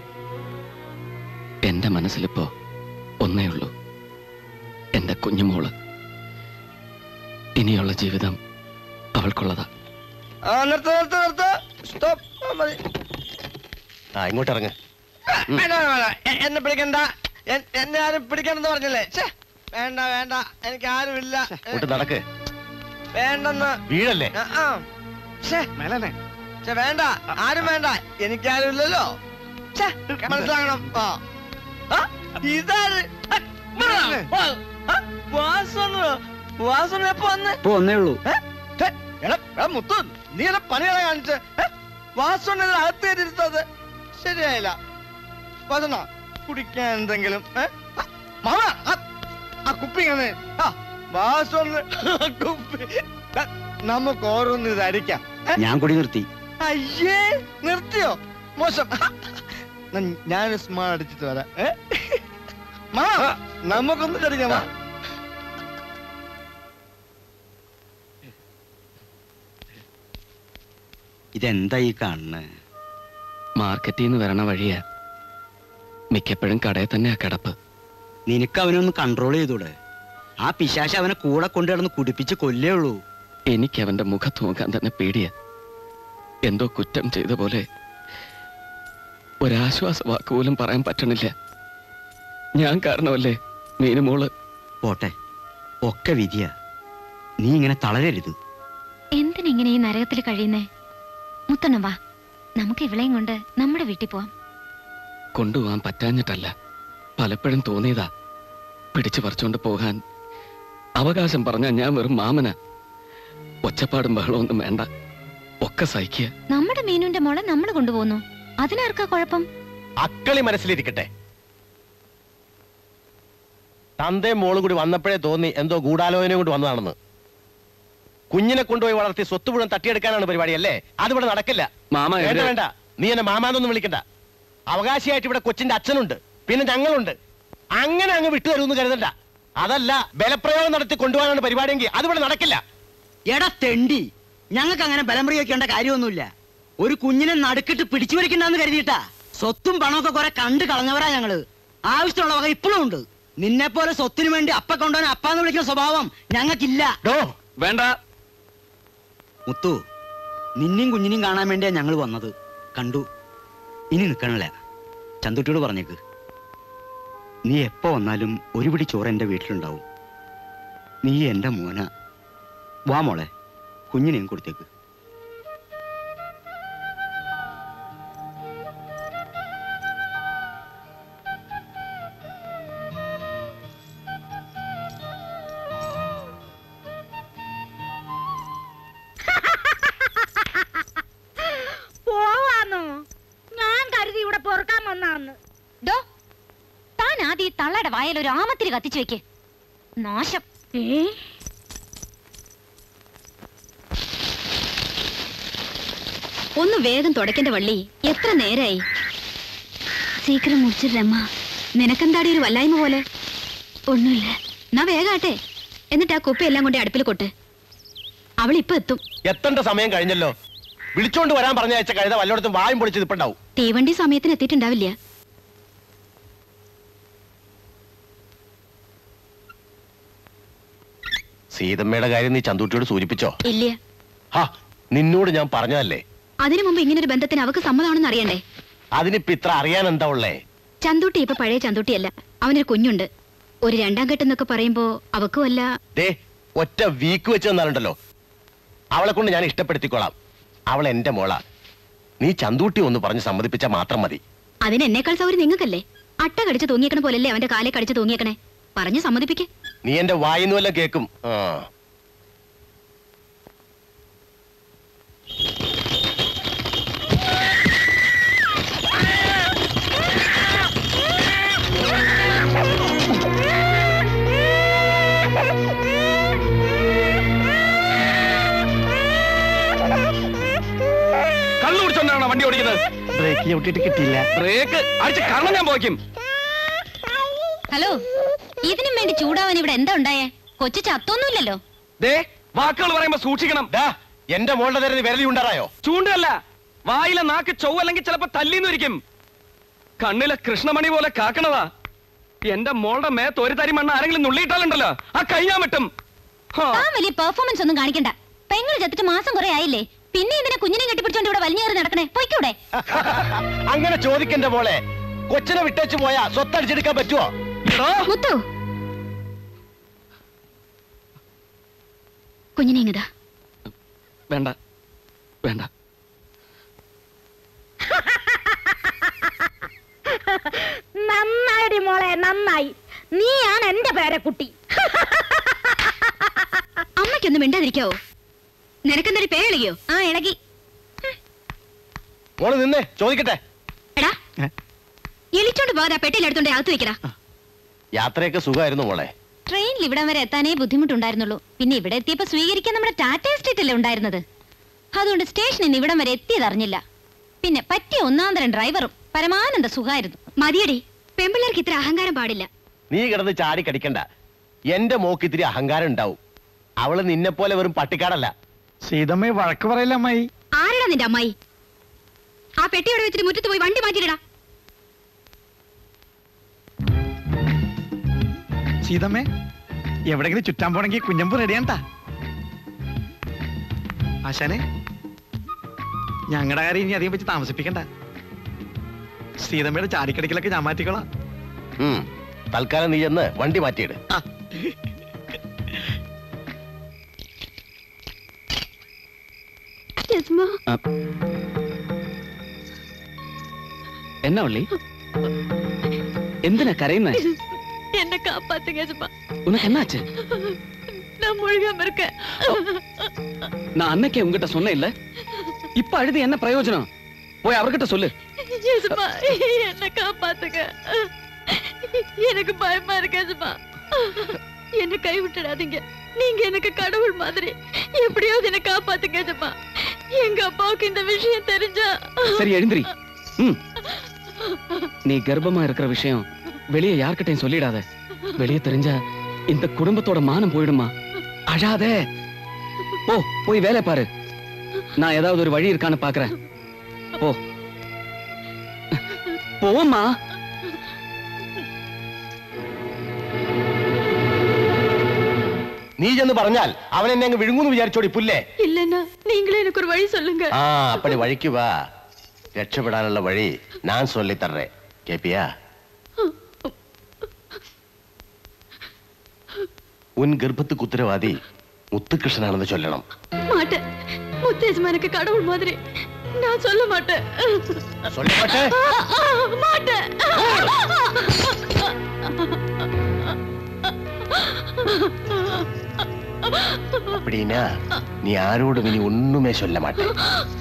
എന്റെ മനസ്സിലിപ്പോ ഒന്നേ ഉള്ളൂ എന്റെ കുഞ്ഞുമോള് ഇനിയുള്ള ജീവിതം അവൾക്കുള്ളതാ ആ നിർത്ത നിർത്ത നിർത്ത സ്റ്റോപ്പ് മതി ആ ഇങ്ങോട്ട് ഇറങ്ങ് വേണ്ട വേണ്ട, വേണ്ട എ- എന്നെ പിടിക്കണ്ട എൻ- എന്നെ ആരും പിടിക്കണമെന്ന് പറഞ്ഞില്ലേ ഛേ, വേണ്ട വേണ്ട എനിക്ക് ആരുമില്ല ഇങ്ങോട്ട് നടക്ക് വേണ്ടെന്ന് വീഴല്ലേ ആ, ആ. ഛേ, മേലനെ ഛെ, വേണ്ട ആരും വേണ്ട എനിക്കാരും ഇല്ലല്ലോ ഛെ, മനസ്സിലാകണം ആ ആ, ഇതാര് ആ, ആ, വാസന വാസന എപ്പോ വന്ന് ഇപ്പൊ ഒന്നേ ഉള്ളൂ ഏ? ഛെ, എടാ എടാ മുത്തു നീ എന്നെ പണികളെ കാണിച്ച് വാസന അകത്ത് കയറ്റിരുത്തത് ശരിയായില്ല വാസന കുടിക്കാൻ എന്തെങ്കിലും ഏ? ആ, മാമ ആ, ആ കുപ്പി ഇങ്ങനെ ആ വാസന കുപ്പി ആ, നമുക്ക് ഓരോന്ന് ഇത് അടിക്കാം ഏ? ഞാൻ കുടി നിർത്തി അയ്യേ നിർത്തിയോ മോശം ന- ഞാനൊരു സ്മാൾ അടിച്ചിട്ട് വരാം ഏ? മാ നമുക്കൊന്ന് കടിക്കാം വാ. ഇതെന്താ ഈ കാണുന്നത് മാർക്കറ്റിൽ നിന്ന് വരണ വഴിയാ മിക്കപ്പോഴും കടയിൽ തന്നെയാ കിടപ്പ് നിനക്ക് അവനെ ഒന്ന് കൺട്രോൾ ചെയ്തൂടെ ആ പിശാശ അവനെ കൂടെ കൊണ്ടു കിടന്ന് കുടിപ്പിച്ച് കൊല്ലേ ഉള്ളൂ എനിക്ക് അവന്റെ മുഖത്ത് നോക്കാൻ തന്നെ പേടിയാ എന്തോ കുറ്റം ചെയ്ത പോലെ ഒരാശ്വാസ വാക്ക് പോലും പറയാൻ പറ്റണില്ല ഞാൻ കാരണമല്ലേ മീനുമോള് പോട്ടെ ഒക്കെ വിധിയാ നീ ഇങ്ങനെ തളരരുത് എന്തിനിങ്ങനെ ഈ നരകത്തിൽ കഴിയുന്നേ മുത്തണ്ണ വാ നമുക്ക് ഇവളെയും കൊണ്ട് നമ്മുടെ വീട്ടിൽ പോവാം കൊണ്ടുപോകാൻ പറ്റാഞ്ഞിട്ടല്ല പലപ്പോഴും തോന്നിയതാ പിടിച്ചു പറിച്ചുകൊണ്ട് പോകാൻ അവകാശം പറഞ്ഞ ഞാൻ വെറും മാമന ഒച്ചപ്പാടും ബഹളമൊന്നും വേണ്ട ഒക്കെ സഹിക്കുക നമ്മുടെ മീനുന്റെ മോളെ നമ്മൾ കൊണ്ടുപോകുന്നു അതിനാർക്കാ കുഴപ്പം അക്കളി മനസ്സിലിരിക്കട്ടെ തന്തയും മോളും കൂടി വന്നപ്പോഴേ തോന്നി എന്തോ ഗൂഢാലോചനയും കൊണ്ട് വന്നതാണെന്ന് കുഞ്ഞിനെ കൊണ്ടുപോയി വളർത്തി സ്വത്ത് മുഴുവൻ തട്ടിയെടുക്കാനാണ് പരിപാടി അല്ലേ അതിവിടെ നടക്കില്ല മാമ വേണ്ട എന്റെ- വേണ്ട നീ എന്നെ മാമാന്നൊന്നും വിളിക്കണ്ട അവകാശിയായിട്ട് ഇവിടെ കൊച്ചിന്റെ അച്ഛനുണ്ട് പിന്നെ ഞങ്ങളുണ്ട് അങ്ങനെ അങ്ങ് വിട്ടു തരുമെന്ന് കരുതണ്ട അതല്ല ബലപ്രയോഗം നടത്തി കൊണ്ടുപോകാനാണ് പരിപാടിയെങ്കിൽ അതിവിടെ നടക്കില്ല എടാ തെണ്ടി ഞങ്ങൾക്ക് അങ്ങനെ ബലം പ്രയോഗിക്കേണ്ട കാര്യമൊന്നുമില്ല ഒരു കുഞ്ഞിനെ നടുക്കിട്ട് പിടിച്ചു വലിക്കണ്ടെന്ന് കരുതിയിട്ടാ സ്വത്തും പണമൊക്കെ കുറെ കണ്ടു കളഞ്ഞവരാ ഞങ്ങള് ആവശ്യമുള്ള വക ഇപ്പോഴും ഉണ്ട് നിന്നെ പോലെ സ്വത്തിന് വേണ്ടി അപ്പ കൊണ്ടുപോകാൻ അപ്പാന്ന് വിളിക്കുന്ന സ്വഭാവം ഞങ്ങൾക്കില്ല വേണ്ട മുത്തു നിന്നെയും കുഞ്ഞിനെയും കാണാൻ വേണ്ടിയാ ഞങ്ങൾ വന്നത് കണ്ടു ഇനി നിൽക്കണില്ല ചന്തുട്ടിയോട് പറഞ്ഞേക്ക് നീ എപ്പോ വന്നാലും ഒരു പിടി ചോറ് എന്റെ വീട്ടിലുണ്ടാവും നീ എന്റെ മോന വാ മോളെ കുഞ്ഞിനെയും കൊടുത്തേക്ക് പോവാന്നോ ഞാൻ കരുതി ഇവിടെ പൊറുക്കാൻ വന്നാന്ന് ഡോ താൻ ആദ്യം ഈ തള്ളയുടെ വായിൽ ഒരു ആമത്തിരി കത്തിച്ചു വെക്ക് നാശം ഒന്ന് വേഗം തുടക്കേണ്ട വള്ളി എത്ര നേരായി സീക്കിരം മുടിച്ചിട്ടമ്മ നിനക്കെന്താടി ഒരു വല്ലായ്മ പോലെ ഒന്നുമില്ല എന്നാ വേഗാട്ടെ എന്നിട്ട് ആ കുപ്പി എല്ലാം കൊണ്ട് അടുപ്പിൽ കൊട്ട് അവൾ ഇപ്പൊ എത്തും എത്തേണ്ട സമയം കഴിഞ്ഞല്ലോ വിളിച്ചോണ്ട് വരാൻ പറഞ്ഞ അയച്ച കഴുത വല്ലയിടത്തും വായും പൊളിച്ച് നിൽപ്പുണ്ടാവും തീവണ്ടി സമയത്തിന് എത്തിയിട്ടുണ്ടാവില്ല സീതമ്മയുടെ കാര്യം നീ ചന്തൂട്ടിയോട് സൂചിപ്പിച്ചോ ഇല്ല ഹാ നിന്നോട് ഞാൻ പറഞ്ഞതല്ലേ അതിനു മുമ്പ് ഇങ്ങനൊരു ബന്ധത്തിന് അവക്ക് സമ്മതമാണെന്ന് അറിയണ്ടേ അതിനിപ്പോ ഇത്ര അറിയാൻ എന്താ ഉള്ളേ ചന്തൂട്ടി ഇപ്പൊ പഴയ ചന്തൂട്ടിയല്ല അവനൊരു കുഞ്ഞുണ്ട് ഒരു രണ്ടാം ഘട്ടെന്നൊക്കെ പറയുമ്പോ അവക്കും അല്ല ദേ ഒറ്റ വീക്ക് വെച്ച് തന്നാലുണ്ടല്ലോ അവളെ കൊണ്ട് ഞാൻ ഇഷ്ടപ്പെടുത്തിക്കോളാം അവൾ എന്റെ മോളാ നീ ചന്തൂട്ടി ഒന്ന് പറഞ്ഞ് സമ്മതിപ്പിച്ചാൽ മാത്രം മതി അതിന് എന്നേക്കാൾ സൗകര്യം നിങ്ങൾക്കല്ലേ അട്ട കടിച്ച് തൂങ്ങിയേക്കണ പോലല്ലേ അവന്റെ കാലെ കടിച്ച് തൂങ്ങിയേക്കണേ പറഞ്ഞു സമ്മതിപ്പിക്കേ നീ എന്റെ വായിന്ന് വല്ലതും കേക്കും ആ കള്ളു കുടിച്ചോണ്ടാണോ വണ്ടി ഓടിക്കുന്നത് ബ്രേക്ക് ചവിട്ടിട്ട് കിട്ടിയില്ല ബ്രേക്ക് അടിച്ച് കണ്ണം ഞാൻ പോയിക്കും ഹലോ ഇതിനും വേണ്ടി ചൂടാവാൻ ഇവിടെ എന്താ ഉണ്ടായേ കൊച്ചു ചത്തൊന്നുമില്ലല്ലോ ദേ വാക്കുകൾ പറയുമ്പോ സൂക്ഷിക്കണം എന്റെ മോളുടെ നേരെ വിരലി ഉണ്ടാറായോ ചൂണ്ടല്ല വായിലെ നാക്ക് ചൊവ്വല്ലെങ്കിൽ ചിലപ്പോ തല്ലിന്നിരിക്കും കണ്ണിലെ കൃഷ്ണമണി പോലെ കാക്കണതാ എന്റെ മോളുടെ മേത്ത് ഒരു തരി മണ്ണ് ആരെങ്കിലും നുള്ളിയിട്ടാലുണ്ടല്ലോ ആ കഴിയാൻ പറ്റും താൻ വലിയ പെർഫോമൻസ് ഒന്നും കാണിക്കണ്ട പെങ്ങൾ ചത്തിട്ട് മാസം കുറെ ആയില്ലേ പിന്നെ ഇതിനെ കുഞ്ഞിനെ കെട്ടിപ്പിടിച്ചോണ്ട് ഇവിടെ വലിഞ്ഞേറി നടക്കണേ പൊയ്ക്കൂടെ അങ്ങനെ ചോദിക്കണ്ട മോളെ കൊച്ചിനെ വിട്ടേച്ച് പോയാ സ്വത്തടിച്ചെടുക്കാൻ പറ്റുമോ മുത്തു കുഞ്ഞിനെ ഇങ്ങതാ വേണ്ട വേണ്ട നന്നായിടി മോളെ നന്നായി നീയാണ് എന്റെ പേരക്കുട്ടി അമ്മയ്ക്കൊന്നും മിണ്ടാതിരിക്കാവോ നിനക്കെന്തൊരു പേളിയോ ആ ഇളകി മോള് നിന്നേ ചോദിക്കട്ടെ എടാ എലിച്ചോണ്ട് പോകാതെ ആ പെട്ടിയിലെടുത്തോണ്ട് അകത്ത് വെക്കടാ യാത്രയൊക്കെ സുഖമായിരുന്നു മോളെ ട്രെയിനിൽ ഇവിടം വരെ എത്താനേ ബുദ്ധിമുട്ടുണ്ടായിരുന്നുള്ളൂ പിന്നെ ഇവിടെ എത്തിയപ്പോ സ്വീകരിക്കാൻ നമ്മുടെ ടാറ്റ എസ്റ്റേറ്റ് അല്ലേ ഉണ്ടായിരുന്നത് അതുകൊണ്ട് സ്റ്റേഷനിൽ നിന്ന് ഇവിടം വരെ എത്തിയതറിഞ്ഞില്ല പിന്നെ പറ്റിയ ഒന്നാന്തരം ഡ്രൈവറും പരമാനന്ദ സുഖമായിരുന്നു മതിയടി പെമ്പിള്ളേർക്ക് ഇത്ര അഹങ്കാരം പാടില്ല നീ കിടന്ന് ചാടി കടിക്കണ്ട എന്റെ മോക്ക് ഇത്തിരി അഹങ്കാരം ഉണ്ടാവും അവള് നിന്നെ പോലെ വെറും പട്ടിക്കാടല്ല സീതമ്മയെ വഴക്ക് പറയില്ല അമ്മായി ആരടാ നിന്റെ അമ്മായി ആ പെട്ടി ഇവിടെ വെച്ചിട്ട് മുറ്റത്ത് പോയി വണ്ടി മാറ്റിയിടാ സീതമ്മേ എവിടെങ്കിലും ചുറ്റാൻ പോണെങ്കിൽ കുഞ്ഞമ്പ് റെഡിയാണ്ടാ ആശാനെ ഞങ്ങളുടെ കാര്യം ഇനി അധികം വെച്ച് താമസിപ്പിക്കണ്ട സീതമ്മയുടെ ചാടിക്കടിക്കലൊക്കെ ഞാൻ മാറ്റിക്കോളാം ഉം. തൽക്കാലം നീ ചെന്ന് വണ്ടി മാറ്റിയിട് എന്നാ ഉള്ളി എന്തിനാ കരയുന്നേ என்ன காப்பாத்துங்க சும்மா உனக்கு என்னாச்சு நான் முழுகாம இருக்கேன் நான் அன்னைக்கே உங்ககிட்ட சொன்னேன் இல்ல இப்ப அழுது என்ன பிரயோஜனம் போய் அவர்கிட்ட சொல்லு ஏசுமா என்ன காப்பாத்துங்க எனக்கு பயமா இருக்கு ஏசுமா என்ன கை விட்டுடாதீங்க நீங்க எனக்கு கடவுள் மாதிரி எப்படியாவது என்ன காப்பாத்துங்க ஏசுமா எங்க அப்பாவுக்கு இந்த விஷயம் தெரிஞ்சா சரி எழுந்திரி ம் நீ கர்ப்பமா இருக்கிற விஷயம் வெளியே யார்கிட்டயும் சொல்லிடாத வெளியே தெரிஞ்சா இந்த குடும்பத்தோட மானம் போயிடுமா அழாதே போ போய் வேலை பாரு நான் ஏதாவது ஒரு வழி இருக்கான்னு பாக்குறேன் போ போம்மா നീ ചെന്ന് പറഞ്ഞാൽ അവൻ എന്നെ അങ്ങ് വിഴുങ്ങുന്നു വിചാരിച്ചോടി പുല്ലേ இல்லன்னா நீங்களே எனக்கு ஒரு வழி சொல்லுங்க ആ അപ്പടി വഴിക്ക് വാ രക്ഷപ്പെടാനുള്ള വഴി ഞാൻ ചൊല്ലിത്തറേ കേപ്പിയാ ഉൻ ഗർഭத்துக்கு ഉത്തരവാദി മുത്തുകൃഷ്ണനാണെന്ന് ചൊല്ലണം மாட்டேன் முத்தேசுமா எனக்கு கடவுள் மாதிரி நான் சொல்ல மாட்டேன் சொல்ல மாட்டே? மாட்டேன் அப்படின்னா நீ யாரோடும் இனி ஒண்ணுமே சொல்ல மாட்டேன்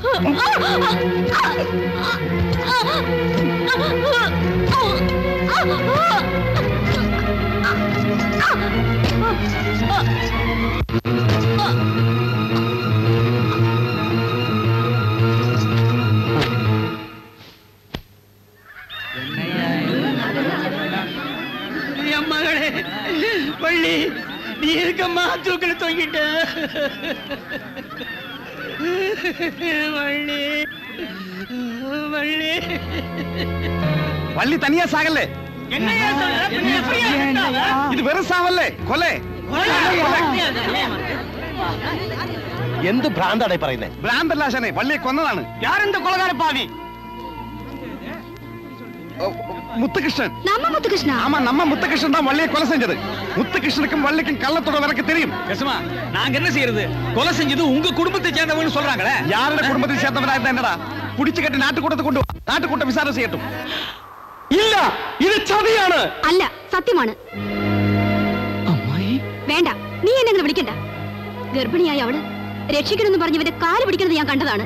என் மகளே வள்ளி நீ இருக்கம்மா தூக்கில தொங்கிட்ட வள்ளி வள்ளி വള്ളി തനിയാ സാകല്ലേ என்னையா சொல்ற பின்ன எப்படியா செத்தாவ? ഇത് വെറും സാവല്ലേ കൊലേ എന്ത് ഭ്രാന്താണ് ഈ പറയുന്നത് ഭ്രാന്തല്ല ആശാനെ വള്ളിയെ കൊന്നതാണ് யார் இந்த கொலகார பாவி முத்துகிருஷ்ணன் நம்ம முத்துகிருஷ்ணா ஆமா நம்ம முத்துகிருஷ்ணன் தான் வள்ளியை கொலை செஞ்சது முத்துகிருஷ்ணனுக்கும் வள்ளிக்கும் கள்ளத்தோட எனக்கு தெரியும் யசுமா நாங்க என்ன செய்யறது கொலை செஞ்சது உங்க குடும்பத்தை சேர்ந்தவங்கன்னு சொல்றாங்களே யாரோட குடும்பத்தை சேர்ந்தவனா இருந்தா என்னடா புடிச்சு கட்டி நாட்டுக்கூட்டத்தை கொண்டு வா. நாட்டுக்கூட்டம் விசாரணை செய்யட்டும் ഇല്ല ഇത് ചതിയാണ് അല്ല സത്യമാണ് വേണ്ട നീ എന്നെ അങ്ങനെ വിളിക്കണ്ട ഗർഭിണിയായ അവള് രക്ഷിക്കണമെന്ന് പറഞ്ഞവന്റെ കാല് പിടിക്കുന്നത് ഞാൻ കണ്ടതാണ്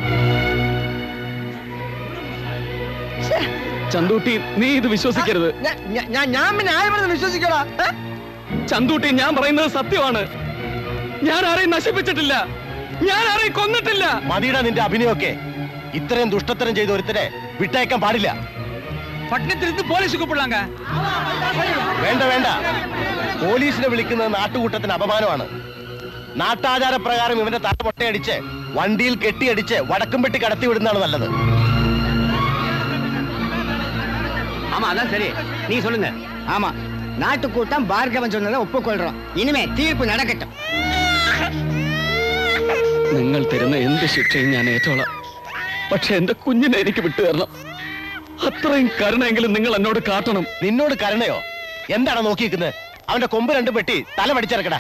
ചന്തൂട്ടി നീ ഇത് വിശ്വസിക്കരുത് ഞാൻ ഞാൻ പിന്നെ ആരും വിശ്വസിക്കടാ ചന്തൂട്ടി ഞാൻ പറയുന്നത് സത്യമാണ് ഞാൻ ആരെയും നശിപ്പിച്ചിട്ടില്ല ഞാൻ ആരെയും കൊന്നിട്ടില്ല മതിയുടെ നിന്റെ അഭിനയമൊക്കെ ഇത്രയും ദുഷ്ടത്തരം ചെയ്ത ഒരുത്തരെ വിട്ടയക്കാൻ പാടില്ല പട്ടണത്തിലിருந்து പോലീസ് കൂപ്പിടാങ്ക വേണ്ട വേണ്ട പോലീസിനെ വിളിക്കുന്നത് നാട്ടുകൂട്ടത്തിന് അപമാനമാണ് നാട്ടാചാര പ്രകാരം ഇവന്റെ തല മുട്ടയടിച്ച് വണ്ടിയിൽ കെട്ടിയടിച്ച് വടക്കും പെട്ടി കടത്തി വിടുന്നതാണ് നല്ലത് ஆமா அதான் சரி நீ சொல்லுங்க ஆமா நாட்டுக்கூட்டம் பார்கவன் சொன்னதை ஒப்புக்கொள்றோம் இனிமே தீர்ப்பு நடக்கட்டும் നിങ്ങൾ തരുന്ന എന്ത് ശിക്ഷയും ഞാൻ ഏറ്റോളാം പക്ഷെ എന്റെ കുഞ്ഞിനെ എനിക്ക് വിട്ടു തരണം അത്രയും കരുണയെങ്കിലും നിങ്ങൾ എന്നോട് കാട്ടണം നിന്നോട് കരുണയോ എന്താണ് നോക്കിയിരിക്കുന്നത് അവന്റെ കൊമ്പ് രണ്ടും പെട്ടി തല പഠിച്ചിറക്കടാ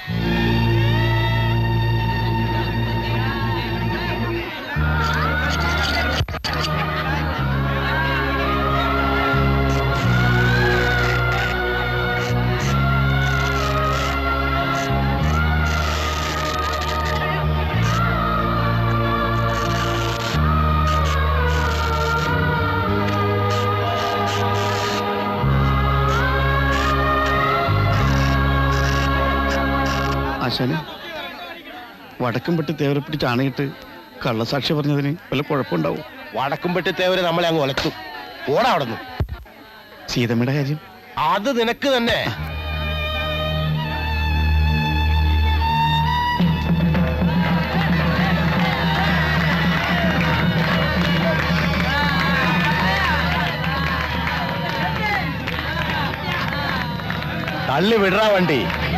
ആശാന് വടക്കുംപെട്ടി തേവരെ പിടിച്ച് ആണയിട്ട് കള്ളസാക്ഷി പറഞ്ഞതിന് വല്ല കുഴപ്പമുണ്ടാവും വടക്കുംപെട്ടി തേവര് നമ്മളെ അങ്ങ് ഒലത്തും ഓടാ അവിടെ നിന്ന് സീതമ്മയുടെ കാര്യം അത് നിനക്ക് തന്നെ തള്ളി വിടറാ വണ്ടി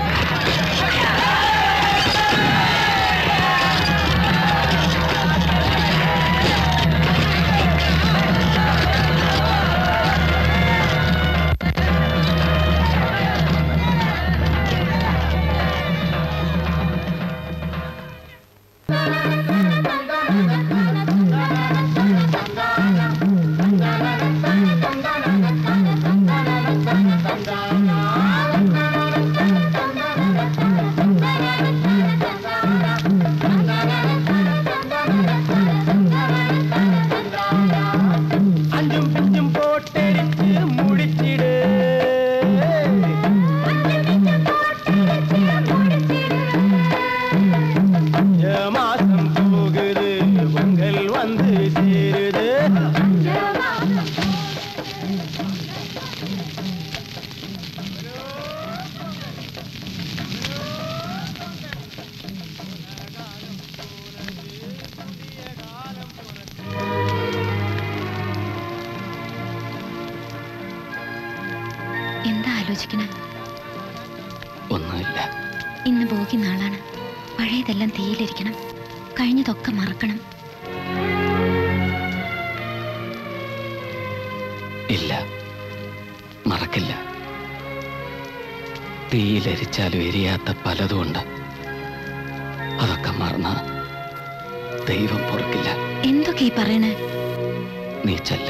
അഞ്ചും പിഞ്ചും പോട്ടെടുത്ത് മുടിച്ചിട് മാസം പോകുது பொங்கல் வந்து சேருது എന്താ ആലോചിക്കണേ ഒന്നുമില്ല ഇന്ന് ഭോഗി നാളാണ് പഴയതെല്ലാം തീയിലിരിക്കണം കഴിഞ്ഞതൊക്കെ മറക്കണം ഇല്ല മറക്കില്ല തീയിലരിച്ചാലും എരിയാത്ത പലതുമുണ്ട് അതൊക്കെ മറന്ന ദൈവം പൊറുക്കില്ല എന്തൊക്കെ ഈ പറയണേ നീ ചെല്ല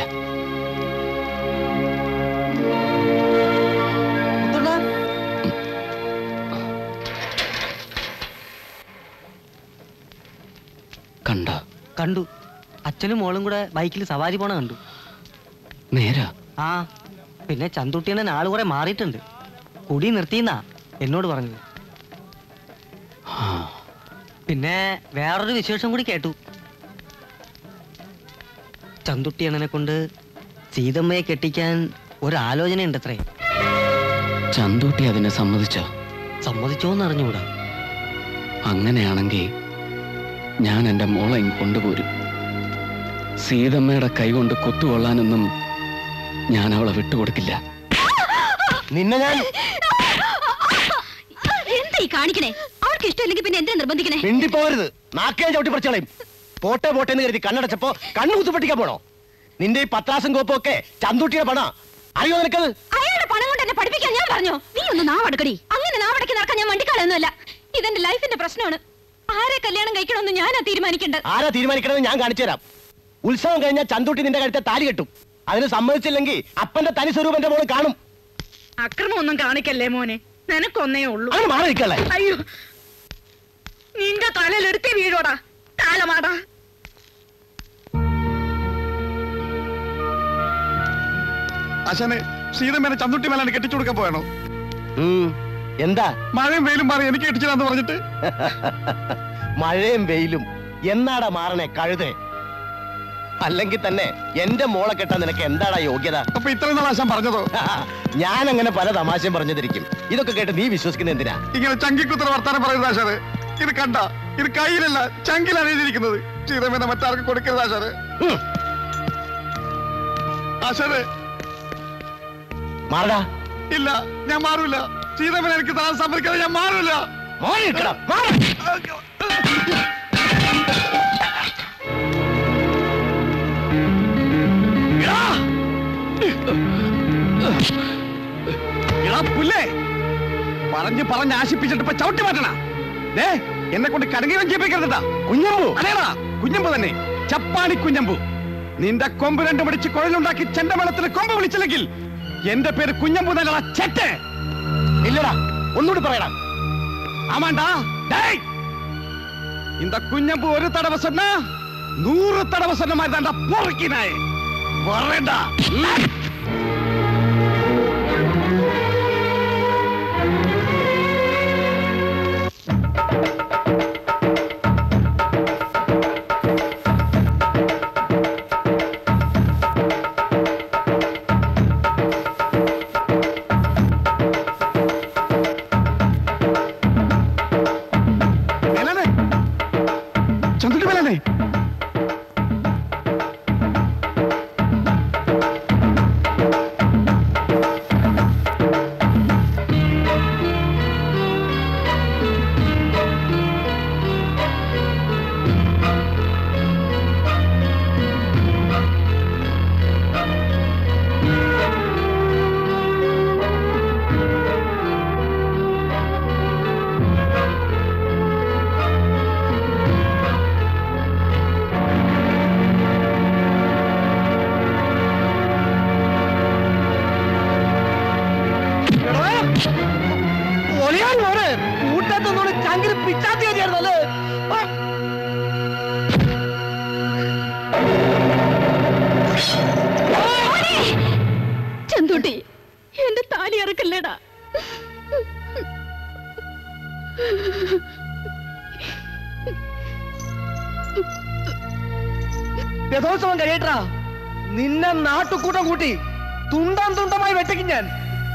കണ്ടോ കണ്ടു അച്ഛനും മോളും കൂടെ ബൈക്കിൽ സവാരി പോണ കണ്ടു നേരാ ആ പിന്നെ ചന്തുട്ടിയണ്ണൻ ആള് കുറെ മാറിയിട്ടുണ്ട് കുടി നിർത്തിന്നാ എന്നോട് പറഞ്ഞത് പിന്നെ വേറൊരു വിശേഷം കൂടി കേട്ടു ചന്തുട്ടിയണ്ണനെ കൊണ്ട് സീതമ്മയെ കെട്ടിക്കാൻ ഒരു ആലോചനയുണ്ട് അത്രേ ചന്തൂട്ടി അതിനെ സമ്മതിച്ചോ സമ്മതിച്ചോന്ന് അറിഞ്ഞുകൂടാ അങ്ങനെയാണെങ്കിൽ ഞാൻ എൻ്റെ മോളെ ഇങ്ങ് കൊണ്ടുപോരും സീതമ്മയുടെ കൈകൊണ്ട് കൊത്തുകൊള്ളാനൊന്നും ഞാൻ അവളെ വിട്ടുകൊടുക്കില്ല നിന്നെ ഞാൻ എന്താ ഈ കാണിക്കണേ അവർക്ക് ഇഷ്ടമില്ലെങ്കിൽ പിന്നെ എന്തിനാ നിർബന്ധിക്കണേ മിണ്ടിപ്പോരുത് നാക്കേ ചവിട്ടി പറിച്ചളയും പോട്ടെ പോട്ടെ എന്ന് കരുതി കണ്ണടച്ചപ്പോ കണ്ണു കുത്തുപെട്ടിക്കാൻ പോണോ നിന്റെ ഈ പത്രാസും കോപ്പും ഒക്കെ ചന്തൂട്ടിയുടെ പണ അറിയോ നിനക്കത് അയാളുടെ പണം കൊണ്ട് എന്നെ പഠിപ്പിക്കാൻ ഞാൻ പറഞ്ഞു നീ ഒന്ന് നാവടക്കടി അങ്ങനെ നാവടക്കി നടക്കാൻ ഞാൻ വണ്ടിക്കാളൊന്നുമല്ല ഇതെന്റെ ലൈഫിന്റെ പ്രശ്നമാണ് ആരെ കല്യാണം കഴിക്കണമെന്ന് ഞാനാ തീരുമാനിക്കേണ്ടത് ആരാ തീരുമാനിക്കണമെന്ന് ഞാൻ കാണിച്ചു തരാം ഉത്സവം കഴിഞ്ഞാൽ ചന്തൂട്ടി നിന്റെ കഴുത്തെ താലി കെട്ടും അതിന് സമ്മതിച്ചില്ലെങ്കിൽ അപ്പന്റെ തനി സ്വരൂപന്റെ മോള് കാണും അക്രമൊന്നും കാണിക്കല്ലേ മോനെ നിനക്കൊന്നേ ഉള്ളൂ അങ്ങനെ മാറി നിൽക്കല്ലേ അയ്യോ നിന്റെ തലയിൽ എടുത്തേ വീഴോടാ കാലമാടാ ആശാനെ സീതമ്മേനെ ചന്തുട്ടി മേലാണ് കെട്ടിച്ചു കൊടുക്കാൻ പോയാണോ എന്താ മഴയും വെയിലും മാറി എനിക്ക് കെട്ടിച്ചിടാന്ന് പറഞ്ഞിട്ട് മഴയും വെയിലും എന്നാടാ മാറണേ കഴുതേ അല്ലെങ്കിൽ തന്നെ എന്റെ മോളെ കെട്ടാൻ നിനക്ക് എന്താടാ യോഗ്യത അപ്പൊ ഇത്രയും നാൾ ആശാൻ പറഞ്ഞതോ ഞാൻ അങ്ങനെ പല തമാശയും പറഞ്ഞതിരിക്കും ഇതൊക്കെ കേട്ട് നീ വിശ്വസിക്കുന്ന എന്തിനാ ഇങ്ങനെ ചങ്കിക്കുത്തറ വർത്താനം പറയുന്നത് ആശാനെ ഇത് കണ്ട ഇത് കയ്യിലല്ല ചങ്കിലാണ് എഴുതിയിരിക്കുന്നത് സീതമ്മേനെ മറ്റാർക്കും കൊടുക്കരുത് ആശാനെ ആശാനെ മാറടാ ഇല്ല ഞാൻ മാറൂല സീതമ്മേനെ എനിക്ക് താൻ സമ്മതിക്കാതെ ഞാൻ മാറൂല മാറി നിൽക്കണം എടാ പുല്ലേ പറഞ്ഞ് പറഞ്ഞ് ആശിപ്പിച്ചിട്ട് ഇപ്പൊ ചവിട്ടി മാറ്റണ ദേ എന്നെ കൊണ്ട് കടങ്ങീരം ചെയ്യിപ്പിക്കരുതാ കുഞ്ഞമ്പു അതേടാ കുഞ്ഞമ്പു തന്നെ ചപ്പാണി കുഞ്ഞമ്പു നിന്റെ കൊമ്പ് രണ്ടും പിടിച്ച് കുഴലുണ്ടാക്കി ചെണ്ടമേളത്തിന് കൊമ്പ് വിളിച്ചില്ലെങ്കിൽ എന്റെ പേര് കുഞ്ഞമ്പു എന്നല്ലടാ ചെറ്റ് ഇല്ലടാ ഒന്നുകൂടി പറയടാ ஆமாண்டா டேய் இந்த குഞ്ഞம்பு ஒரு தடவை சொன்னா நூறு தடவை சொன்ன மாதிரி தான்டா பொறுக்கினாய் வரேன்டா മോനെ കൂട്ടത്തൊന്നുകൂടി ചങ്കിന് പിച്ചാത്തി കയറ്റിയായിരുന്നല്ലേ ചന്തൂട്ടി എന്റെ താലി ഇറക്കല്ലേടാ രഥോത്സവം കഴിയട്ടാ നിന്നെ നാട്ടുകൂട്ടം കൂട്ടി തുണ്ടം തുണ്ടമായി വെട്ടിക്കും ഞാൻ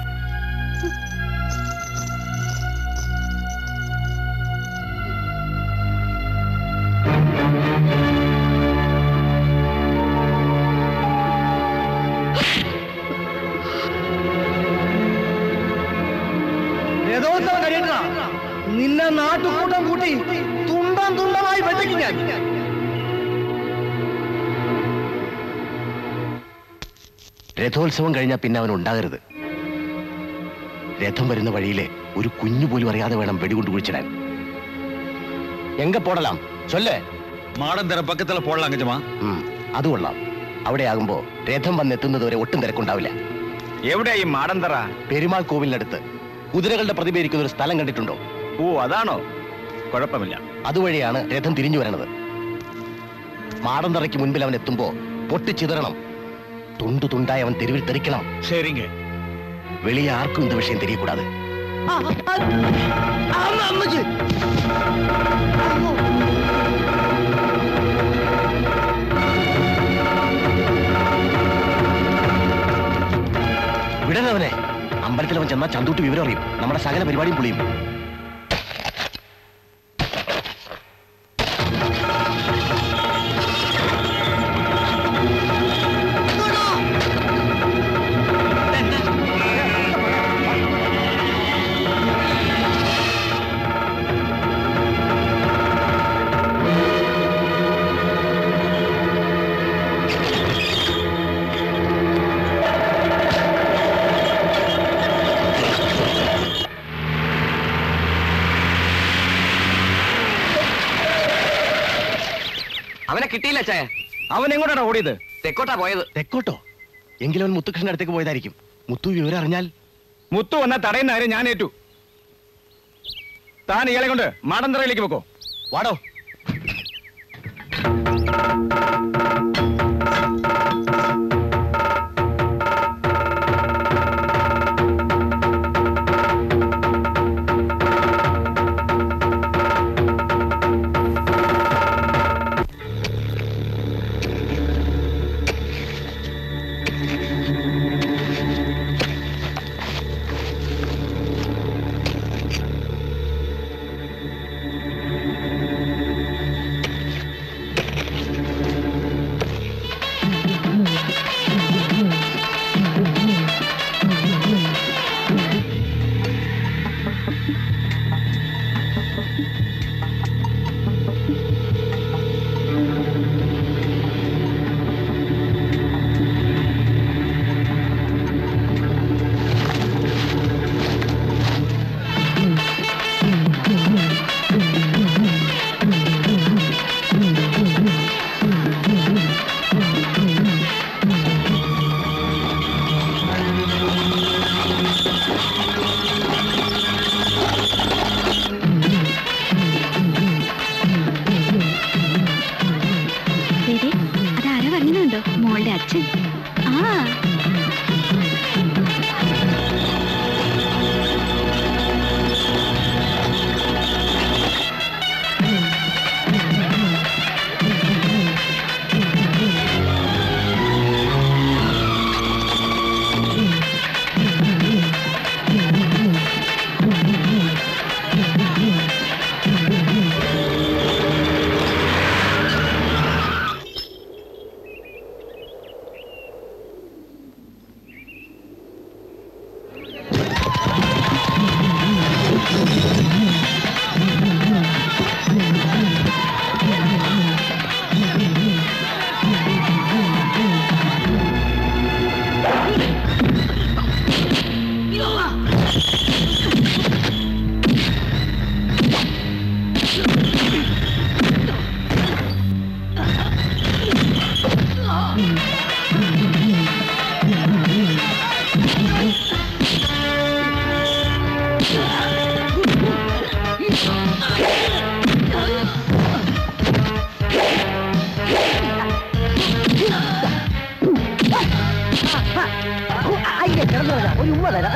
രഥോത്സവം കഴിയട്ടാ നിന്നെ നാട്ടുകൂട്ടം കൂട്ടി തുണ്ടം തുണ്ടമായി വെട്ടിക്കും ഞാൻ രഥോത്സവം കഴിഞ്ഞാൽ പിന്നെ അവൻ ഉണ്ടാകരുത് രഥം വരുന്ന വഴിയിലെ ഒരു കുഞ്ഞു പോലും അറിയാതെ വേണം വെടികൊണ്ട് കുഴിച്ചിടാൻ എങ്ക പോടലാം ചൊല്ലേ മാടൻ തര പക്കത്തിലെ പോടലാം ഗജമാ അത് കൊള്ളാം അവിടെ ആകുമ്പോ രഥം വന്നെത്തുന്നത് വരെ ഒട്ടും തിരക്കുണ്ടാവില്ല എവിടെയാ ഈ മാടന്തറ പെരുമാൾ കോവിലിനടുത്ത് കുതിരകളുടെ പ്രതിഭയിരിക്കുന്ന ഒരു സ്ഥലം കണ്ടിട്ടുണ്ടോ ഓ അതാണോ കുഴപ്പമില്ല അതുവഴിയാണ് രഥം തിരിഞ്ഞു വരണത് മാടന്തറയ്ക്ക് മുൻപിൽ അവൻ എത്തുമ്പോ പൊട്ടിച്ചിതറണം തുണ്ടു തുണ്ടായി അവൻ തെരുവിൽ തെറിക്കണം ശരിങ്ക വെളിയെ ആർക്കും இந்த വിഷയം தெரியக்கூடாது അമ്മച്ചി വിടണവനെ അമ്പലത്തിൽ അവൻ ചെന്നാൽ ചന്തൂട്ടി വിവരം അറിയും നമ്മുടെ സകല പരിപാടിയും പൊളിയും അവനെ കിട്ടിയില്ല ചായ അവൻ എങ്ങോട്ടാണ് ഓടിയത് തെക്കോട്ടാ പോയത് തെക്കോട്ടോ എങ്കിലും അവൻ മുത്തുകൃഷ്ണന്റെ അടുത്തേക്ക് പോയതായിരിക്കും മുത്തു വിവരം അറിഞ്ഞാൽ മുത്തു വന്നാൽ തടയുന്ന കാര്യം ഞാൻ ഏറ്റു താൻ ഇയാളെ കൊണ്ട് മാടന്തറയിലേക്ക് വെക്കോ വാടോ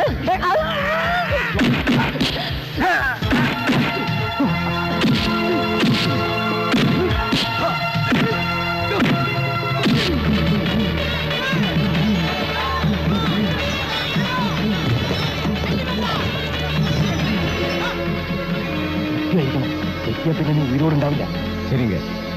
എത്തിയ പിന്നെ നീ ഉയരോടുണ്ടാവില്ല ശരിങ്ക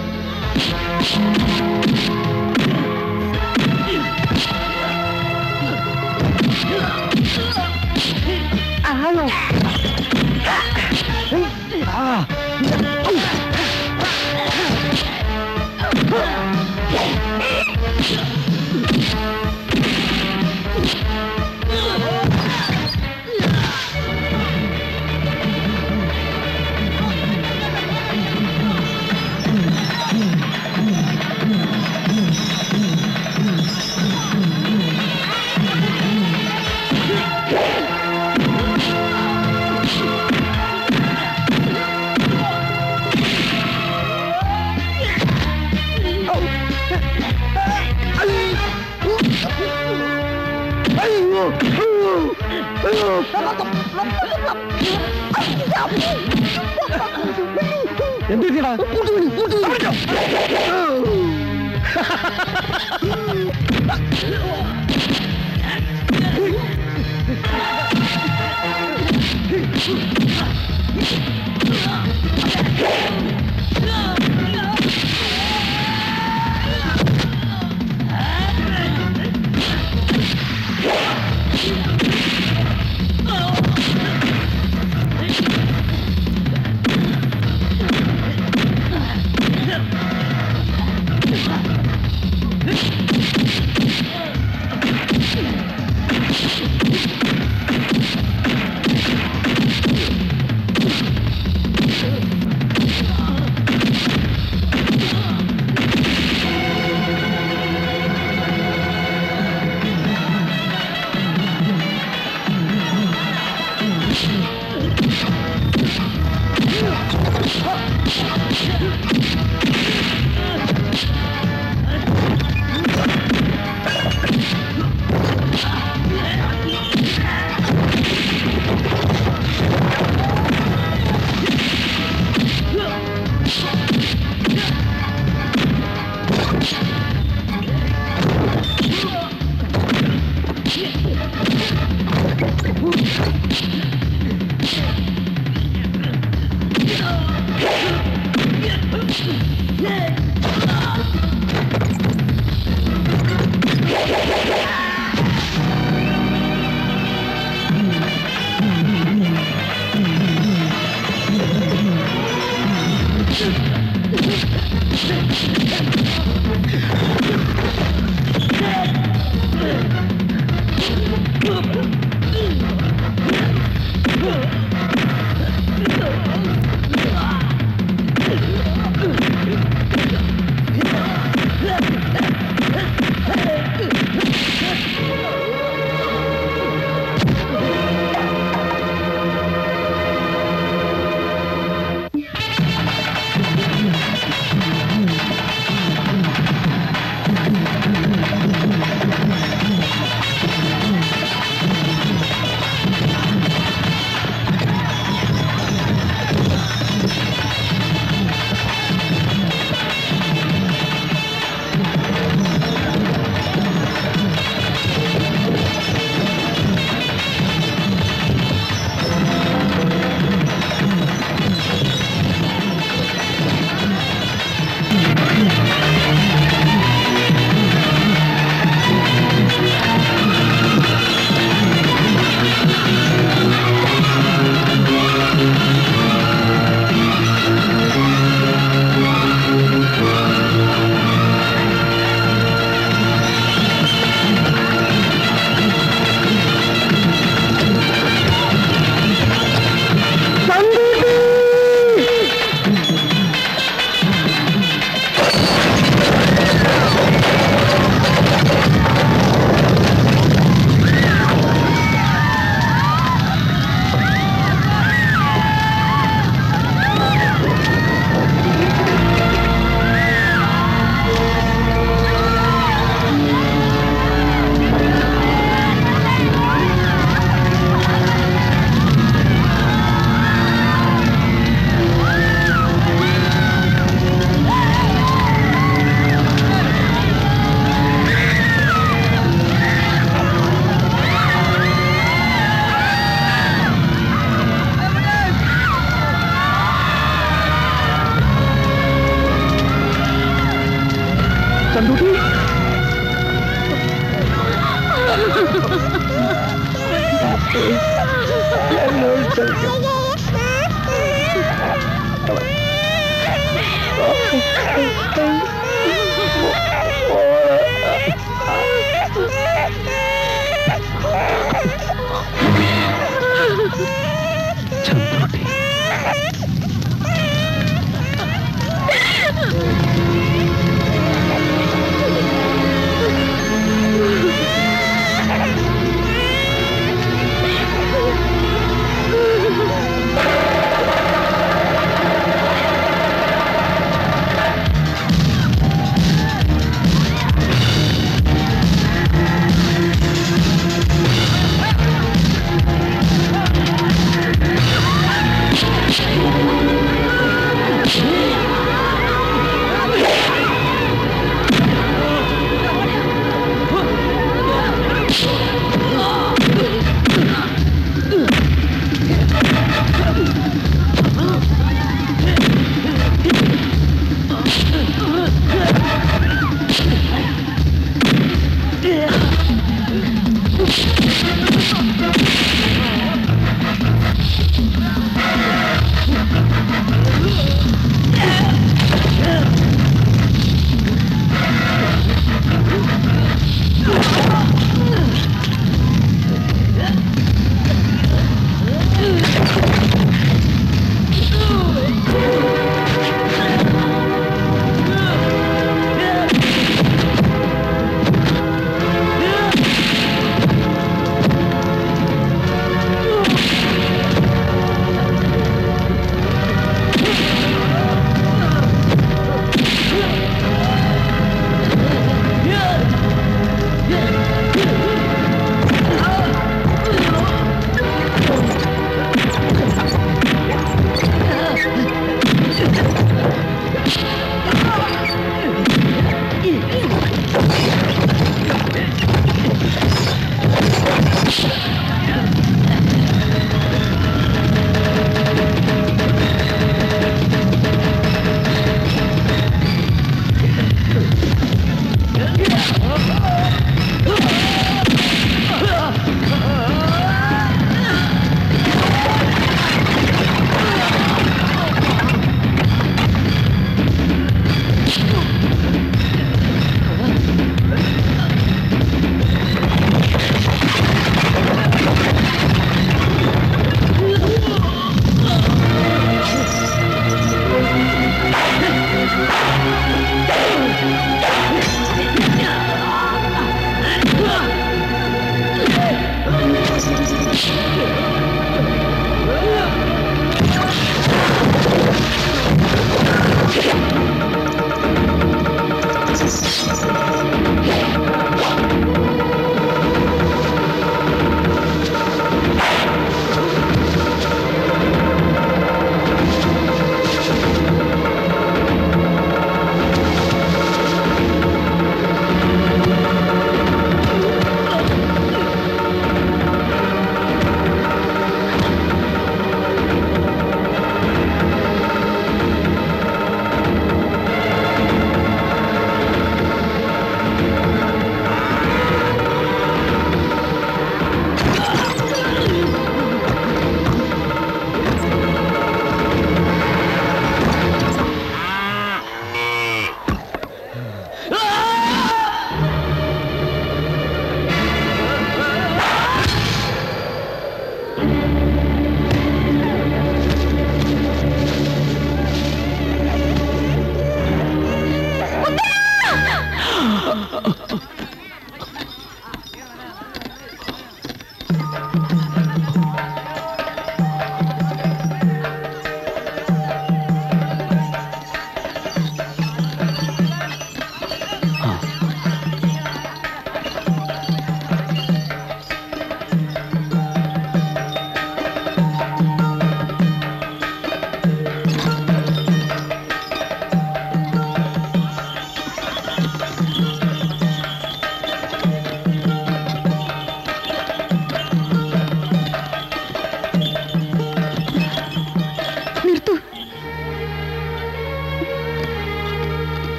എന്തിനാ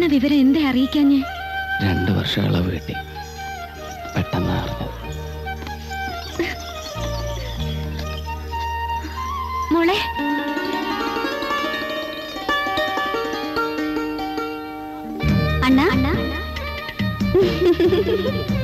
പെട്ടെന്ന് വിവരം എന്തേ അറിയിക്കാഞ്ഞ് രണ്ടു വർഷം ഇളവ് കിട്ടി പെട്ടെന്ന് അറിഞ്ഞത് മോളെ അണ്ണ